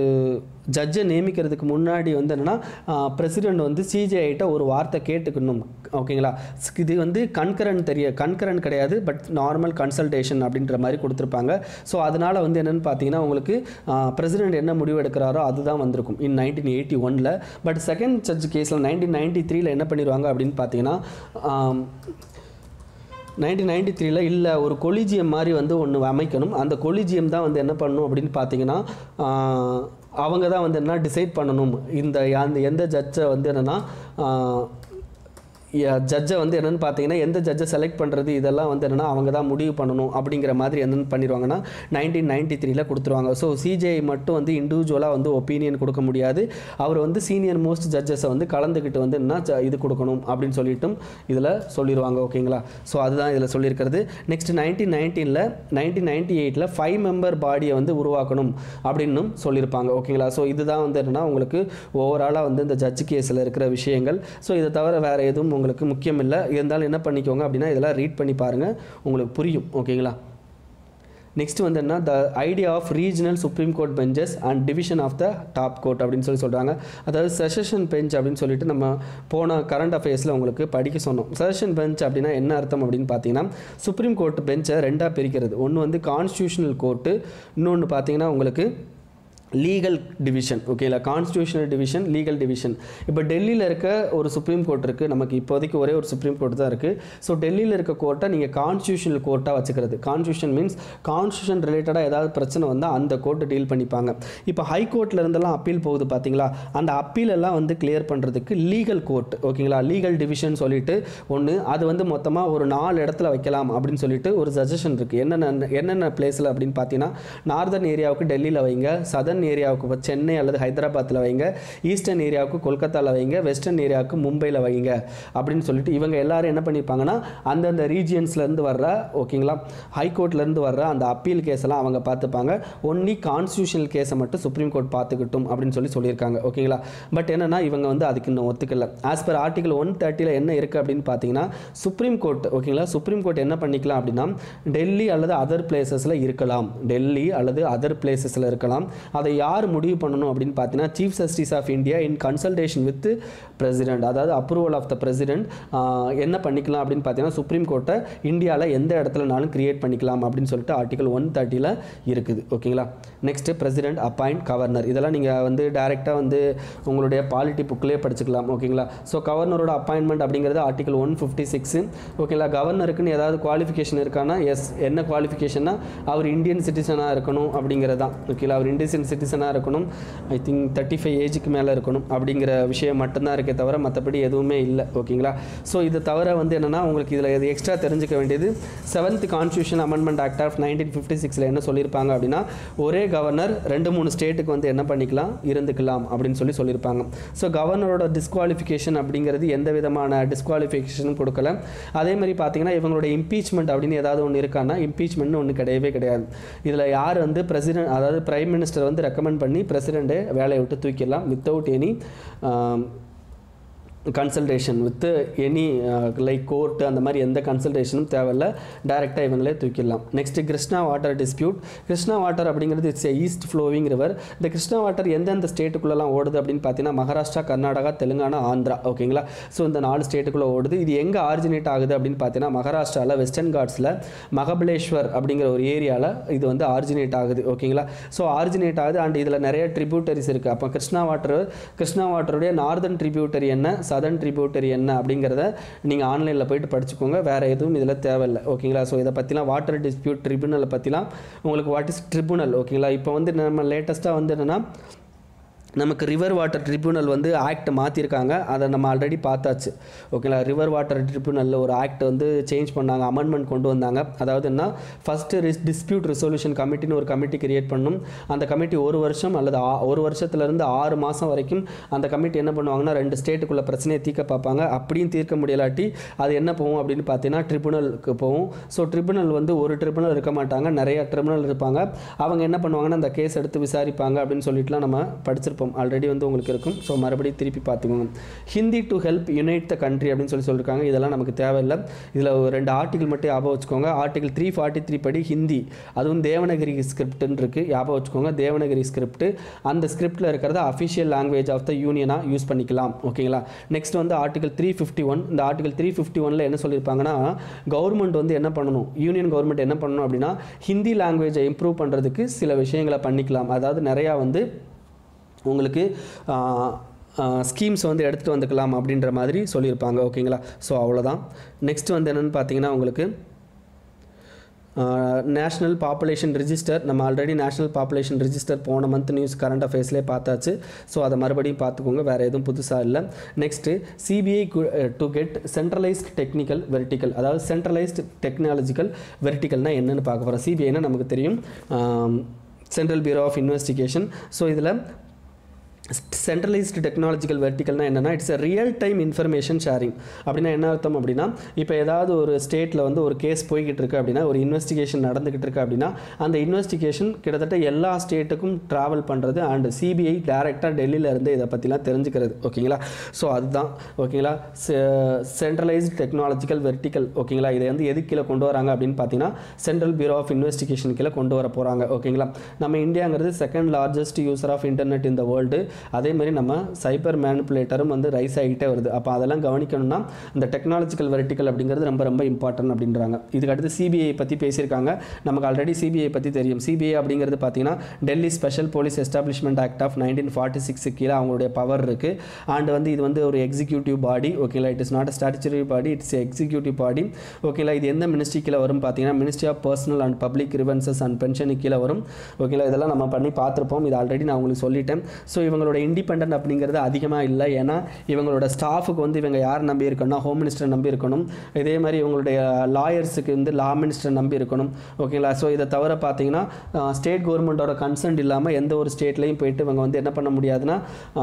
ஜட்ஜை நியமிக்கிறதுக்கு முன்னாடி வந்து என்னென்னா பிரசிடெண்ட் வந்து சிஜிஐட்ட ஒரு வார்த்தை கேட்டுக்கணும் ஓகேங்களா இது வந்து கன்கரன் தெரிய கன்கரன் கிடையாது பட் நார்மல் கன்சல்டேஷன் அப்படின்ற மாதிரி கொடுத்துருப்பாங்க ஸோ அதனால் வந்து என்னென்னு பார்த்தீங்கன்னா உங்களுக்கு பிரசிடெண்ட் என்ன முடிவு எடுக்கிறாரோ அதுதான் வந்திருக்கும் இன் நைன்டீன் எயிட்டி ஒனில் பட் செகண்ட் ஜட்ஜ் கேஸில் நைன்டீன் நைன்டி த்ரீல என்ன பண்ணிடுவாங்க அப்படின்னு பார்த்தீங்கன்னா ஆம், நைன்டீன் நைன்டி த்ரீல இல்லை ஒரு கொலிஜியம் மாதிரி வந்து ஒன்று அமைக்கணும் அந்த கொலிஜியம் தான் வந்து என்ன பண்ணணும் அப்படின்னு பார்த்தீங்கன்னா ஆஹ், அவங்க தான் வந்து என்ன டிசைட் பண்ணணும் இந்த அந்த எந்த ஜட்ஜை வந்து என்னென்னா ஜட்ஜை வந்து என்னென்னு பார்த்தீங்கன்னா எந்த ஜட்ஜை செலக்ட் பண்ணுறது இதெல்லாம் வந்து என்னென்னா அவங்க தான் முடிவு பண்ணணும் அப்படிங்கிற மாதிரி என்னென்னு பண்ணிடுவாங்கன்னா நைன்டீன் நைன்டி த்ரீல கொடுத்துருவாங்க ஸோ சிஜேஐ மட்டும் வந்து இண்டிவிஜுவலாக வந்து ஒப்பீனியன் கொடுக்க முடியாது அவர் வந்து சீனியர் மோஸ்ட் ஜட்ஜஸை வந்து கலந்துக்கிட்டு வந்து என்ன ஜ- இது கொடுக்கணும் அப்படின்னு சொல்லிட்டும் இதில் சொல்லிடுவாங்க ஓகேங்களா ஸோ அதுதான் இதில் சொல்லியிருக்கிறது நெக்ஸ்ட் நைன்டீன் நைன்டீனில் நைன்டீன் நைன்டி எயிட்டில் ஃபைவ் மெம்பர் பாடியை வந்து உருவாக்கணும் அப்படின்னும் சொல்லியிருப்பாங்க ஓகேங்களா ஸோ இதுதான் வந்து என்னென்னா உங்களுக்கு ஓவராலாக வந்து இந்த ஜட்ஜ் கேஸில் இருக்கிற விஷயங்கள் ஸோ இதை தவிர வேறு எதுவும் உங்களுக்கு முக்கியம் இல்லை இருந்தாலும் என்ன பண்ணிக்கோங்க அப்படின்னா இதெல்லாம் ரீட் பண்ணி பாருங்கள் உங்களுக்கு புரியும் ஓகேங்களா நெக்ஸ்ட் வந்து என்ன the idea of regional supreme court benches and division of the top court அப்படின்னு சொல்லி சொல்கிறாங்க அதாவது செஷன் பெஞ்ச் அப்படின்னு சொல்லிட்டு நம்ம போன கரண்ட் அஃபேர்ஸில் உங்களுக்கு படிக்க சொன்னோம் செஷன் பெஞ்ச் அப்படின்னா என்ன அர்த்தம் அப்படின்னு பார்த்தீங்கன்னா சுப்ரீம் கோர்ட் பெஞ்சை ரெண்டாக பிரிக்கிறது ஒன்று வந்து கான்ஸ்டியூஷனல் கோர்ட்டு இன்னொன்று பார்த்தீங்கன்னா உங்களுக்கு லீகல் டிவிஷன் ஓகேங்களா கான்ஸ்டியூஷனல் டிவிஷன் லீகல் டிவிஷன் இப்போ டெல்லியில் இருக்க ஒரு சுப்ரீம் கோர்ட் இருக்குது நமக்கு இப்போதைக்கு ஒரே ஒரு சுப்ரீம் கோர்ட் தான் இருக்குது ஸோ டெல்லியில் இருக்க கோர்ட்டை நீங்கள் கான்ஸ்டியூஷனல் கோர்ட்டாக வச்சுக்கிறது கான்ஸ்டியூஷன் மீன்ஸ் கான்ஸ்டியூஷன் ரிலேட்டடாக ஏதாவது பிரச்சனை வந்தால் அந்த கோர்ட்டு டீல் பண்ணிப்பாங்க இப்போ ஹை கோர்ட்டில் இருந்தெல்லாம் அப்பீல் போகுது பார்த்தீங்களா அந்த அப்பீல் எல்லாம் வந்து கிளியர் பண்ணுறதுக்கு லீகல் கோர்ட் ஓகேங்களா லீகல் டிவிஷன் சொல்லிட்டு ஒன்று அது வந்து மொத்தமாக ஒரு நாலு இடத்துல வைக்கலாம் அப்படின்னு சொல்லிட்டு ஒரு சஜஷன் இருக்குது என்னென்ன என்னென்ன பிளேஸில் அப்படின்னு பார்த்தீங்கன்னா நார்தர்ன் ஏரியாவுக்கு டெல்லியில் வைங்க சதர்ன் ஏரியாவுக்கு இப்போ சென்னை அல்லது ஹைதராபாத்தில் வைங்க ஈஸ்டர்ன் ஏரியாவுக்கு கொல்கத்தாவில் வைங்க வெஸ்டர்ன் ஏரியாவுக்கு மும்பையில் வைங்க அப்படின்னு சொல்லிட்டு இவங்க எல்லாரும் என்ன பண்ணியிருப்பாங்கன்னா அந்தந்த ரீஜியன்ஸ்லேருந்து வர்ற ஓகேங்களா ஹைகோர்ட்லேருந்து வர்ற அந்த அப்பீல் கேஸ் எல்லாம் அவங்க பார்த்துப்பாங்க ஒன்லி கான்ஸ்டியூஷனல் கேஸை மட்டும் சுப்ரீம் கோர்ட் பார்த்துக்கிட்டும் அப்படின்னு சொல்லி சொல்லியிருக்காங்க ஓகேங்களா பட் என்னன்னா இவங்க வந்து அதுக்கு இன்னும் ஒத்துக்கல ஆஸ் பர் ஆர்டிகல் ஒன் தேர்ட்டியில் என்ன இருக்குது அப்படின்னு பார்த்தீங்கன்னா சுப்ரீம் கோர்ட் ஓகேங்களா சுப்ரீம் கோர்ட் என்ன பண்ணிக்கலாம் அப்படின்னா டெல்லி அல்லது அதர் பிளேசஸில் இருக்கலாம் டெல்லி அல்லது அதர் பிளேசஸில் இருக்கலாம் அதை யார் முடிவு பண்ணணும் அப்படின்னு பார்த்தீங்கன்னா chief justice of India in consultation with president அதாவது அப்ரூவல் ஆஃப் த பிரசிடென்ட் என்ன பண்ணிக்கலாம் அப்படின்னு பார்த்தீங்கன்னா சுப்ரீம் கோர்ட்டை இந்தியாவில் எந்த இடத்துலனாலும் கிரியேட் பண்ணிக்கலாம் அப்படின்னு சொல்லிட்டு ஆர்டிகல் ஒன் தேர்ட்டியில் இருக்குது ஓகேங்களா நெக்ஸ்ட் பிரசிடென்ட் அப்பாயிண்ட் கவர்னர் இதெல்லாம் நீங்கள் வந்து டைரெக்டாக வந்து உங்களுடைய பாலிட்டி புக்கிலே படிச்சுக்கலாம் ஓகேங்களா ஸோ கவர்னரோட அப்பாயின்மெண்ட் அப்படிங்கிறது ஆர்டிகல் ஒன் ஃபிஃப்டி சிக்ஸு ஓகேங்களா கவர்னருக்குன்னு ஏதாவது குவாலிஃபிகேஷன் இருக்கான்னா எஸ் என்ன குவாலிஃபிகேஷன்னா அவர் இந்தியன் சிட்டிசனாக இருக்கணும் அப்படிங்கிறது தான் ஓகேங்களா அவர் இந்தியன் சிட்டிசனாக இருக்கணும் ஐ திங்க் தேர்ட்டி ஃபைவ் ஏஜுக்கு மேலே இருக்கணும் அப்படிங்கிற விஷயம் மட்டும்தான் இருக்கே தவிர மற்றபடி எதுவுமே இல்லை ஓகேங்களா ஸோ இது தவிர வந்து என்னென்னா உங்களுக்கு இதில் இது எக்ஸ்ட்ரா தெரிஞ்சுக்க வேண்டியது seventh constitution amendment act of nineteen fifty சிக்ஸில் என்ன சொல்லியிருப்பாங்க அப்படின்னா ஒரே கவர்னர் ரெண்டு மூணு ஸ்டேட்டுக்கு வந்து என்ன பண்ணிக்கலாம் இருந்துக்கலாம் அப்படின்னு சொல்லி சொல்லியிருப்பாங்க ஸோ கவர்னரோட டிஸ்குவாலிஃபிகேஷன் அப்படிங்கிறது எந்த விதமான டிஸ்குவாலிஃபிகேஷனும் கொடுக்கல அதே மாதிரி பார்த்தீங்கன்னா இவங்களோட இம்பீச்மெண்ட் அப்படின்னு ஏதாவது ஒன்று இருக்கான்னா இம்பீச்மெண்ட்னு ஒன்று கிடையவே கிடையாது இதில் யார் வந்து பிரசிடென்ட் அதாவது பிரைம் மினிஸ்டர் வந்து ரெக்கமெண்ட் பண்ணி பிரசிடெண்ட்டை வேலையை விட்டு தூக்கிடலாம் without any consultation with any like court அந்த மாதிரி எந்த கன்சல்டேஷனும் தேவையில்ல டைரெக்டாக இவங்களே தூக்கிடலாம் next Krishna water dispute Krishna water அப்படிங்கிறது இட்ஸ் ஈஸ்ட் ஃப்ளோவிங் ரிவர் இந்த கிருஷ்ணா வாட்டர் எந்தெந்த ஸ்டேட்டுக்குள்ளெல்லாம் ஓடுது அப்படின்னு பார்த்தீங்கன்னா மகாராஷ்டிரா கர்நாடகா தெலுங்கானா ஆந்திரா ஓகேங்களா ஸோ இந்த நாலு ஸ்டேட்டுக்குள்ளே ஓடுது இது எங்கே ஆரிஜினேட் ஆகுது அப்படின்னு பார்த்தீங்கன்னா மகாராஷ்டிராவில் வெஸ்டர்ன் காட்ஸில் மகபலேஸ்வர் அப்படிங்கிற ஒரு ஏரியாவில் இது வந்து ஆரிஜினேட் ஆகுது ஓகேங்களா ஸோ ஆரிஜினேட் ஆகுது அண்ட் இதில் நிறைய ட்ரிபியூட்டரிஸ் இருக்குது அப்போ கிருஷ்ணா வாட்டர் கிருஷ்ணா வாட்டருடைய நார்தன் ட்ரிபியூட்டரி என்ன சதர்ன் ட்ரிபியூட்டரி என்ன அப்படிங்கிறத நீங்கள் ஆன்லைனில் போயிட்டு படிச்சுக்கோங்க வேறு எதுவும் இதில் தேவையில்லை ஓகேங்களா ஸோ இதை பற்றிலாம் வாட்டர் டிஸ்பியூட் ட்ரிபியூனலை பற்றிலாம் உங்களுக்கு வாட் இஸ் ட்ரிபுனல் ஓகேங்களா இப்போ வந்து நம்ம லேட்டஸ்ட்டாக வந்து என்னென்னா நமக்கு ரிவர் வாட்டர் ட்ரிபியூனல் வந்து ஆக்ட் மாற்றிருக்காங்க அதை நம்ம ஆல்ரெடி பார்த்தாச்சு ஓகேங்களா ரிவர் வாட்டர் ட்ரிபியூனலில் ஒரு ஆக்ட் வந்து சேஞ்ச் பண்ணாங்க அமெண்ட்மெண்ட் கொண்டு வந்தாங்க அதாவது என்ன ஃபஸ்ட்டு ரிஸ் டிஸ்பியூட் ரெசல்யூஷன் கமிட்டின்னு ஒரு கமிட்டி கிரியேட் பண்ணும் அந்த கமிட்டி ஒரு வருஷம் அல்லது ஆ- ஒரு வருஷத்துலேருந்து ஆறு மாதம் வரைக்கும் அந்த கமிட்டி என்ன பண்ணுவாங்கன்னா ரெண்டு ஸ்டேட்டுக்குள்ள பிரச்சனையை தீர்க்க பார்ப்பாங்க அப்படியும் தீர்க்க முடியலாட்டி அது என்ன போகும் அப்படின்னு பார்த்தீங்கன்னா ட்ரிபுனலுக்கு போகும் ஸோ ட்ரிபுனல் வந்து ஒரு ட்ரிபுனல் இருக்க மாட்டாங்க நிறைய ட்ரிபுனல் இருப்பாங்க அவங்க என்ன பண்ணுவாங்கன்னா அந்த கேஸ் எடுத்து விசாரிப்பாங்க அப்படின்னு சொல்லிட்டுலாம் நம்ம படிச்சிருப்போம் ஆல்ரெடி வந்து உங்களுக்கு இருக்கும் ஸோ மறுபடியும் திருப்பி பார்த்துக்கோங்க Hindi to help unite the country அப்படின்னு சொல்லி சொல்லியிருக்காங்க இதெல்லாம் நமக்கு தேவையில்லை இதில் ஒரு ரெண்டு ஆர்டிகல் மட்டும் ஞாபகம் வச்சுக்கோங்க ஆர்டிகல் த்ரீ ஃபார்ட்டி த்ரீ படி ஹிந்தி அதுவும் தேவனகிரி ஸ்கிரிப்ட்னு இருக்குது ஞாபகம் வச்சுக்கோங்க தேவனகிரி ஸ்கிரிப்ட் அந்த ஸ்கிரிப்டில் இருக்கிறத அஃபிஷியல் லாங்குவேஜ் ஆஃப் த யூனியனாக யூஸ் பண்ணிக்கலாம் ஓகேங்களா நெக்ஸ்ட் வந்து ஆர்டிகல் த்ரீ ஃபிஃப்டி ஒன் இந்த ஆர்டிகல் த்ரீ ஃபிஃப்டி ஒனில் என்ன சொல்லியிருப்பாங்கன்னா கவர்மெண்ட் வந்து என்ன பண்ணணும் யூனியன் கவர்மெண்ட் என்ன பண்ணணும் அப்படின்னா ஹிந்தி லாங்குவேஜை இம்ப்ரூவ் பண்ணுறதுக்கு சில விஷயங்களை பண்ணிக்கலாம் அதாவது நிறையா வந்து உங்களுக்கு ஸ்கீம்ஸ் வந்து எடுத்துகிட்டு வந்துக்கலாம் அப்படின்ற மாதிரி சொல்லியிருப்பாங்க ஓகேங்களா ஸோ அவ்வளோதான் நெக்ஸ்ட் வந்து என்னென்னு பார்த்தீங்கன்னா உங்களுக்கு நேஷ்னல் பாப்புலேஷன் ரிஜிஸ்டர் நம்ம ஆல்ரெடி நேஷ்னல் பாப்புலேஷன் ரிஜிஸ்டர் போன மந்த் நியூஸ் கரண்ட் அஃபேர்ஸ்லேயே பார்த்தாச்சு ஸோ அதை மறுபடியும் பார்த்துக்கோங்க வேறு எதுவும் புதுசாக இல்லை next CBI to get centralised technical vertical அதாவது சென்ட்ரலைஸ்ட் டெக்னாலஜிக்கல் வெர்டிக்கல்னால் என்னென்னு பார்க்க போகிறோம் சிபிஐனா நமக்கு தெரியும் central bureau of investigation so இதில் சென்ட்ரலைஸ்டு டெக்னாலஜிக்கல் வெர்டிக்கல்னா என்னென்னா it's a real time information sharing அப்படின்னா என்ன அர்த்தம் அப்படின்னா இப்போ ஏதாவது ஒரு ஸ்டேட்டில் வந்து ஒரு கேஸ் போய்கிட்டு இருக்கு அப்படின்னா ஒரு இன்வெஸ்டிகேஷன் நடந்துக்கிட்டு இருக்கு அப்படின்னா அந்த இன்வெஸ்டிகேஷன் கிட்டத்தட்ட எல்லா ஸ்டேட்டுக்கும் ட்ராவல் பண்ணுறது அண்ட் சிபிஐ டேரெக்டாக டெல்லியில் இருந்து இதை பற்றிலாம் தெரிஞ்சுக்கிறது ஓகேங்களா ஸோ அதுதான் ஓகேங்களா சென்ட்ரலைஸ்டு டெக்னாலஜிக்கல் வெர்டிக்கல் ஓகேங்களா இதை வந்து எது கீழே கொண்டு வராங்க அப்படின்னு பார்த்தீங்கன்னா சென்ட்ரல் பியூரோ ஆஃப் இன்வெஸ்டிகேஷன் கீழே கொண்டு வர போகிறாங்க ஓகேங்களா நம்ம இந்தியாங்கிறது second largest user of internet இந்த வேர்ல்டு அதே மாதிரி நம்ம சைபர் மேனிப்புலேட்டரும் வந்து ரைஸ் ஆகிட்டே வருது அப்போ அதெல்லாம் கவனிக்கணும்னா இந்த டெக்னாலஜிக்கல் வெர்டிக்கல் அப்படிங்கிறது ரொம்ப ரொம்ப இம்பார்ட்டன்ட் அப்படின்றாங்க இதுக்கு அடுத்து சிபிஐ பற்றி பேசியிருக்காங்க நமக்கு ஆல்ரெடி சிபிஐ பற்றி தெரியும் சிபிஐ அப்படிங்கிறது பார்த்தீங்கன்னா Delhi special police establishment act of nineteen forty six கீழே அவங்களுடைய பவர் இருக்குது அண்ட் வந்து இது வந்து ஒரு எக்ஸிக்யூட்டிவ் பாடி ஓகேங்களா it is not a statutory body it's executive body ஓகேங்களா இது எந்த மினிஸ்ட்ரி கீழே வரும் பார்த்தீங்கன்னா ministry of personnel and public grievances and பென்ஷனுக்கு கீழே வரும் ஓகேங்களா இதெல்லாம் நம்ம பண்ணி பார்த்துருப்போம் இது ஆல்ரெடி நான் உங்களுக்கு சொல்லிட்டேன் ஸோ இவங்களோட இண்டிபெண்டன்ட் அப்படிங்கிறது அதிகமாக இல்லை ஏன்னா இவங்களோட ஸ்டாஃபுக்கு வந்து இவங்க யார் நம்பி இருக்கணும்னா ஹோம் மினிஸ்டர் நம்பி இருக்கணும் இதே மாதிரி இவங்களுடைய லாயர்ஸுக்கு வந்து லா மினிஸ்டர் நம்பி இருக்கணும் ஓகேங்களா ஸோ இதை தவிர பார்த்தீங்கன்னா ஸ்டேட் கவர்மெண்ட்டோட கன்சர்ன் இல்லாமல் எந்த ஒரு ஸ்டேட்லையும் போயிட்டு இவங்க வந்து என்ன பண்ண முடியாதுன்னா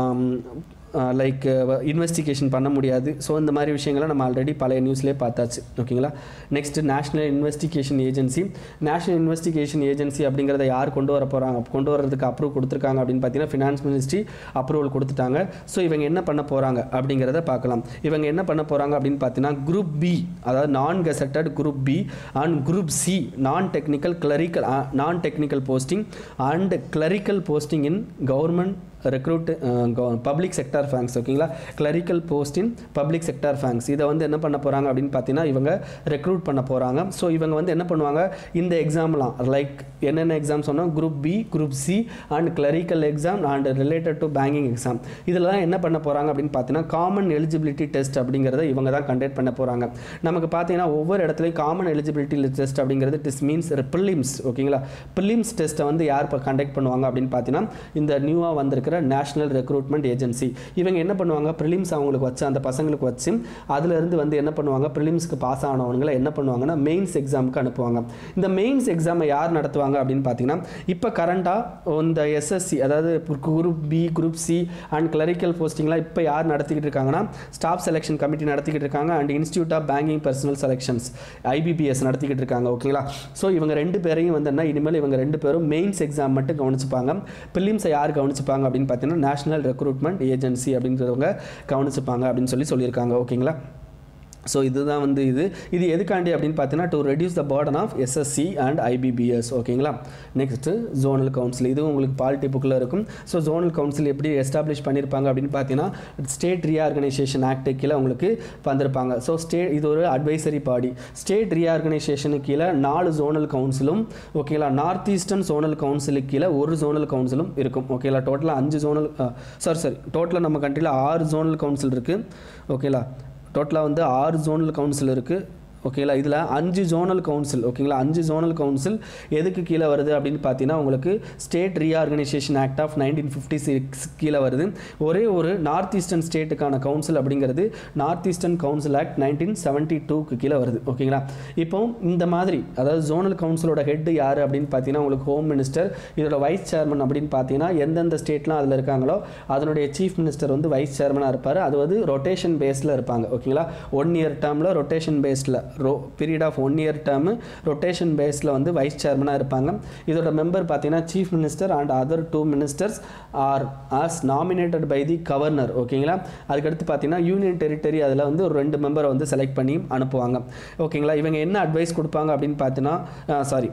லைக் இன்வெஸ்டிகேஷன் பண்ண முடியாது ஸோ இந்த மாதிரி விஷயங்களை நம்ம ஆல்ரெடி பழைய நியூஸ்லேயே பார்த்தாச்சு ஓகேங்களா next national investigation agency national investigation agency அப்படிங்கிறத யார் கொண்டு வர போகிறாங்க கொண்டு வரதுக்கு அப்ரூவ் கொடுத்துருக்காங்க அப்படின்னு பார்த்தீங்கன்னா ஃபினான்ஸ் மினிஸ்ட்ரி அப்ரூவல் கொடுத்துட்டாங்க ஸோ இவங்க என்ன பண்ண போகிறாங்க அப்படிங்கிறத பார்க்கலாம் இவங்க என்ன பண்ண போகிறாங்க அப்படின்னு பார்த்தீங்கன்னா குரூப் பி அதாவது non gazetted group B and group C non technical clerical non technical posting and clerical posting in government recruit public sector banks ஓகேங்களா clerical post in public sector banks இதை வந்து என்ன பண்ண போகிறாங்க அப்படின்னு பார்த்தீங்கன்னா இவங்க ரெக்ரூட் பண்ண போகிறாங்க ஸோ இவங்க வந்து என்ன பண்ணுவாங்க இந்த எக்ஸாம்லாம் லைக் என்னென்ன எக்ஸாம் சொன்னோம் group B group C and clerical exam and related to banking exam இதெல்லாம் என்ன பண்ண போகிறாங்க அப்படின்னு பார்த்தீங்கன்னா காமன் எலிஜிபிலிட்டி டெஸ்ட் அப்படிங்கிறத இவங்க தான் கண்டக்ட் பண்ண போகிறாங்க நமக்கு பார்த்தீங்கன்னா ஒவ்வொரு இடத்துலையும் காமன் எலிஜிபிலிட்டி டெஸ்ட் அப்படிங்கிறது டிஸ் மீன்ஸ் ப்ரிலிம்ஸ் ஓகேங்களா ப்ரிலிம்ஸ் டெஸ்ட்டை வந்து யார் இப்போ கண்டக்ட் பண்ணுவாங்க அப்படின்னு பார்த்தீங்கன்னா இந்த நியூவாக வந்திருக்கிற நேஷனல் ரெக்ரூட்மெண்ட் ஏஜென்சி இவங்க என்ன பண்ணுவாங்க ப்ரிலிம்ஸ் அவங்களுக்கு வச்சு அந்த பசங்களுக்கு வச்சு அதுலேருந்து வந்து என்ன பண்ணுவாங்க ப்ரிலிம்ஸ்க்கு பாஸ் ஆனவங்களை என்ன பண்ணுவாங்கன்னா மெயின்ஸ் எக்ஸாமுக்கு அனுப்புவாங்க இந்த மெயின்ஸ் எக்ஸாமை யார் நடத்துவாங்க அப்படின்னு பார்த்தீங்கன்னா இப்போ கரண்ட்டாக இந்த எஸ்எஸ்சி அதாவது group B group C and clerical போஸ்டிங்லாம் இப்போ யார் நடத்திக்கிட்டு இருக்காங்கன்னா ஸ்டாஃப் செலெக்ஷன் கமிட்டி நடத்திக்கிட்டு இருக்காங்க and institute of banking personnel selections IBPS நடத்திக்கிட்டு இருக்காங்க ஓகேங்களா ஸோ இவங்க ரெண்டு பேரையும் வந்து என்ன இனிமேல் இவங்க ரெண்டு பேரும் மெயின்ஸ் எக்ஸாம் மட்டும் கவனிச்சுப்பாங்க ப்ரிலிம்ஸை யார் கவனிச்சுப்பாங்க அப்படின்னு பார்த்தீங்கன்னா நேஷனல் ரெக்ரூட்மெண்ட் ஏஜென்சி அப்படின்றவங்க கவனிச்சுப்பாங்க அப்படின்னு சொல்லி சொல்லியிருக்காங்க ஓகேங்களா ஸோ இதுதான் வந்து இது இது எதுக்காண்டி அப்படின்னு பார்த்தீங்கன்னா to reduce the burden of SSC and IBPS ஓகேங்களா நெக்ஸ்ட்டு ஜோனல் கவுன்சில் இதுவும் உங்களுக்கு பாலிட்டி புக்கில் இருக்கும் ஸோ ஜோனல் கவுன்சில் எப்படி எஸ்டாப்ளிஷ் பண்ணியிருப்பாங்க அப்படின்னு பார்த்தீங்கன்னா ஸ்டேட் ரீஆர்கனைசேஷன் ஆக்ட் கீழே உங்களுக்கு வந்திருப்பாங்க ஸோ ஸ்டேட் இது ஒரு அட்வைசரி பாடி ஸ்டேட் ரீஆர்கனைசேஷனுக்கு கீழே நாலு ஜோனல் கவுன்சிலும் ஓகேங்களா நார்த் ஈஸ்டர்ன் ஜோனல் கவுன்சிலுக்கு கீழே ஒரு ஜோனல் கவுன்சிலும் இருக்கும் ஓகேங்களா டோட்டலாக அஞ்சு ஜோனல் சாரி சாரி டோட்டலாக நம்ம கண்ட்ரியில் ஆறு ஜோனல் கவுன்சில் இருக்குது ஓகேங்களா டோட்டலாக வந்து ஆறு ஜோனல் கவுன்சில் இருக்குது ஓகேங்களா இதில் அஞ்சு ஜோனல் கவுன்சில் ஓகேங்களா அஞ்சு ஜோனல் கவுன்சில் எதுக்கு கீழே வருது அப்படின்னு பார்த்தீங்கன்னா உங்களுக்கு state reorganisation act of nineteen fifty six கீழே வருது ஒரே ஒரு நார்த் ஈஸ்டர்ன் ஸ்டேட்டுக்கான கவுன்சில் அப்படிங்கிறது north eastern council act nineteen seventy டூக்கு கீழே வருது ஓகேங்களா இப்போ இந்த மாதிரி அதாவது ஜோனல் கவுன்சிலோட ஹெட் யார் அப்படின்னு பார்த்தீங்கன்னா உங்களுக்கு ஹோம் மினிஸ்டர் இதோட வைஸ் சேர்மன் அப்படின்னு பார்த்தீங்கன்னா எந்தெந்த ஸ்டேட்லாம் அதில் இருக்காங்களோ அதனுடைய சீஃப் மினிஸ்டர் வந்து வைஸ் சேர்மனாக இருப்பார் அது வந்து ரொட்டேஷன் பேஸில் இருப்பாங்க ஓகேங்களா ஒன் இயர் டேர்மில் ரொட்டேஷன் பேஸில் ரோ period of one year term rotation பேஸில் வந்து வைஸ் சேர்மனாக இருப்பாங்க இதோட மெம்பர் பார்த்தீங்கன்னா chief minister and other two ministers are as nominated by the governor ஓகேங்களா அதுக்கடுத்து பார்த்தீங்கன்னா யூனியன் டெரிட்டரி அதில் வந்து ஒரு ரெண்டு மெம்பரை வந்து செலக்ட் பண்ணி அனுப்புவாங்க ஓகேங்களா இவங்க என்ன அட்வைஸ் கொடுப்பாங்க அப்படின்னு பார்த்தீங்கன்னா சாரி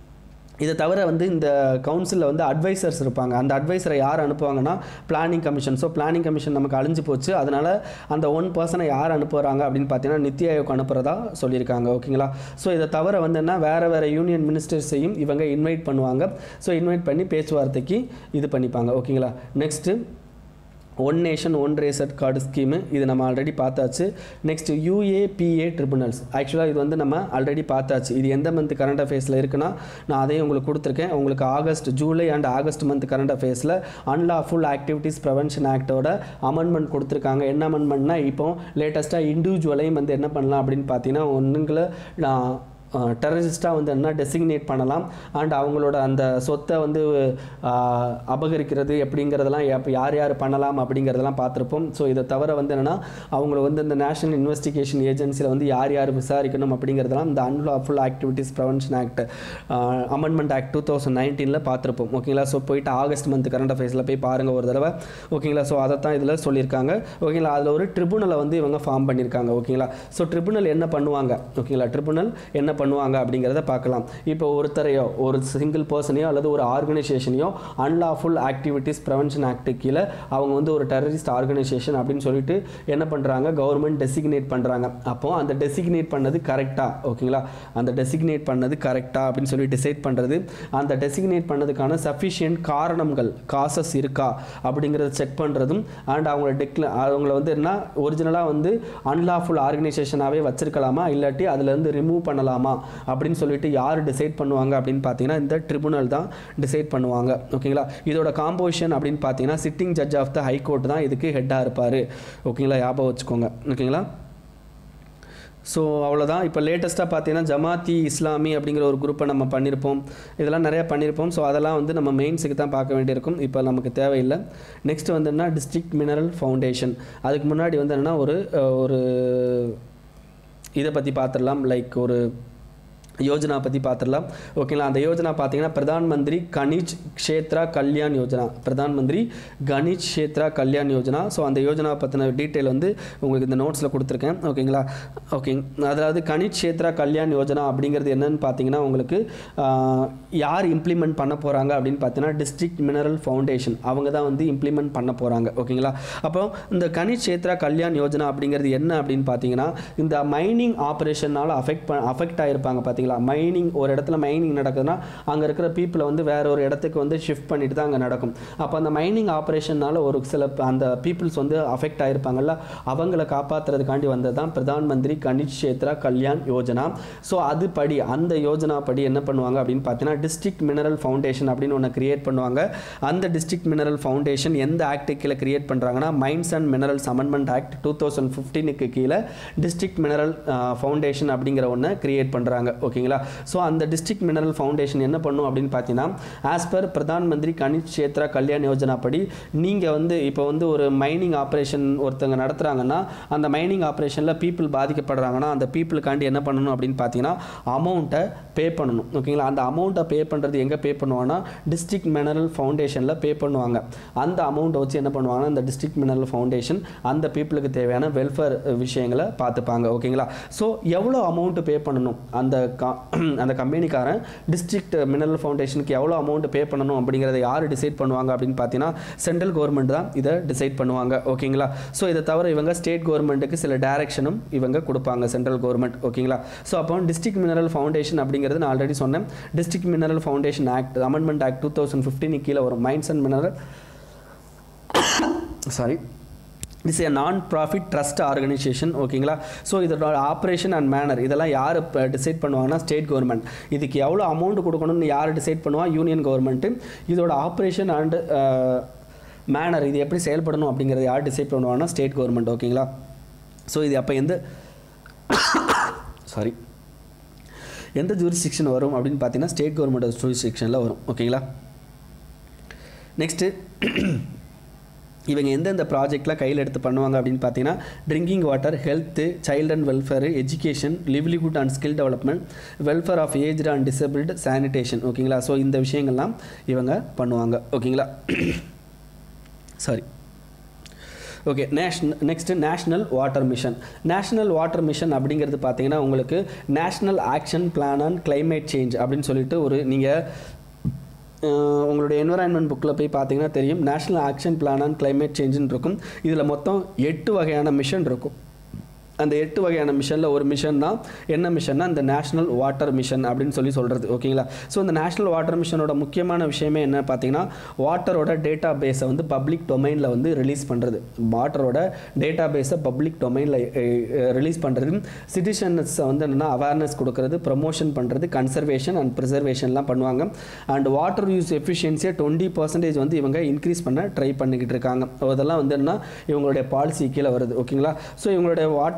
இதை தவிர வந்து இந்த கவுன்சிலில் வந்து அட்வைசர்ஸ் இருப்பாங்க அந்த அட்வைசரை யார் அனுப்புவாங்கன்னா planning commission so planning commission நமக்கு அழிஞ்சு போச்சு அதனால் அந்த ஒன் பர்சனை யார் அனுப்புகிறாங்க அப்படின்னு பார்த்தீங்கன்னா நித்தி ஆயோக் அனுப்புகிறதா சொல்லியிருக்காங்க ஓகேங்களா ஸோ இதை தவிர வந்து என்ன வேறு வேறு யூனியன் மினிஸ்டர்ஸையும் இவங்க இன்வைட் பண்ணுவாங்க ஸோ இன்வைட் பண்ணி பேச்சுவார்த்தைக்கு இது பண்ணிப்பாங்க ஓகேங்களா next one nation one ration card scheme இது நம்ம ஆல்ரெடி பார்த்தாச்சு நெக்ஸ்ட் யூஏபிஏ ட்ரிபுனல்ஸ் ஆக்சுவலாக இது வந்து நம்ம ஆல்ரெடி பார்த்தாச்சு இது எந்த மந்த் கரண்ட் அஃபேர்ஸில் இருக்குன்னா நான் அதையும் உங்களுக்கு கொடுத்துருக்கேன் உங்களுக்கு August July and August month current அஃபேர்ஸில் அன்லாஃபுல் ஆக்டிவிட்டீஸ் ப்ரிவென்ஷன் ஆக்டோட அமெண்ட்மெண்ட் கொடுத்துருக்காங்க என்ன அமெண்ட்மெண்ட்னா இப்போ லேட்டஸ்ட்டாக இண்டிவிஜுவலையும் வந்து என்ன பண்ணலாம் அப்படின்னு பார்த்தீங்கன்னா ஒன்றுங்களை நான் டெரரிஸ்ட்டாக வந்து என்ன டெசிக்னேட் பண்ணலாம் அண்ட் அவங்களோட அந்த சொத்தை வந்து ஆஹ், அபகரிக்கிறது எப்படிங்கிறதெல்லாம் எப்ப யார் யார் பண்ணலாம் அப்படிங்கிறதெல்லாம் பார்த்துருப்போம் ஸோ இதை தவிர வந்து என்னென்னா அவங்கள வந்து இந்த நேஷனல் இன்வெஸ்டிகேஷன் ஏஜென்சியில் வந்து யார் யார் விசாரிக்கணும் அப்படிங்கிறதெல்லாம் இந்த unlawful activities prevention act amendment act two thousand நைன்டீனில் பார்த்துருப்போம் ஓகேங்களா ஸோ போயிட்டு ஆகஸ்ட் மந்த் கரண்ட் அஃபேர்ஸில் போய் பாருங்கள் ஒரு தடவை ஓகேங்களா ஸோ அதை தான் இதில் சொல்லியிருக்காங்க ஓகேங்களா அதில் ஒரு ட்ரிபுனலை வந்து இவங்க ஃபார்ம் பண்ணியிருக்காங்க ஓகேங்களா ஸோ ட்ரிபுனல் என்ன பண்ணுவாங்க ஓகேங்களா ட்ரிபுனல் என்ன பண்ணுவாங்க அப்படிங்கிறத பார்க்கலாம் இப்போ ஒருத்தரையோ ஒரு சிங்கிள் பர்சனையோ அல்லது ஒரு ஆர்கனைசேஷனையோ அன்லாஃபுல் ஆக்டிவிட்டீஸ் ப்ரிவென்ஷன் ஆக்ட் கீழே அவங்க வந்து ஒரு டெரரிஸ்ட் ஆர்கனைசேஷன் அப்படின்னு சொல்லிட்டு என்ன பண்ணுறாங்க கவர்மெண்ட் டெசிக்னேட் பண்ணுறாங்க அப்போ அந்த டெசிக்னேட் பண்ணது கரெக்டாக ஓகேங்களா அந்த டெசிக்னேட் பண்ணது கரெக்டாக அப்படின்னு சொல்லி டிசைட் பண்ணுறது அந்த டெசிக்னேட் பண்ணதுக்கான சஃபிஷியன்ட் காரணங்கள் காசஸ் இருக்கா அப்படிங்கிறத செக் பண்ணுறதும் அண்ட் அவங்கள டெக்ல அவங்கள வந்து என்ன ஒரிஜினலாக வந்து அன்லாஃபுல் ஆர்கனைசேஷனாகவே வச்சிருக்கலாமா இல்லாட்டி அதுலேருந்து ரிமூவ் பண்ணலாமா அப்படின்னு சொல்லிட்டு யார் டிசைட் பண்ணுவாங்க அப்படின்னு பார்த்தீங்கன்னா இந்த ட்ரிபுனல் தான் டிசைட் பண்ணுவாங்க ஓகேங்களா இதோட காம்போசிஷன் அப்படின்னு பார்த்தீங்கன்னா sitting judge of the high court தான் இதுக்கு ஹெட்டாக இருப்பார் ஓகேங்களா ஞாபகம் வச்சுக்கோங்க ஓகேங்களா ஸோ அவ்வளோதான் இப்போ லேட்டஸ்ட்டாக பார்த்தீங்கன்னா ஜமாத்தி இஸ்லாமி அப்படிங்கிற ஒரு குரூப்பை நம்ம பண்ணியிருப்போம் இதெல்லாம் நிறையா பண்ணியிருப்போம் ஸோ அதெல்லாம் வந்து நம்ம மெயின்ஸுக்கு தான் பார்க்க வேண்டியிருக்கும் இப்போ நமக்கு தேவையில்லை நெக்ஸ்ட் வந்து என்ன டிஸ்ட்ரிக்ட் மினரல் ஃபவுண்டேஷன் அதுக்கு முன்னாடி வந்து என்னென்னா ஒரு அஹ், ஒரு இதை பற்றி பார்த்துடலாம் லைக் ஒரு யோஜனா பற்றி பார்த்துடலாம் ஓகேங்களா அந்த யோஜனா பார்த்தீங்கன்னா பிரதான் மந்திரி கனிஜ் க்ஷேத்ரா கல்யாண் யோஜனா பிரதான் மந்திரி கனிஜ் க்ஷேத்ரா கல்யாண் யோஜனா ஸோ அந்த யோஜனா பற்றின டீட்டெயில் வந்து உங்களுக்கு இந்த நோட்ஸில் கொடுத்துருக்கேன் ஓகேங்களா ஓகே அதாவது கனிஜ் க்ஷேத்ரா கல்யாண் யோஜனா அப்படிங்கிறது என்னன்னு பார்த்தீங்கன்னா உங்களுக்கு ஆஹ், யார் இம்ப்ளிமெண்ட் பண்ண போகிறாங்க அப்படின்னு பார்த்தீங்கன்னா டிஸ்ட்ரிக்ட் மினரல் ஃபவுண்டேஷன் அவங்க தான் வந்து இம்ப்ளிமெண்ட் பண்ண போகிறாங்க ஓகேங்களா அப்போ இந்த கனிஜ் க்ஷேத்ரா கல்யாண் யோஜனா அப்படிங்கிறது என்ன அப்படின்னு பார்த்தீங்கன்னா இந்த மைனிங் ஆப்ரேஷனால் அஃபெக்ட் ப அஃபெக்ட் ஆகிருப்பாங்க பார்த்தீங்களா மைனிங் ஒரு இடத்துல மைனிங் நடக்குதுன்னா அங்கே இருக்கிற பீப்புளை வந்து வேற ஒரு இடத்துக்கு வந்து ஷிஃப்ட் பண்ணிட்டு தான் அங்கே நடக்கும் அப்போ அந்த மைனிங் ஆப்ரேஷனால ஒரு சில ப- அந்த பீப்புள்ஸ் வந்து அஃபெக்ட் ஆகிருப்பாங்கல்ல அவங்கள காப்பாற்றுறதுக்காண்டி வந்தது தான் பிரதான் மந்திரி கனிஜ் க்ஷேத்ரா கல்யாண் யோஜனா ஸோ அது படி அந்த யோஜனா படி என்ன பண்ணுவாங்க அப்படின்னு பார்த்தீங்கன்னா டிஸ்ட்ரிக்ட் மினரல் ஃபவுண்டேஷன் அப்படின்னு ஒன்று கிரியேட் பண்ணுவாங்க அந்த டிஸ்ட்ரிக்ட் மினரல் ஃபவுண்டேஷன் எந்த ஆக்ட் கீழே கிரியேட் பண்ணுறாங்கன்னா mines and minerals amendment act two thousand ஃபிஃப்டீனுக்கு கீழே டிஸ்ட்ரிக்ட் மினரல் ஃபவுண்டேஷன் அப்படிங்கிற ஒன்று கிரியேட் பண்ணுறாங்க ஓகேங்களா ஸோ அந்த டிஸ்ட்ரிக்ட் மினரல் ஃபவுண்டேஷன் என்ன பண்ணும் அப்படின்னு பார்த்தீங்கன்னா ஆஸ் பர் பிரதான் மந்திரி கனிஜ் க்ஷேத்ரா கல்யாண் யோஜனா படி நீங்கள் வந்து இப்போ வந்து ஒரு மைனிங் ஆப்ரேஷன் ஒருத்தங்க நடத்துகிறாங்கன்னா அந்த மைனிங் ஆப்ரேஷனில் பீப்புள் பாதிக்கப்படுறாங்கன்னா அந்த பீப்புளுக்காண்டி என்ன பண்ணணும் அப்படின்னு பார்த்தீங்கன்னா அமௌண்ட்டை பே பண்ணணும் ஓகேங்களா அந்த அமௌண்ட்டை பே பண்ணுறது எங்கே பே பண்ணுவாங்கன்னா டிஸ்ட்ரிக்ட் மினரல் ஃபவுண்டேஷனில் பே பண்ணுவாங்க அந்த அமௌண்ட்டை வச்சு என்ன பண்ணுவாங்கன்னா அந்த டிஸ்ட்ரிக்ட் மினரல் ஃபவுண்டேஷன் அந்த பீப்புளுக்கு தேவையான வெல்ஃபேர் விஷயங்களை பார்த்துப்பாங்க ஓகேங்களா ஸோ எவ்வளோ அமௌண்ட் பே பண்ணணும் அந்த கா- அந்த கம்பெனிக்காரன் டிஸ்ட்ரிக்ட் மினரல் ஃபவுண்டேஷனுக்கு எவ்வளோ அமௌண்ட் பே பண்ணணும் அப்படிங்கிறத யார் டிசைட் பண்ணுவாங்க அப்படின்னு பார்த்தீங்கன்னா சென்ட்ரல் கவர்மெண்ட் தான் இதை டிசைட் பண்ணுவாங்க ஓகேங்களா ஸோ இதை தவிர இவங்க ஸ்டேட் கவர்மெண்ட்டுக்கு சில டைரக்ஷனும் இவங்க கொடுப்பாங்க சென்ட்ரல் கவர்மெண்ட் ஓகேங்களா ஸோ அப்போ டிஸ்ட்ரிக்ட் மினரல் ஃபவுண்டேஷன் அப்படிங்கிறது நான் ஆல்ரெடி சொன்னேன் district mineral foundation act amendment act two thousand fifteen கீழே வரும் mines and mineral sorry is a non profit trust organisation ஓகேங்களா ஸோ இதோட ஆப்ரேஷன் அண்ட் மேனர் இதெல்லாம் யார் டிசைட் பண்ணுவாங்கன்னா ஸ்டேட் கவர்மெண்ட் இதுக்கு எவ்வளோ அமௌண்ட் கொடுக்கணும்னு யார் டிசைட் பண்ணுவா யூனியன் கவர்மெண்ட்டு இதோட ஆப்ரேஷன் அண்ட் மேனர் இது எப்படி செயல்படணும் அப்படிங்கிறத யார் டிசைட் பண்ணுவாங்கன்னா ஸ்டேட் கவர்மெண்ட் ஓகேங்களா ஸோ இது அப்போ எந்த சாரி எந்த ஜூரிஸ்டிக்ஷன் வரும் அப்படின்னு பார்த்தீங்கன்னா ஸ்டேட் கவர்மெண்ட் ஜூரிஸ்டிக்ஷனில் வரும் ஓகேங்களா நெக்ஸ்ட்டு இவங்க எந்தெந்த ப்ராஜெக்ட்லாம் கையில் எடுத்து பண்ணுவாங்க அப்படின்னு பார்த்தீங்கன்னா drinking water health child and welfare education livelihood and skill development welfare of aged and disabled sanitation ஓகேங்களா ஸோ இந்த விஷயங்கள்லாம் இவங்க பண்ணுவாங்க ஓகேங்களா சாரி ஓகே நேஷ்ன next national water mission national water mission அப்படிங்கிறது பார்த்தீங்கன்னா உங்களுக்கு national action plan on climate change அப்படின்னு சொல்லிட்டு ஒரு நீங்கள் உங்களுடைய என்வரான்மெண்ட் புக்கில் போய் பார்த்தீங்கன்னா தெரியும் national action plan on climate சேஞ்சுன்னு இருக்கும் இதில் மொத்தம் எட்டு வகையான மிஷன் இருக்கும் அந்த எட்டு வகையான மிஷனில் ஒரு மிஷன் தான் என்ன மிஷன்னா இந்த நேஷனல் வாட்டர் மிஷன் அப்படின்னு சொல்லி சொல்கிறது ஓகேங்களா ஸோ இந்த நேஷனல் வாட்டர் மிஷனோட முக்கியமான விஷயமே என்ன பார்த்தீங்கன்னா வாட்டரோட டேட்டா பேஸை வந்து பப்ளிக் டொமைனில் வந்து ரிலீஸ் பண்ணுறது வாட்டரோட டேட்டா பேஸை பப்ளிக் டொமைனில் ரிலீஸ் பண்ணுறது சிட்டிசன்ஸை வந்து என்னென்னா அவேர்னஸ் கொடுக்கறது ப்ரமோஷன் பண்ணுறது கன்சர்வேஷன் அண்ட் ப்ரிசர்வேஷன்லாம் பண்ணுவாங்க அண்ட் வாட்டர் யூஸ் எஃபிஷியன்சியை டுவெண்ட்டி பர்சன்டேஜ் வந்து இவங்க இன்க்ரீஸ் பண்ண ட்ரை பண்ணிக்கிட்டு இருக்காங்க அதெல்லாம் வந்து என்ன இவங்களுடைய பாலிசி கீழே வருது ஓகேங்களா ஸோ இவங்களுடைய வாட்டர்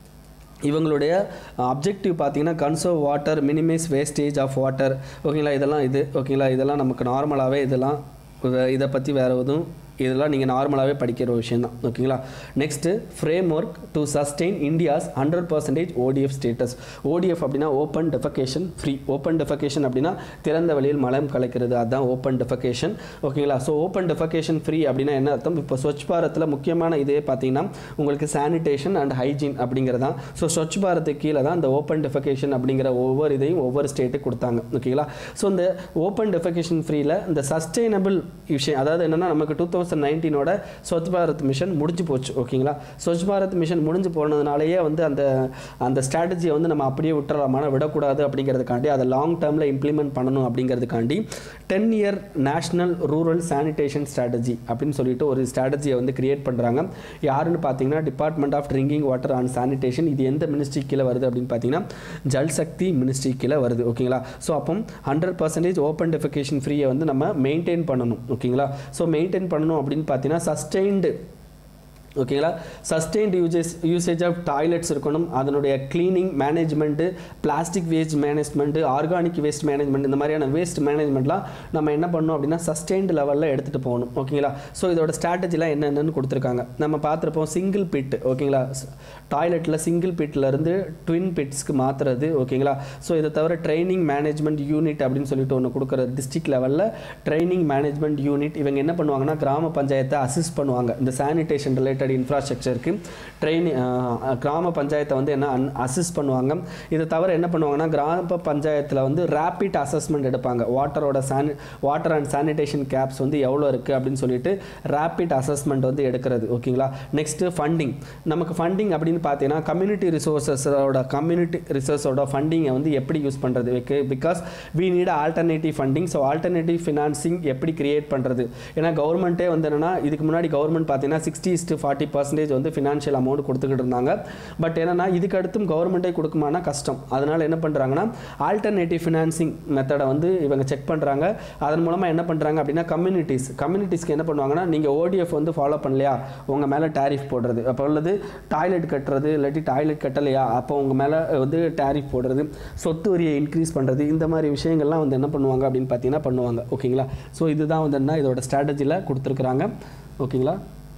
இவங்களுடைய அப்ஜெக்டிவ் பார்த்தீங்கன்னா conserve water minimise wastage of water ஓகேங்களா இதெல்லாம் இது ஓகேங்களா இதெல்லாம் நமக்கு நார்மலாகவே இதெல்லாம் இத- இதை பற்றி வேறு எதுவும் இதெல்லாம் நீங்கள் நார்மலாகவே படிக்கிற ஒரு விஷயம் தான் ஓகேங்களா next framework to sustain India's hundred percentage ODF status ODF அப்படின்னா open defecation free open defecation அப்படின்னா திறந்த வெளியில் மலம் கலைக்கிறது அதுதான் ஓப்பன் டெஃபகேஷன் ஓகேங்களா ஸோ ஓப்பன் டெஃபகேஷன் ஃப்ரீ அப்படின்னா என்ன அர்த்தம் இப்போ ஸ்வச் பாரத்தில் முக்கியமான இதே பார்த்தீங்கன்னா உங்களுக்கு சானிடேஷன் அண்ட் ஹைஜீன் அப்படிங்கிறது தான் ஸோ ஸ்வச் பாரத்துக்கு கீழே தான் இந்த ஓப்பன் டெஃபகேஷன் அப்படிங்கிற ஒவ்வொரு இதையும் ஒவ்வொரு ஸ்டேட்டுக்கு கொடுத்தாங்க ஓகேங்களா ஸோ இந்த ஓப்பன் டெஃபகேஷன் ஃப்ரீயில் இந்த சஸ்டைனபிள் விஷயம் அதாவது என்னென்னா நமக்கு டூ தௌசண்ட் நைன்டீனோட ஸ்வச் பாரத் மிஷன் முடிஞ்சு போச்சு ஓகேங்களா ஸ்வச் பாரத் மிஷன் முடிஞ்சு போனதுனாலேயே வந்து அந்த அந்த ஸ்ட்ராட்டஜியை வந்து நம்ம அப்படியே விட்டுறலாமான விடக்கூடாது அப்படிங்கிறதுக்காண்டி அதை லாங் டேர்மில் இம்ப்ளிமெண்ட் பண்ணணும் அப்படிங்கிறதுக்காண்டி ten year national rural sanitation strategy அப்படின்னு சொல்லிட்டு ஒரு ஸ்ட்ராட்டஜியை வந்து கிரியேட் பண்ணுறாங்க யாருன்னு பார்த்தீங்கன்னா department of drinking water and sanitation இது எந்த மினிஸ்ட்ரி கீழே வருது அப்படின்னு பார்த்தீங்கன்னா ஜல் சக்தி மினிஸ்ட்ரி கீழே வருது ஓகேங்களா ஸோ அப்போ ஹண்ட்ரட் பர்சன்டேஜ் ஓப்பன் டெஃபிகேஷன் ஃப்ரீயை வந்து நம்ம மெயின்டைன் பண்ணணும் ஓகேங்களா ஸோ மெயின்டைன் பண்ணணும் அப்படின்னு பார்த்தீங்கன்னா சஸ்டெயின்டு ஓகேங்களா sustained usage usage of toilets இருக்கணும் அதனுடைய cleaning management plastic waste management organic waste management இந்த மாதிரியான வேஸ்ட் மேனேஜ்மெண்ட்லாம் நம்ம என்ன பண்ணணும் அப்படின்னா சஸ்டெயின்ட் லெவலில் எடுத்துகிட்டு போகணும் ஓகேங்களா ஸோ இதோட ஸ்ட்ராட்டஜிலாம் என்னென்னு கொடுத்துருக்காங்க நம்ம பார்த்துருப்போம் சிங்கிள் பிட் ஓகேங்களா டாய்லெட்டில் சிங்கிள் பிட்லேருந்து ட்வின் பிட்ஸ்க்கு மாற்றுறது ஓகேங்களா ஸோ இதை தவிர ட்ரைனிங் மேனேஜ்மெண்ட் யூனிட் அப்படின்னு சொல்லிட்டு ஒன்று கொடுக்குறது டிஸ்ட்ரிக்ட் லெவலில் ட்ரைனிங் மேனேஜ்மெண்ட் யூனிட் இவங்க என்ன பண்ணுவாங்கன்னா கிராம பஞ்சாயத்தை அசிஸ்ட் பண்ணுவாங்க இந்த சானிடேஷன் ரிலேட்டட் இன்ஃப்ராஸ்ட்ரக்சருக்கு ட்ரெயின் கிராம பஞ்சாயத்தை வந்து என்ன அசிஸ்ட் பண்ணுவாங்க இதை தவிர என்ன பண்ணுவாங்கன்னா கிராம பஞ்சாயத்தில் வந்து ரேபிட் அசஸ்மெண்ட் எடுப்பாங்க வாட்டரோட சானி வாட்டர் அண்ட் சானிடேஷன் கேப்ஸ் வந்து எவ்வளோ இருக்குது அப்படின்னு சொல்லிட்டு ரேபிட் அசஸ்மெண்ட் வந்து எடுக்கிறது ஓகேங்களா நெக்ஸ்ட்டு ஃபண்டிங் நமக்கு ஃபண்டிங் அப்படின்னு பார்த்தீங்கன்னா கம்யூனிட்டி ரிசோர்ஸஸோட கம்யூனிட்டி ரிசோர்ஸோட ஃபண்டிங்கை வந்து எப்படி யூஸ் பண்ணுறது okay because we need alternative funding so alternative financing எப்படி கிரியேட் பண்ணுறது ஏன்னா கவர்மெண்ட்டே வந்து என்னன்னா இதுக்கு முன்னாடி கவர்மெண்ட் பார்த்தீங்கன்னா சிக்ஸ்டி டு ஃபார்ட்டி பர்சன்டேஜ் வந்து ஃபினான்ஷியல் அமௌண்ட் கொடுத்துக்கிட்டு இருந்தாங்க பட் என்னன்னா இதுக்கு அடுத்தும் கவர்மெண்ட்டே கொடுக்குமானா கஷ்டம் அதனால் என்ன பண்ணுறாங்கன்னா ஆல்டர்னேட்டிவ் ஃபினான்சிங் மெத்தடை வந்து இவங்க செக் பண்ணுறாங்க அதன் மூலமாக என்ன பண்ணுறாங்க அப்படின்னா கம்யூனிட்டிஸ் கம்யூனிட்டிஸ்க்கு என்ன பண்ணுவாங்கன்னா நீங்கள் ஓடிஎஃப் வந்து ஃபாலோ பண்ணலையா உங்கள் மேலே டேரிஃப் போடுறது அப்போ உள்ளது டாய்லெட் கட்டுறது இல்லாட்டி டாய்லெட் கட்டலையா அப்போ உங்கள் மேலே வந்து டேரிஃப் போடுறது சொத்து வரியை இன்க்ரீஸ் பண்ணுறது இந்த மாதிரி விஷயங்கள்லாம் வந்து என்ன பண்ணுவாங்க அப்படின்னு பார்த்தீங்கன்னா பண்ணுவாங்க ஓகேங்களா ஸோ இதுதான் வந்து என்ன இதோட ஸ்ட்ராட்டஜியில் கொடுத்துருக்குறாங்க ஓகேங்களா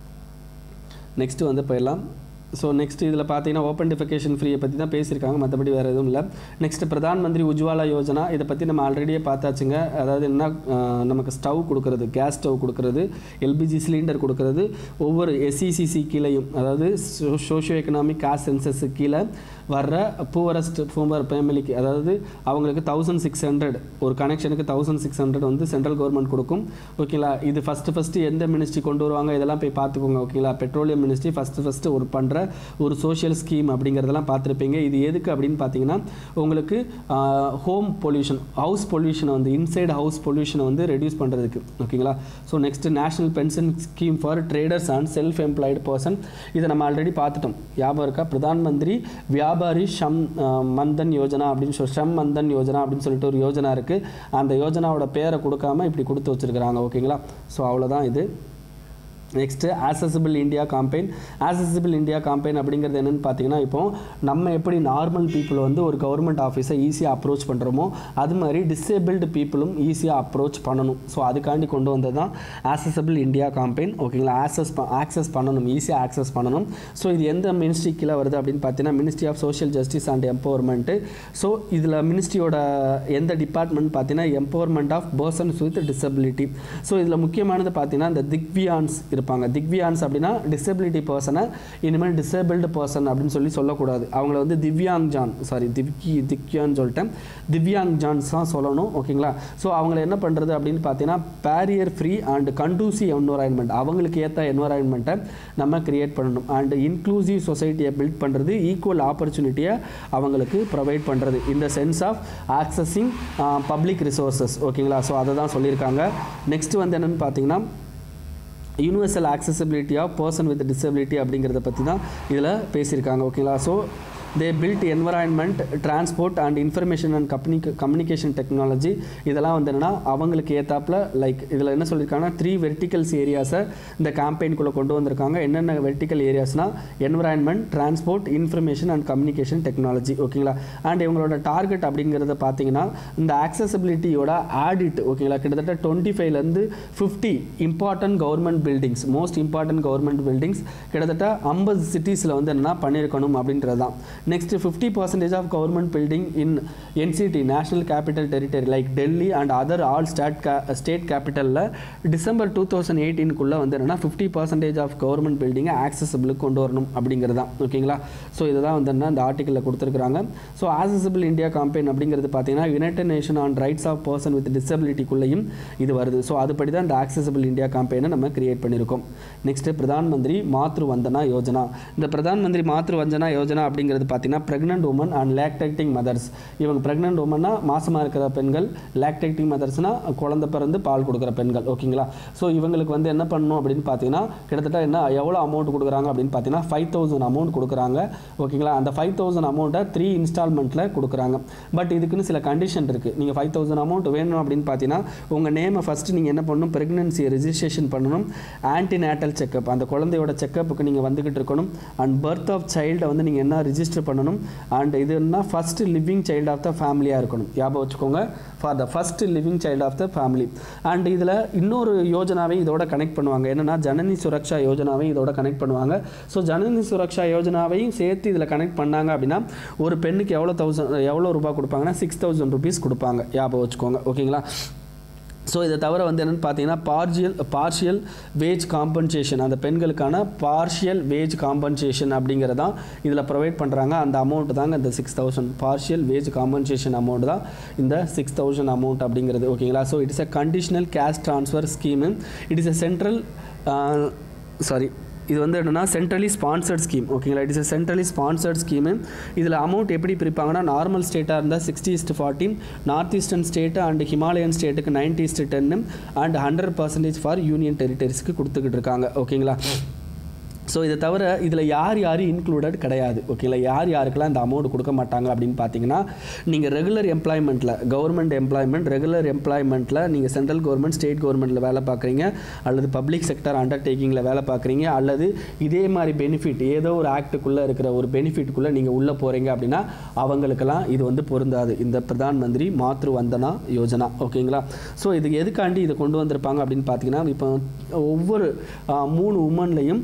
நெக்ஸ்ட்டு வந்து போயிடலாம் ஸோ நெக்ஸ்ட் இதில் பார்த்தீங்கன்னா ஓப்பன் டிஃபிகேஷன் ஃப்ரீயை பற்றி தான் பேசியிருக்காங்க மற்றபடி வேறு எதுவும் இல்லை நெக்ஸ்ட் பிரதான் மந்திரி உஜ்வாலா யோஜனா இதை பற்றி நம்ம ஆல்ரெடியே பார்த்தாச்சுங்க அதாவது என்ன அஹ், நமக்கு ஸ்டவ் கொடுக்குறது கேஸ் ஸ்டவ் கொடுக்குறது எல்பிஜி சிலிண்டர் கொடுக்குறது ஒவ்வொரு எஸ்இசிசி கீழேயும் அதாவது சோஷியோ எக்கனாமிக் காஸ்ட் சென்சஸ் கீழே வர்ற பூவரஸ்ட் பூமர் ஃபேமிலிக்கு அதாவது அவங்களுக்கு தௌசண்ட் சிக்ஸ் ஹண்ட்ரட் ஒரு கனெக்ஷனுக்கு தௌசண்ட் சிக்ஸ் ஹண்ட்ரட் வந்து சென்ட்ரல் கவர்மெண்ட் கொடுக்கும் ஓகேங்களா இது ஃபஸ்ட்டு ஃபஸ்ட்டு எந்த மினிஸ்ட்ரி கொண்டு வருவாங்க இதெல்லாம் போய் பார்த்துக்கோங்க ஓகேங்களா பெட்ரோலியம் மினிஸ்ட்ரி ஃபஸ்ட்டு ஃபஸ்ட்டு ஒரு பண்ணுற ஒரு சோஷியல் ஸ்கீம் அப்படிங்கிறதெல்லாம் பார்த்துருப்பீங்க இது எதுக்கு அப்படின்னு பார்த்தீங்கன்னா உங்களுக்கு ஹோம் பொல்யூஷன் ஹவுஸ் பொல்யூஷனை வந்து இன்சைடு ஹவுஸ் பொல்யூஷனை வந்து ரெடியூஸ் பண்ணுறதுக்கு ஓகேங்களா so next national pension scheme for traders and self employed person இதை நம்ம ஆல்ரெடி பார்த்துட்டோம் ஞாபகம் இருக்கா பிரதான் மந்திரி வியாபாரி ஷம் அஹ், மந்தன் யோஜனா அப்படின்னு சொல்லி ஷம் மந்தன் யோஜனா அப்படின்னு சொல்லிட்டு ஒரு யோஜனா இருக்குது அந்த யோஜனாவோட பேரை கொடுக்காம இப்படி கொடுத்து வச்சிருக்கிறாங்க ஓகேங்களா ஸோ அவ்வளோதான் இது next accessible India campaign accessible India campaign அப்படிங்கிறது என்னென்னு பார்த்தீங்கன்னா இப்போ நம்ம எப்படி நார்மல் பீப்புள் வந்து ஒரு கவர்மெண்ட் ஆஃபீஸை ஈஸியாக அப்ரோச் பண்ணுறோமோ அது மாதிரி டிசேபிள்டு பீப்புளும் ஈஸியாக அப்ரோச் பண்ணணும் ஸோ அதுக்காண்டி கொண்டு வந்தது தான் ஆசசிபிள் இந்தியா காம்பெயின் ஓகேங்களா ஆக்சஸ் ஆக்சஸ் பண்ணணும் ஈஸியாக ஆக்சஸ் பண்ணணும் ஸோ இது எந்த மினிஸ்ட்ரி கீழே வருது அப்படின்னு பார்த்தீங்கன்னா ministry of social justice and empowerment so இதில் மினிஸ்ட்ரியோட எந்த டிபார்ட்மெண்ட் பார்த்தீங்கன்னா empowerment of persons with disability so இதில் முக்கியமானது பார்த்தீங்கன்னா இந்த திக்வியான்ஸ் இருப்பாங்க திவ்யான்ஸ் அப்படின்னா டிசபிலிட்டி பர்சனை இனிமேல் டிசேபிள்டு பர்சன் அப்படின்னு சொல்லி சொல்லக்கூடாது அவங்கள வந்து திவ்யாங் ஜான் சாரி திவ்கி திவ்யான்னு சொல்லிட்டேன் திவ்யாங் ஜான்ஸ் தான் சொல்லணும் ஓகேங்களா ஸோ அவங்கள என்ன பண்ணுறது அப்படின்னு பார்த்தீங்கன்னா barrier free and conducive environment அவங்களுக்கு ஏற்ற என்வரான்மெண்ட்டை நம்ம கிரியேட் பண்ணணும் அண்ட் இன்க்ளூசிவ் சொசைட்டியை பில்ட் பண்ணுறது ஈக்குவல் ஆப்பர்ச்சுனிட்டியை அவங்களுக்கு ப்ரொவைட் பண்ணுறது இந்த sense of accessing public resources ஓகேங்களா ஸோ அதை தான் சொல்லியிருக்காங்க நெக்ஸ்ட் வந்து என்னென்னு பார்த்தீங்கன்னா universal accessibility of person with disability அப்படிங்கிறத பற்றி தான் இதில் பேசியிருக்காங்க ஓகேங்களா so the built environment transport and information and கம்யூனிகே கம்யூனிகேஷன் டெக்னாலஜி இதெல்லாம் வந்து என்னென்னா அவங்களுக்கு ஏத்தாப்புல லைக் இதில் என்ன சொல்லியிருக்காங்கன்னா த்ரீ வெர்டிகல்ஸ் ஏரியாஸை இந்த கேம்பெயின்குள்ளே கொண்டு வந்திருக்காங்க என்னென்ன வெர்டிக்கல் ஏரியாஸ்னால் environment transport information and communication technology ஓகேங்களா அண்ட் இவங்களோட டார்கெட் அப்படிங்கிறத பார்த்தீங்கன்னா இந்த ஆக்சசபிலிட்டியோட ஆடிட் ஓகேங்களா கிட்டத்தட்ட டுவெண்ட்டி ஃபைவ்லேருந்து fifty important government buildings most important government buildings கிட்டத்தட்ட ஐம்பது சிட்டிஸில் வந்து என்ன பண்ணியிருக்கணும் அப்படின்றது தான் next fifty percentage of government building in NCT national capital territory like Delhi and other all ஸ்டாட் கே ஸ்டேட் கேபிட்டலில் டிசம்பர் டூ தௌசண்ட் எயிட்டீனுக்குள்ளே வந்து என்னென்னா ஃபிஃப்டி பர்சன்டேஜ் ஆஃப் கவர்மெண்ட் பில்டிங்கை ஆக்சசபிளுக்கு கொண்டு வரணும் அப்படிங்கிறது தான் ஓகேங்களா ஸோ இதுதான் வந்து என்ன இந்த ஆர்டிக்கலில் கொடுத்துருக்குறாங்க ஸோ ஆக்சசபிள் இந்தியா காம்பெயின் அப்படிங்கிறது பார்த்தீங்கன்னா united nation on rights of person with டிசபிலிட்டிக்குள்ளேயும் இது வருது ஸோ அதுபடி தான் இந்த ஆக்சசபிள் இந்தியா காம்பெயினை நம்ம கிரியேட் பண்ணியிருக்கோம் நெக்ஸ்ட்டு பிரதான் மந்திரி மாத்ரு வந்தனா யோஜனா இந்த பிரதான் மந்திரி மாத்ரு வந்தனா யோஜனா அப்படிங்கிறது பார்த்தீங்கன்னா pregnant woman and lactating mothers இவங்க ப்ரெக்னென்ட் உமன்னா மாசமாக இருக்கிற பெண்கள் லேக்டேட்டிங் மதர்ஸ்னால் குழந்தை பிறந்து பால் கொடுக்குற பெண்கள் ஓகேங்களா ஸோ இவங்களுக்கு வந்து என்ன பண்ணணும் அப்படின்னு பார்த்தீங்கன்னா கிட்டத்தட்ட என்ன எவ்வளோ அமௌண்ட் கொடுக்குறாங்க அப்படின்னு பார்த்தீங்கன்னா ஃபைவ் தௌசண்ட் அமௌண்ட் கொடுக்குறாங்க ஓகேங்களா அந்த ஃபைவ் தௌசண்ட் அமௌண்ட்டை த்ரீ இன்ஸ்டால்மெண்ட்டில் கொடுக்குறாங்க பட் இதுக்குன்னு சில கண்டிஷன் இருக்குது நீங்கள் ஃபைவ் தௌசண்ட் அமௌண்ட் வேணும் அப்படின்னு பார்த்தீங்கன்னா உங்கள் நேமை ஃபஸ்ட்டு நீங்கள் என்ன பண்ணணும் ப்ரெக்னன்சியை ரெஜிஸ்ட்ரேஷன் பண்ணணும் ஆன்டிநேட்டல் செக்கப் அந்த குழந்தையோட செக்கப்புக்கு நீங்கள் வந்துக்கிட்டு இருக்கணும் அண்ட் பர்த் ஆஃப் சைல்டை வந்து நீங்கள் என்ன ரிஜிஸ்டர் பண்ணணும் அண்ட் இது என்ன first living child of the ஃபேமிலியாக இருக்கணும் ஞாபகம் வச்சுக்கோங்க for the first living child of the family and இதில் இன்னொரு யோஜனாவையும் இதோட கனெக்ட் பண்ணுவாங்க என்னென்னா ஜனனி சுரக்ஷா யோஜனாவையும் இதோட கனெக்ட் பண்ணுவாங்க ஸோ ஜனனி சுரக்ஷா யோஜனாவையும் சேர்த்து இதில் கனெக்ட் பண்ணாங்க அப்படின்னா ஒரு பெண்ணுக்கு எவ்வளோ தௌசண்ட் எவ்வளோ ரூபாய் கொடுப்பாங்கன்னா சிக்ஸ் தௌசண்ட் ருபீஸ் கொடுப்பாங்க ஞாபகம் வச்சுக்கோங்க ஓகேங்களா ஸோ இதை தவிர வந்து என்னென்னு பார்த்தீங்கன்னா பார்ஷியல் பார்ஷியல் வேஜ் காம்பன்சேஷன் அந்த பெண்களுக்கான பார்ஷியல் வேஜ் காம்பன்சேஷன் அப்படிங்கிறதான் இதில் ப்ரொவைட் பண்ணுறாங்க அந்த அமௌண்ட் தாங்க இந்த six thousand partial wage compensation amount தான் இந்த சிக்ஸ் தௌசண்ட் அமௌண்ட் அப்படிங்கிறது ஓகேங்களா so it is a conditional cash transfer scheme it is a central sorry இது வந்து என்னென்னா சென்ட்ரலி ஸ்பான்சர்ட் ஸ்கீம் ஓகேங்களா it is centrally sponsored scheme இதில் அமௌண்ட் எப்படி பிரிப்பாங்கன்னா நார்மல் ஸ்டேட்டாக இருந்தால் சிக்ஸ்டி இஸ்ட் ஃபார்ட்டின் north eastern state and himalayan ஸ்டேட்டுக்கு நைன்டி இஸ்ட் டென்னு and hundred percentage for union டெரிட்டரிஸ்க்கு கொடுத்துக்கிட்டு இருக்காங்க ஓகேங்களா ஸோ இதை தவிர இதில் யார் யார் இன்க்ளூடட் கிடையாது ஓகேங்களா யார் யாருக்கெல்லாம் இந்த அமௌண்ட் கொடுக்க மாட்டாங்க அப்படின்னு பார்த்தீங்கன்னா நீங்கள் ரெகுலர் எம்ப்ளாய்மெண்ட்டில் கவர்மெண்ட் எம்ப்ளாய்மெண்ட் ரெகுலர் எம்ப்ளாய்மெண்ட்டில் நீங்கள் சென்ட்ரல் கவர்மெண்ட் ஸ்டேட் கவர்மெண்ட்டில் வேலை பார்க்குறீங்க அல்லது பப்ளிக் செக்டர் அண்டர்டேக்கிங்கில் வேலை பார்க்குறீங்க அல்லது இதே மாதிரி பெனிஃபிட் ஏதோ ஒரு ஆக்டுக்குள்ளே இருக்கிற ஒரு பெனிஃபிட்டுக்குள்ளே நீங்கள் உள்ளே போகிறீங்க அப்படின்னா அவங்களுக்கெல்லாம் இது வந்து பொருந்தாது இந்த பிரதான் மந்திரி மாத்ரு வந்தனா யோஜனா ஓகேங்களா ஸோ இது எதுக்காண்டி இதை கொண்டு வந்திருப்பாங்க அப்படின்னு பார்த்தீங்கன்னா இப்போ ஒவ்வொரு ஆ, மூணு உமன்லையும்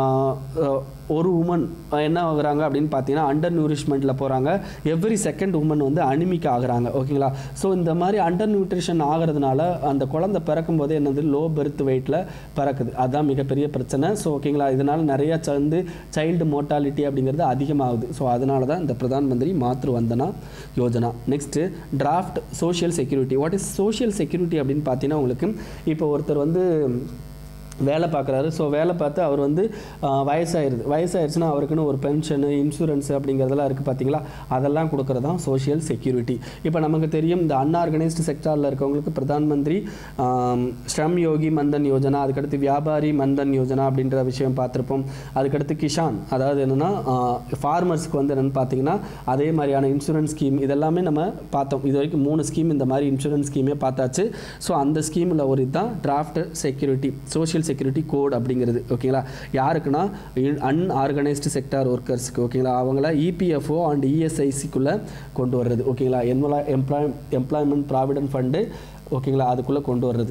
ஒரு உமன் என்ன ஆகுறாங்க அப்படின்னு பார்த்தீங்கன்னா அண்டர் நியூரிஷ்மெண்ட்டில் போகிறாங்க எவ்ரி செகண்ட் உமன் வந்து அனிமிக் ஆகுறாங்க ஓகேங்களா ஸோ இந்த மாதிரி அண்டர் நியூட்ரிஷன் ஆகிறதுனால அந்த குழந்தை பிறக்கும் போதே என்னது லோ பெர்த் வெயிட்டில் பிறக்குது அதுதான் மிகப்பெரிய பிரச்சனை ஸோ ஓகேங்களா இதனால் நிறைய ச- வந்து சைல்டு மோர்ட்டாலிட்டி அப்படிங்கிறது அதிகமாகுது ஸோ அதனால தான் இந்த Pradhan Mantri Matru Vandana Yojana next draft social security what is social security அப்படின்னு பார்த்தீங்கன்னா உங்களுக்கு இப்போ ஒருத்தர் வந்து வேலை பார்க்குறாரு ஸோ வேலை பார்த்து அவர் வந்து ஆஹ், வயசாயிருது வயசாயிருச்சுன்னா அவருக்குன்னு ஒரு பென்ஷனு இன்சூரன்ஸ் அப்படிங்கிறதெல்லாம் இருக்குது பார்த்தீங்களா அதெல்லாம் கொடுக்குறது தான் சோஷியல் செக்யூரிட்டி இப்போ நமக்கு தெரியும் இந்த அன்ஆர்கனைஸ்டு செக்டாரில் இருக்கவங்களுக்கு பிரதான் மந்திரி ஆம், ஸ்ரம் யோகி மந்தன் யோஜனா அதுக்கடுத்து வியாபாரி மந்தன் யோஜனா அப்படின்ற விஷயம் பார்த்துருப்போம் அதுக்கடுத்து கிஷான் அதாவது என்னென்னா ஃபார்மர்ஸ்க்கு வந்து என்னென்னு பார்த்தீங்கன்னா அதே மாதிரியான இன்சூரன்ஸ் ஸ்கீம் இதெல்லாமே நம்ம பார்த்தோம் இது வரைக்கும் மூணு ஸ்கீம் இந்த மாதிரி இன்சூரன்ஸ் ஸ்கீமே பார்த்தாச்சு ஸோ அந்த ஸ்கீமில் ஒரு இதுதான் draft security social security code அப்படிங்கிறது ஓகேங்களா யாருக்குன்னா அன்ஆர்கனைஸ்டு செக்டார் ஒர்க்கர்ஸ்க்கு ஓகேங்களா அவங்கள இபிஎஃப்ஓ அண்ட் இஎஸ்ஐசிக்குள்ளே கொண்டு வர்றது ஓகேங்களா employ employ employment provident fund ஓகேங்களா அதுக்குள்ளே கொண்டு வர்றது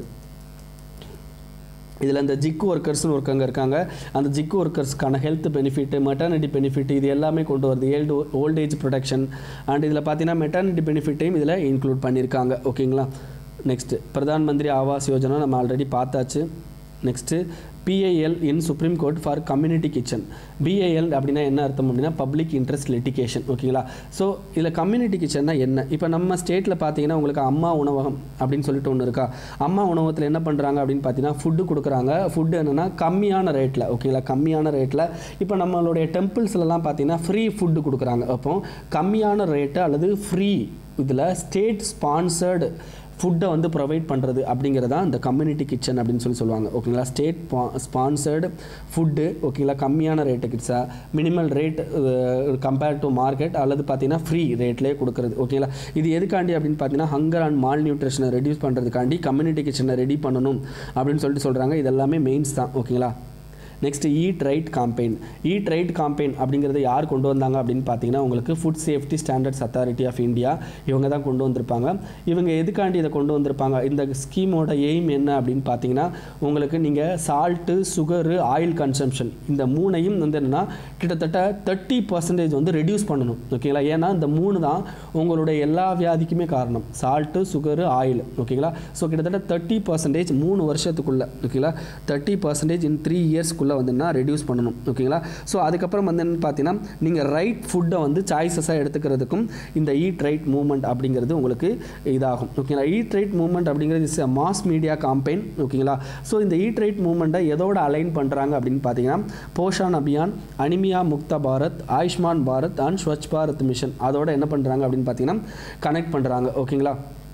இதில் இந்த ஜிக்கு ஒர்க்கர்ஸ்னு ஒருக்கங்க இருக்காங்க அந்த ஜிக்கு ஒர்க்கர்ஸ்க்கான ஹெல்த் பெனிஃபிட் மெட்டர்னிட்டி பெனிஃபிட் இது எல்லாமே கொண்டு வருது ஏல்டு ஓல்டேஜ் ப்ரொடெக்ஷன் அண்ட் இதில் பார்த்தீங்கன்னா மெட்டர்னிட்டி பெனிஃபிட்டையும் இதில் இன்க்ளூட் பண்ணியிருக்காங்க ஓகேங்களா நெக்ஸ்ட்டு பிரதான் மந்திரி ஆவாஸ் யோஜனா நம்ம ஆல்ரெடி பார்த்தாச்சு next PIL in Supreme Court for community kitchen PIL அப்படின்னா என்ன அர்த்தம் அப்படின்னா பப்ளிக் இன்ட்ரெஸ்ட் லிட்டிகேஷன் ஓகேங்களா ஸோ இதில் கம்யூனிட்டி கிச்சன்னா என்ன இப்போ நம்ம ஸ்டேட்டில் பார்த்தீங்கன்னா உங்களுக்கு அம்மா உணவகம் அப்படின்னு சொல்லிட்டு ஒன்று இருக்கா அம்மா உணவகத்தில் என்ன பண்ணுறாங்க அப்படின்னு பார்த்தீங்கன்னா ஃபுட்டு கொடுக்குறாங்க ஃபுட்டு என்னென்னா கம்மியான ரேட்டில் ஓகேங்களா கம்மியான ரேட்டில் இப்போ நம்மளுடைய டெம்பிள்ஸ்லலாம் பார்த்தீங்கன்னா ஃப்ரீ ஃபுட்டு கொடுக்குறாங்க அப்போ கம்மியான ரேட்டு அல்லது ஃப்ரீ இதில் ஸ்டேட் ஸ்பான்சர்டு ஃபுட்டை வந்து ப்ரொவைட் பண்ணுறது அப்படிங்கிறது தான் இந்த கம்யூனிட்டி கிச்சன் அப்படின்னு சொல்லி சொல்லுவாங்க ஓகேங்களா ஸ்டேட் ஸ்பான்சர்டு ஃபுட்டு ஓகேங்களா கம்மியான ரேட்டுக்கு கிட்ஸா minimal rate compared to market அல்லது பார்த்தீங்கன்னா ஃப்ரீ ரேட்லேயே கொடுக்குறது ஓகேங்களா இது எதுக்காண்டி அப்படின்னு பார்த்தீங்கன்னா ஹங்கர் அண்ட் மால் நியூட்ரிஷனை ரெடியூஸ் பண்ணுறதுக்காண்டி கம்யூனிட்டி கிச்சனை ரெடி பண்ணணும் அப்படின்னு சொல்லிட்டு சொல்கிறாங்க இது எல்லாமே மெயின்ஸ் தான் ஓகேங்களா next eat right campaign eat right campaign அப்படிங்கிறத யார் கொண்டு வந்தாங்க அப்படின்னு பார்த்தீங்கன்னா உங்களுக்கு food safety standards authority of India இவங்க தான் கொண்டு வந்திருப்பாங்க இவங்க எதுக்காண்டி இதை கொண்டு வந்திருப்பாங்க இந்த ஸ்கீமோட எய்ம் என்ன அப்படின்னு பார்த்தீங்கன்னா உங்களுக்கு நீங்கள் சால்ட்டு சுகரு ஆயில் கன்சம்ஷன் இந்த மூணையும் வந்து என்னென்னா கிட்டத்தட்ட தேர்ட்டி பர்சன்டேஜ் வந்து ரெடியூஸ் பண்ணணும் ஓகேங்களா ஏன்னா இந்த மூணு தான் உங்களுடைய எல்லா வியாதிக்குமே காரணம் சால்ட்டு சுகரு ஆயில் ஓகேங்களா ஸோ கிட்டத்தட்ட தேர்ட்டி பர்சன்டேஜ் மூணு வருஷத்துக்குள்ளே ஓகேங்களா தேர்ட்டி பர்சன்டேஜ் இன் த்ரீ இயர்ஸ்க்குள்ளே வந்துன்னா ரெடியூஸ் பண்ணணும் ஓகேங்களா ஸோ அதுக்கப்புறம் வந்து என்னன்னு பார்த்தீங்கன்னா நீங்கள் ரைட் ஃபுட்டை வந்து சாய்ஸஸாக எடுத்துக்கிறதுக்கும் இந்த ஈட் ரைட் மூவ்மெண்ட் அப்படிங்கிறது உங்களுக்கு இதாகும் ஓகேங்களா ஈட் ரைட் மூவ்மெண்ட் அப்படிங்கிறது இஸ் மாஸ் மீடியா காம்பெயின் ஓகேங்களா ஸோ இந்த ஈட் ரைட் மூவ்மெண்ட்டை எதோட அலைன் பண்ணுறாங்க அப்படின்னு பார்த்தீங்கன்னா Poshan Abhiyan anaemia Mukt Bharat Ayushman Bharat and Swachh Bharat mission அதோட என்ன பண்ணுறாங்க அப்படின்னு பார்த்தீங்கன்னா கனெக்ட் பண்ணுறாங்க ஓகேங்களா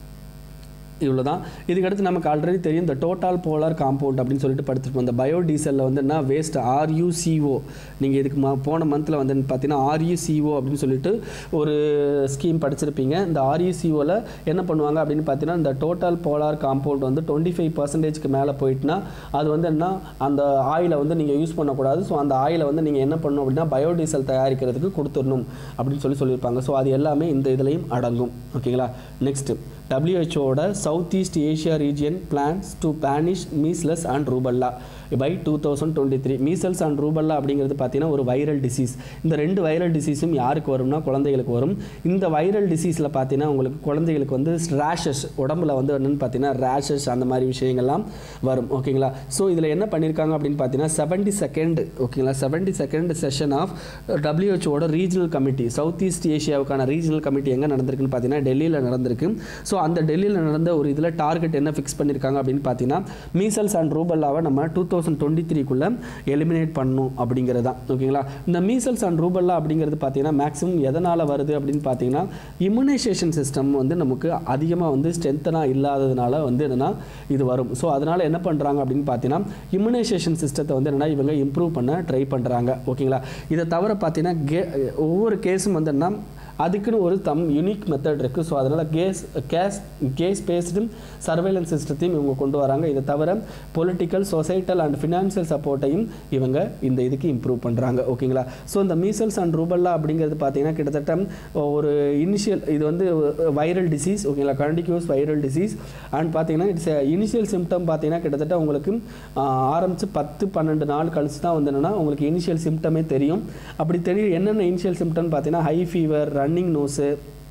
இவ்வளோ தான் இதுக்கடுத்து நமக்கு ஆல்ரெடி தெரியும் இந்த டோட்டால் போலார் காம்பவுண்ட் அப்படின்னு சொல்லிட்டு படிச்சிருப்போம் இந்த பயோடீசலில் வந்து என்ன வேஸ்ட் ஆர்யூசிஓ நீங்கள் இதுக்கு மா போன மந்தில் வந்து பார்த்தீங்கன்னா ஆர்யூசிஓ அப்படின்னு சொல்லிட்டு ஒரு ஸ்கீம் படிச்சிருப்பீங்க இந்த ஆர்யூசிஓவில் என்ன பண்ணுவாங்க அப்படின்னு பார்த்தீங்கன்னா இந்த டோட்டால் போலார் காம்பவுண்ட் வந்து டுவெண்ட்டி ஃபைவ் பர்சன்டேஜ்க்கு மேலே போயிட்டுனா அது வந்து என்ன அந்த ஆயிலை வந்து நீங்கள் யூஸ் பண்ணக்கூடாது ஸோ அந்த ஆயிலை வந்து நீங்கள் என்ன பண்ணணும் அப்படின்னா பயோடீசல் தயாரிக்கிறதுக்கு கொடுத்துடணும் அப்படின்னு சொல்லி சொல்லியிருப்பாங்க ஸோ அது எல்லாமே இந்த இதுலேயும் அடங்கும் ஓகேங்களா நெக்ஸ்ட்டு டபிள்யூஹெச்ஓட South East Asia region plans to banish measles and rubella by two thousand twenty three measles and rubella அப்படிங்கிறது பார்த்தீங்கன்னா ஒரு வைரல் டிசீஸ் இந்த ரெண்டு வைரல் டிசீஸும் யாருக்கு வரும்னா குழந்தைகளுக்கு வரும் இந்த வைரல் டிசீஸில் பார்த்தீங்கன்னா உங்களுக்கு குழந்தைகளுக்கு வந்து ரேஷஸ் உடம்புல வந்து என்னென்னு பார்த்தீங்கன்னா ரேஷஸ் அந்த மாதிரி விஷயங்கள்லாம் வரும் ஓகேங்களா ஸோ இதில் என்ன பண்ணியிருக்காங்க அப்படின்னு பார்த்தீங்கன்னா செவன்டி செகண்ட் ஓகேங்களா செவன்டி செகண்ட் செஷன் ஆஃப் டபிள்யூஹெச்ஓட ரீஜனல் கமிட்டி சவுத் ஈஸ்ட் ஏஷியாவுக்கான ரீஜனல் கமிட்டி எங்கே நடந்திருக்குன்னு பார்த்தீங்கன்னா டெல்லியில் நடந்திருக்கு ஸோ அந்த டெல்லியில் நடந்த ஒரு இதில் டார்கெட் என்ன ஃபிக்ஸ் பண்ணியிருக்காங்க அப்படின்னு பார்த்தீங்கன்னா மீசல்ஸ் அண்ட் ரூபல்லாவை நம்ம டூ தௌசண்ட் டுவெண்ட்டி த்ரீக்குள்ளே எலிமினேட் பண்ணணும் அப்படிங்கிறது தான் ஓகேங்களா இந்த மீசல்ஸ் அண்ட் ரூபல்லா அப்படிங்கிறது பார்த்தீங்கன்னா மேக்ஸிமம் எதனால் வருது அப்படின்னு பார்த்தீங்கன்னா இம்யூனைசேஷன் சிஸ்டம் வந்து நமக்கு அதிகமாக வந்து ஸ்ட்ரென்த்தனாக இல்லாததுனால வந்து என்னென்னா இது வரும் ஸோ அதனால் என்ன பண்ணுறாங்க அப்படின்னு பார்த்தீங்கன்னா இம்யூனைசேஷன் சிஸ்டத்தை வந்து என்னென்னா இவங்க இம்ப்ரூவ் பண்ண ட்ரை பண்ணுறாங்க ஓகேங்களா இதை தவிர பார்த்தீங்கன்னா கே ஒவ்வொரு கேஸும் வந்து என்ன அதுக்குன்னு ஒரு தம் யூனிக் மெத்தட் இருக்குது ஸோ அதனால் case case case based surveillance சிஸ்டத்தையும் இவங்க கொண்டு வராங்க இதை தவிர பொலிட்டிக்கல் சொசைட்டல் அண்ட் ஃபினான்ஷியல் சப்போர்ட்டையும் இவங்க இந்த இதுக்கு இம்ப்ரூவ் பண்ணுறாங்க ஓகேங்களா ஸோ இந்த மீசல்ஸ் அண்ட் ரூபல்லா அப்படிங்கிறது பார்த்தீங்கன்னா கிட்டத்தட்ட ஒரு இனிஷியல் இது வந்து வைரல் டிசீஸ் ஓகேங்களா கண்டினியூஸ் வைரல் டிசீஸ் அண்ட் பார்த்தீங்கன்னா இட்ஸ் இனிஷியல் சிம்டம் பார்த்தீங்கன்னா கிட்டத்தட்ட உங்களுக்கு ஆரம்பித்து பத்து பன்னெண்டு நாள் கழிச்சு தான் வந்து என்னென்னா உங்களுக்கு இனிஷியல் சிம்டமே தெரியும் அப்படி தெரியும் என்னென்ன இனிஷியல் சிம்டம் பார்த்தீங்கன்னா high fever running nose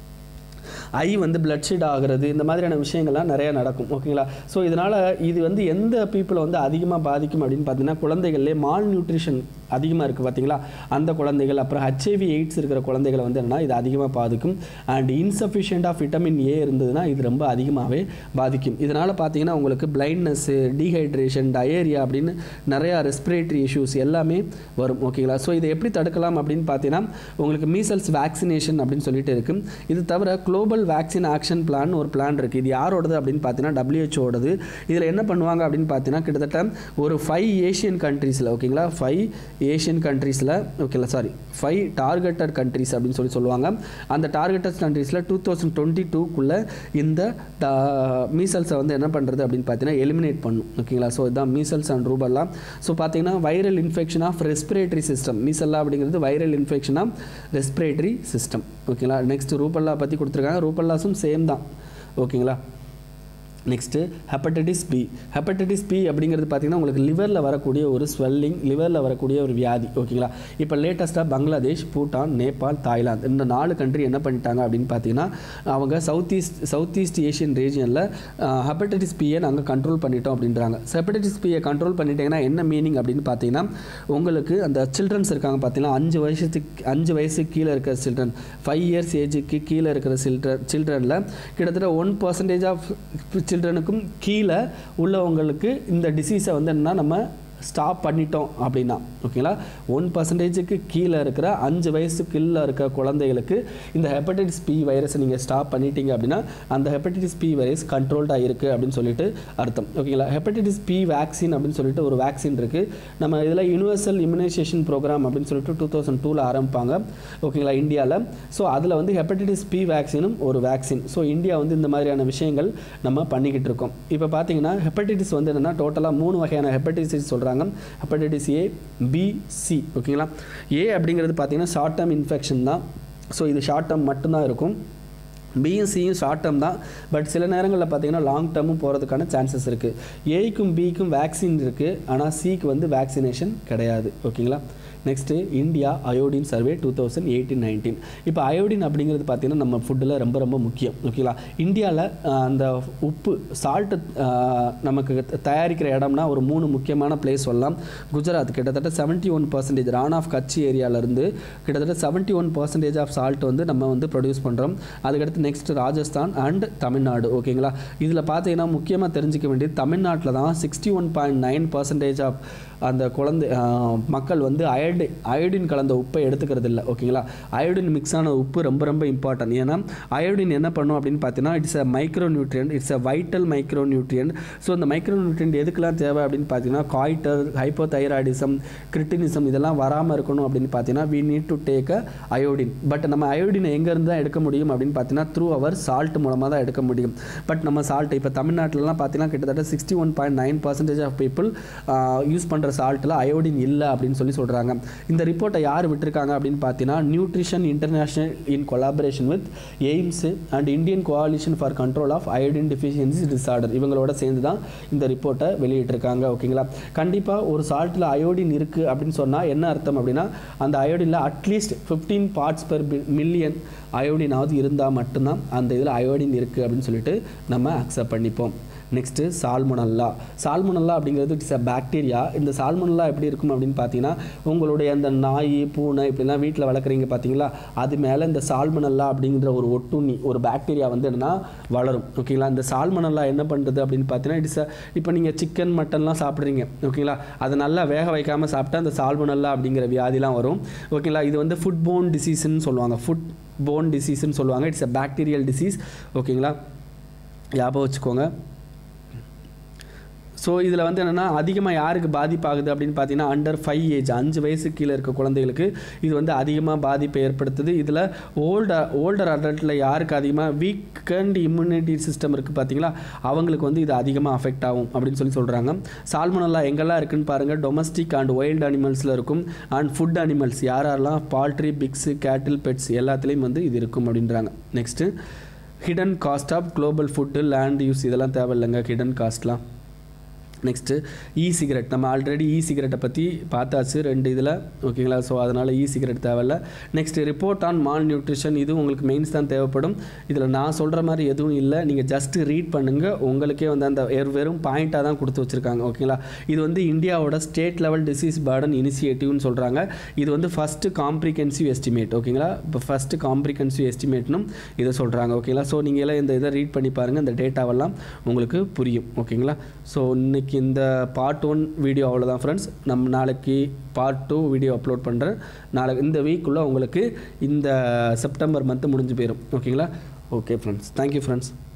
eye வந்து பிளட் ஷீட் ஆகிறது இந்த மாதிரியான விஷயங்கள்லாம் நிறைய நடக்கும் ஓகேங்களா ஸோ இதனால் இது வந்து எந்த பீப்புளை வந்து அதிகமாக பாதிக்கும் அப்படின்னு பார்த்தீங்கன்னா குழந்தைகள்லேயே மால் நியூட்ரிஷன் அதிகமாக இருக்குது பார்த்தீங்களா அந்த குழந்தைகள் அப்புறம் ஹெச்ஐவி எய்ட்ஸ் இருக்கிற குழந்தைகளை வந்து என்னன்னா இது அதிகமாக பாதிக்கும் and insufficient of vitamin A இருந்ததுன்னா இது ரொம்ப அதிகமாகவே பாதிக்கும் இதனால் பார்த்தீங்கன்னா உங்களுக்கு பிளைண்ட்னஸ்ஸு டீஹைட்ரேஷன் டயேரியா அப்படின்னு நிறையா ரெஸ்பிரேட்டரி இஷ்யூஸ் எல்லாமே வரும் ஓகேங்களா ஸோ இதை எப்படி தடுக்கலாம் அப்படின்னு பார்த்தீங்கன்னா உங்களுக்கு மீசல்ஸ் வேக்சினேஷன் அப்படின்னு சொல்லிட்டு இருக்கு இது தவிர குளோபல் வேக்சின் ஆக்ஷன் பிளான் ஒரு பிளான் இருக்குது இது யாரோடது அப்படின்னு பார்த்தீங்கன்னா டபிள்யூஹெச்ஓடது இதில் என்ன பண்ணுவாங்க அப்படின்னு பார்த்தீங்கன்னா கிட்டத்தட்ட ஒரு ஃபைவ் ஏஷியன் கண்ட்ரீஸில் ஓகேங்களா ஃபைவ் ஏஷியன் கண்ட்ரீஸில் ஓகேங்களா சாரி ஃபைவ் டார்கெட்டட் கண்ட்ரீஸ் அப்படின்னு சொல்லி சொல்லுவாங்க அந்த டார்கெட்டட் கண்ட்ரீஸில் டூ தௌசண்ட் டுவெண்ட்டி டூக்குள்ளே இந்த மீசல்ஸை வந்து என்ன பண்ணுறது அப்படின்னு பார்த்தீங்கன்னா எலிமினேட் பண்ணும் ஓகேங்களா ஸோ இதுதான் மீசல்ஸ் அண்ட் ரூபல்லா ஸோ பார்த்தீங்கன்னா viral infection of respiratory system மீசல்லா அப்படிங்கிறது viral infection of respiratory system ஓகேங்களா நெக்ஸ்ட் ரூபல்லா பற்றி கொடுத்துருக்காங்க ரூபல்லாஸும் சேம் தான் ஓகேங்களா next hepatitis B hepatitis B அப்படிங்கிறது பார்த்தீங்கன்னா உங்களுக்கு லிவரில் வரக்கூடிய ஒரு ஸ்வெல்லிங் லிவரில் வரக்கூடிய ஒரு வியாதி ஓகேங்களா இப்போ லேட்டஸ்ட்டாக பங்களாதேஷ் பூட்டான் நேபாள் தாய்லாந்து இந்த நாலு கண்ட்ரி என்ன பண்ணிட்டாங்க அப்படின்னு பார்த்தீங்கன்னா அவங்க South East South East Asian ரீஜனில் ஹெப்படைட்டிஸ் பியை நாங்கள் கண்ட்ரோல் பண்ணிட்டோம் அப்படின்றாங்க ஹெப்படைட்டிஸ் பியை கண்ட்ரோல் பண்ணிட்டீங்கன்னா என்ன மீனிங் அப்படின்னு பார்த்தீங்கன்னா உங்களுக்கு அந்த சில்ட்ரன்ஸ் இருக்காங்க பார்த்தீங்கன்னா அஞ்சு வயசுக்கு அஞ்சு வயசுக்கு கீழே இருக்கிற சில்ட்ரன் ஃபைவ் இயர்ஸ் ஏஜுக்கு கீழே இருக்கிற சில்ட்ரன் சில்ட்ரனில் கிட்டத்தட்ட ஒன் பர்சன்டேஜ் ஆஃப் சில்ட்ரனுக்கும் கீழே உள்ளவங்களுக்கு இந்த டிசீஸை வந்து என்னன்னா நம்ம ஸ்டாப் பண்ணிட்டோம் அப்படின்னா ஓகேங்களா ஒன் பர்சன்டேஜுக்கு கீழே இருக்கிற அஞ்சு வயசு கீழே இருக்கிற குழந்தைகளுக்கு இந்த ஹெப்படைட்டிஸ் பி வைரஸை நீங்கள் ஸ்டாப் பண்ணிட்டீங்க அப்படின்னா அந்த ஹெப்படைட்டிஸ் பி வைரஸ் கண்ட்ரோல்டாக இருக்குது அப்படின்னு சொல்லிட்டு அர்த்தம் ஓகேங்களா ஹெப்படைட்டிஸ் பி வேக்சின் அப்படின்னு சொல்லிட்டு ஒரு வேக்சின் இருக்குது நம்ம இதில் யூனிவர்சல் இம்யூனைசேஷன் ப்ரோக்ராம் அப்படின்னு சொல்லிட்டு டூ தௌசண்ட் டூவில் ஆரம்பிப்பாங்க ஓகேங்களா இந்தியாவில் ஸோ அதில் வந்து ஹெப்படைட்டிஸ் பி வேக்சினும் ஒரு வேக்சின் ஸோ இந்தியா வந்து இந்த மாதிரியான விஷயங்கள் நம்ம பண்ணிக்கிட்டு இருக்கோம் இப்போ பார்த்தீங்கன்னா ஹெப்படைட்டிஸ் வந்து என்னென்னா டோட்டலாக மூணு வகையான ஹெப்படைட்டிஸ் சொல்கிறாங்க ஹெப்படைட்டிஸ் ஏ பி சி ஓகேங்களா ஏ அப்படிங்கிறது பார்த்தீங்கன்னா ஷார்ட் டேர்ம் இன்ஃபெக்ஷன் தான் ஸோ இது ஷார்ட் டேர்ம் மட்டும்தான் இருக்கும் பியும் சியும் ஷார்ட் டேர்ம் தான் பட் சில நேரங்களில் பார்த்தீங்கன்னா லாங் டேர்மும் போகிறதுக்கான சான்சஸ் இருக்குது ஏக்கும் பிக்கும் வேக்சின் இருக்குது ஆனால் சிக்கு வந்து வேக்சினேஷன் கிடையாது ஓகேங்களா next India iodine survey two thousand eighteen nineteen இப்போ அயோடின் அப்படிங்கிறது பார்த்தீங்கன்னா நம்ம ஃபுட்டில் ரொம்ப ரொம்ப முக்கியம் ஓகேங்களா இந்தியாவில் அந்த உப்பு சால்ட்டு நமக்கு தயாரிக்கிற இடம்னா ஒரு மூணு முக்கியமான பிளேஸ் சொல்லலாம் குஜராத் கிட்டத்தட்ட seventy one percentage Rann of Kutch ஏரியாவிலேருந்து கிட்டத்தட்ட seventy one percentage of salt வந்து நம்ம வந்து ப்ரொடியூஸ் பண்ணுறோம் அதுக்கடுத்து நெக்ஸ்ட் ராஜஸ்தான் அண்ட் தமிழ்நாடு ஓகேங்களா இதில் பார்த்தீங்கன்னா முக்கியமாக தெரிஞ்சிக்க வேண்டியது தமிழ்நாட்டில் தான் sixty one point nine percentage of அந்த குழந்தை ஆஹ், மக்கள் வந்து அயோடி அயோடின் கலந்த உப்பை எடுத்துக்கிறது இல்லை ஓகேங்களா அயோடின் மிக்ஸ் ஆன உப்பு ரொம்ப ரொம்ப இம்பார்ட்டன்ட் ஏன்னா அயோடின் என்ன பண்ணும் அப்படின்னு பார்த்தீங்கன்னா it's a micronutrient it's a vital micronutrient so இந்த மைக்ரோ நியூட்ரியன்ட் எதுக்கெல்லாம் தேவை அப்படின்னு பார்த்தீங்கன்னா காய்டர் ஹைப்போதைராய்டிசம் கிரிட்டினிசம் இதெல்லாம் வராமல் இருக்கணும் அப்படின்னு பார்த்தீங்கன்னா we need to take a iodine but நம்ம அயோடினை எங்கேருந்து தான் எடுக்க முடியும் அப்படின்னு பார்த்தீங்கன்னா த்ரூ அவர் சால்ட் மூலமாக தான் எடுக்க முடியும் பட் நம்ம சால்ட் இப்போ தமிழ்நாட்டிலலாம் பார்த்தீங்கன்னா கிட்டத்தட்ட sixty one point nine percentage of people use பண்ணுற சால்ட்டில் அயோடின் இல்லை அப்படின்னு சொல்லி சொல்கிறாங்க இந்த ரிப்போர்ட்டை யார் விட்டுருக்காங்க அப்படின்னு பார்த்தீங்கன்னா Nutrition International in collaboration with AIIMS and Indian Coalition for Control of Iodine Deficiency Disorder இவங்களோட சேர்ந்து தான் இந்த ரிப்போர்ட்டை வெளியிட்டிருக்காங்க ஓகேங்களா கண்டிப்பாக ஒரு சால்ட்டில் அயோடின் இருக்குது அப்படின்னு சொன்னால் என்ன அர்த்தம் அப்படின்னா அந்த அயோடினில் at least fifteen parts per million அயோடினாவது இருந்தால் மட்டும்தான் அந்த இதில் அயோடின் இருக்குது அப்படின்னு சொல்லிட்டு நம்ம அக்செப்ட் பண்ணிப்போம் நெக்ஸ்ட்டு சால்மொனல்லா சால்மொனல்லா அப்படிங்கிறது இட்ஸ் அ பாக்டீரியா இந்த சால்மொனல்லா எப்படி இருக்கும் அப்படின்னு பார்த்தீங்கன்னா உங்களுடைய அந்த நாய் பூனை இப்படிலாம் வீட்டில் வளர்க்குறீங்க பார்த்தீங்களா அது மேலே இந்த சால்மொனல்லா அப்படிங்கிற ஒரு ஒட்டுண்ணி ஒரு பாக்டீரியா வந்து என்னன்னா வளரும் ஓகேங்களா இந்த சால்மொனல்லா என்ன பண்ணுறது அப்படின்னு பார்த்தீங்கன்னா இட்ஸ் இப்போ நீங்கள் சிக்கன் மட்டன்லாம் சாப்பிட்றீங்க ஓகேங்களா அதை நல்லா வேக வைக்காமல் சாப்பிட்டா அந்த சால்மொனல்லா அப்படிங்கிற வியாதிலாம் வரும் ஓகேங்களா இது வந்து ஃபுட் போன் டிசீஸ்ன்னு சொல்லுவாங்க ஃபுட் போன் டிசீஸ்ன்னு சொல்லுவாங்க இட்ஸ் அ பாக்டீரியல் டிசீஸ் ஓகேங்களா ஞாபகம் வச்சுக்கோங்க ஸோ இதில் வந்து என்னென்னா அதிகமாக யாருக்கு பாதிப்பாகுது அப்படின்னு பார்த்தீங்கன்னா அண்டர் ஃபைவ் ஏஜ் அஞ்சு வயசு கீழே இருக்க குழந்தைகளுக்கு இது வந்து அதிகமாக பாதிப்பை ஏற்படுத்துது இதில் ஓல்டர் ஓல்டர் அடல்ட்டில் யாருக்கு அதிகமாக வீக்கண்ட் இம்யூனிட்டி சிஸ்டம் இருக்குது பார்த்தீங்களா அவங்களுக்கு வந்து இது அதிகமாக அஃபெக்ட் ஆகும் அப்படின்னு சொல்லி சொல்கிறாங்க சால்மனல்லா எங்கெல்லாம் இருக்குன்னு பாருங்கள் டொமஸ்டிக் அண்ட் வைல்டு அனிமல்ஸில் இருக்கும் அண்ட் ஃபுட் அனிமல்ஸ் யார் யாரெல்லாம் பால்ட்ரி பிக்ஸு கேட்டில் பெட்ஸ் எல்லாத்துலேயும் வந்து இது இருக்கும் அப்படின்றாங்க next hidden cost of global food land use இதெல்லாம் தேவையில்லைங்க ஹிடன் காஸ்ட்லாம் நெக்ஸ்ட்டு இ சிகரெட் நம்ம ஆல்ரெடி இ சிகரெட்டை பற்றி பார்த்தாச்சு ரெண்டு இதில் ஓகேங்களா ஸோ அதனால் இ சிகரெட் தேவையில்ல next report on malnutrition இது உங்களுக்கு மெயின்ஸ் தான் தேவைப்படும் இதில் நான் சொல்கிற மாதிரி எதுவும் இல்லை நீங்கள் ஜஸ்ட்டு ரீட் பண்ணுங்கள் உங்களுக்கே வந்து அந்த வெறு- வெறும் பாயிண்ட்டாக தான் கொடுத்து வச்சுருக்காங்க ஓகேங்களா இது வந்து இந்தியாவோட ஸ்டேட் லெவல் டிசீஸ் பர்டன் இனிஷியேட்டிவ்னு சொல்கிறாங்க இது வந்து ஃபஸ்ட்டு காம்ப்ரிகென்சிவ் எஸ்டிமேட் ஓகேங்களா இப்போ ஃபஸ்ட்டு காம்ப்ரிகென்சிவ் எஸ்டிமேட்னும் இதை சொல்கிறாங்க ஓகேங்களா ஸோ நீங்கள் எல்லாம் இந்த இதை ரீட் பண்ணி பாருங்கள் இந்த டேட்டாவெல்லாம் உங்களுக்கு புரியும் ஓகேங்களா ஸோ இன்னைக்கு இந்த பார்ட் ஒன் வீடியோ அவ்வளோதான் ஃப்ரெண்ட்ஸ் நம்ம நாளைக்கு பார்ட் டூ வீடியோ அப்லோட் பண்ணுறேன் நாளைக்கு இந்த வீக்குள்ளே உங்களுக்கு இந்த செப்டம்பர் மந்த்து முடிஞ்சு போயிடும் ஓகேங்களா ஓகே ஃப்ரெண்ட்ஸ் தேங்க்யூ ஃப்ரெண்ட்ஸ்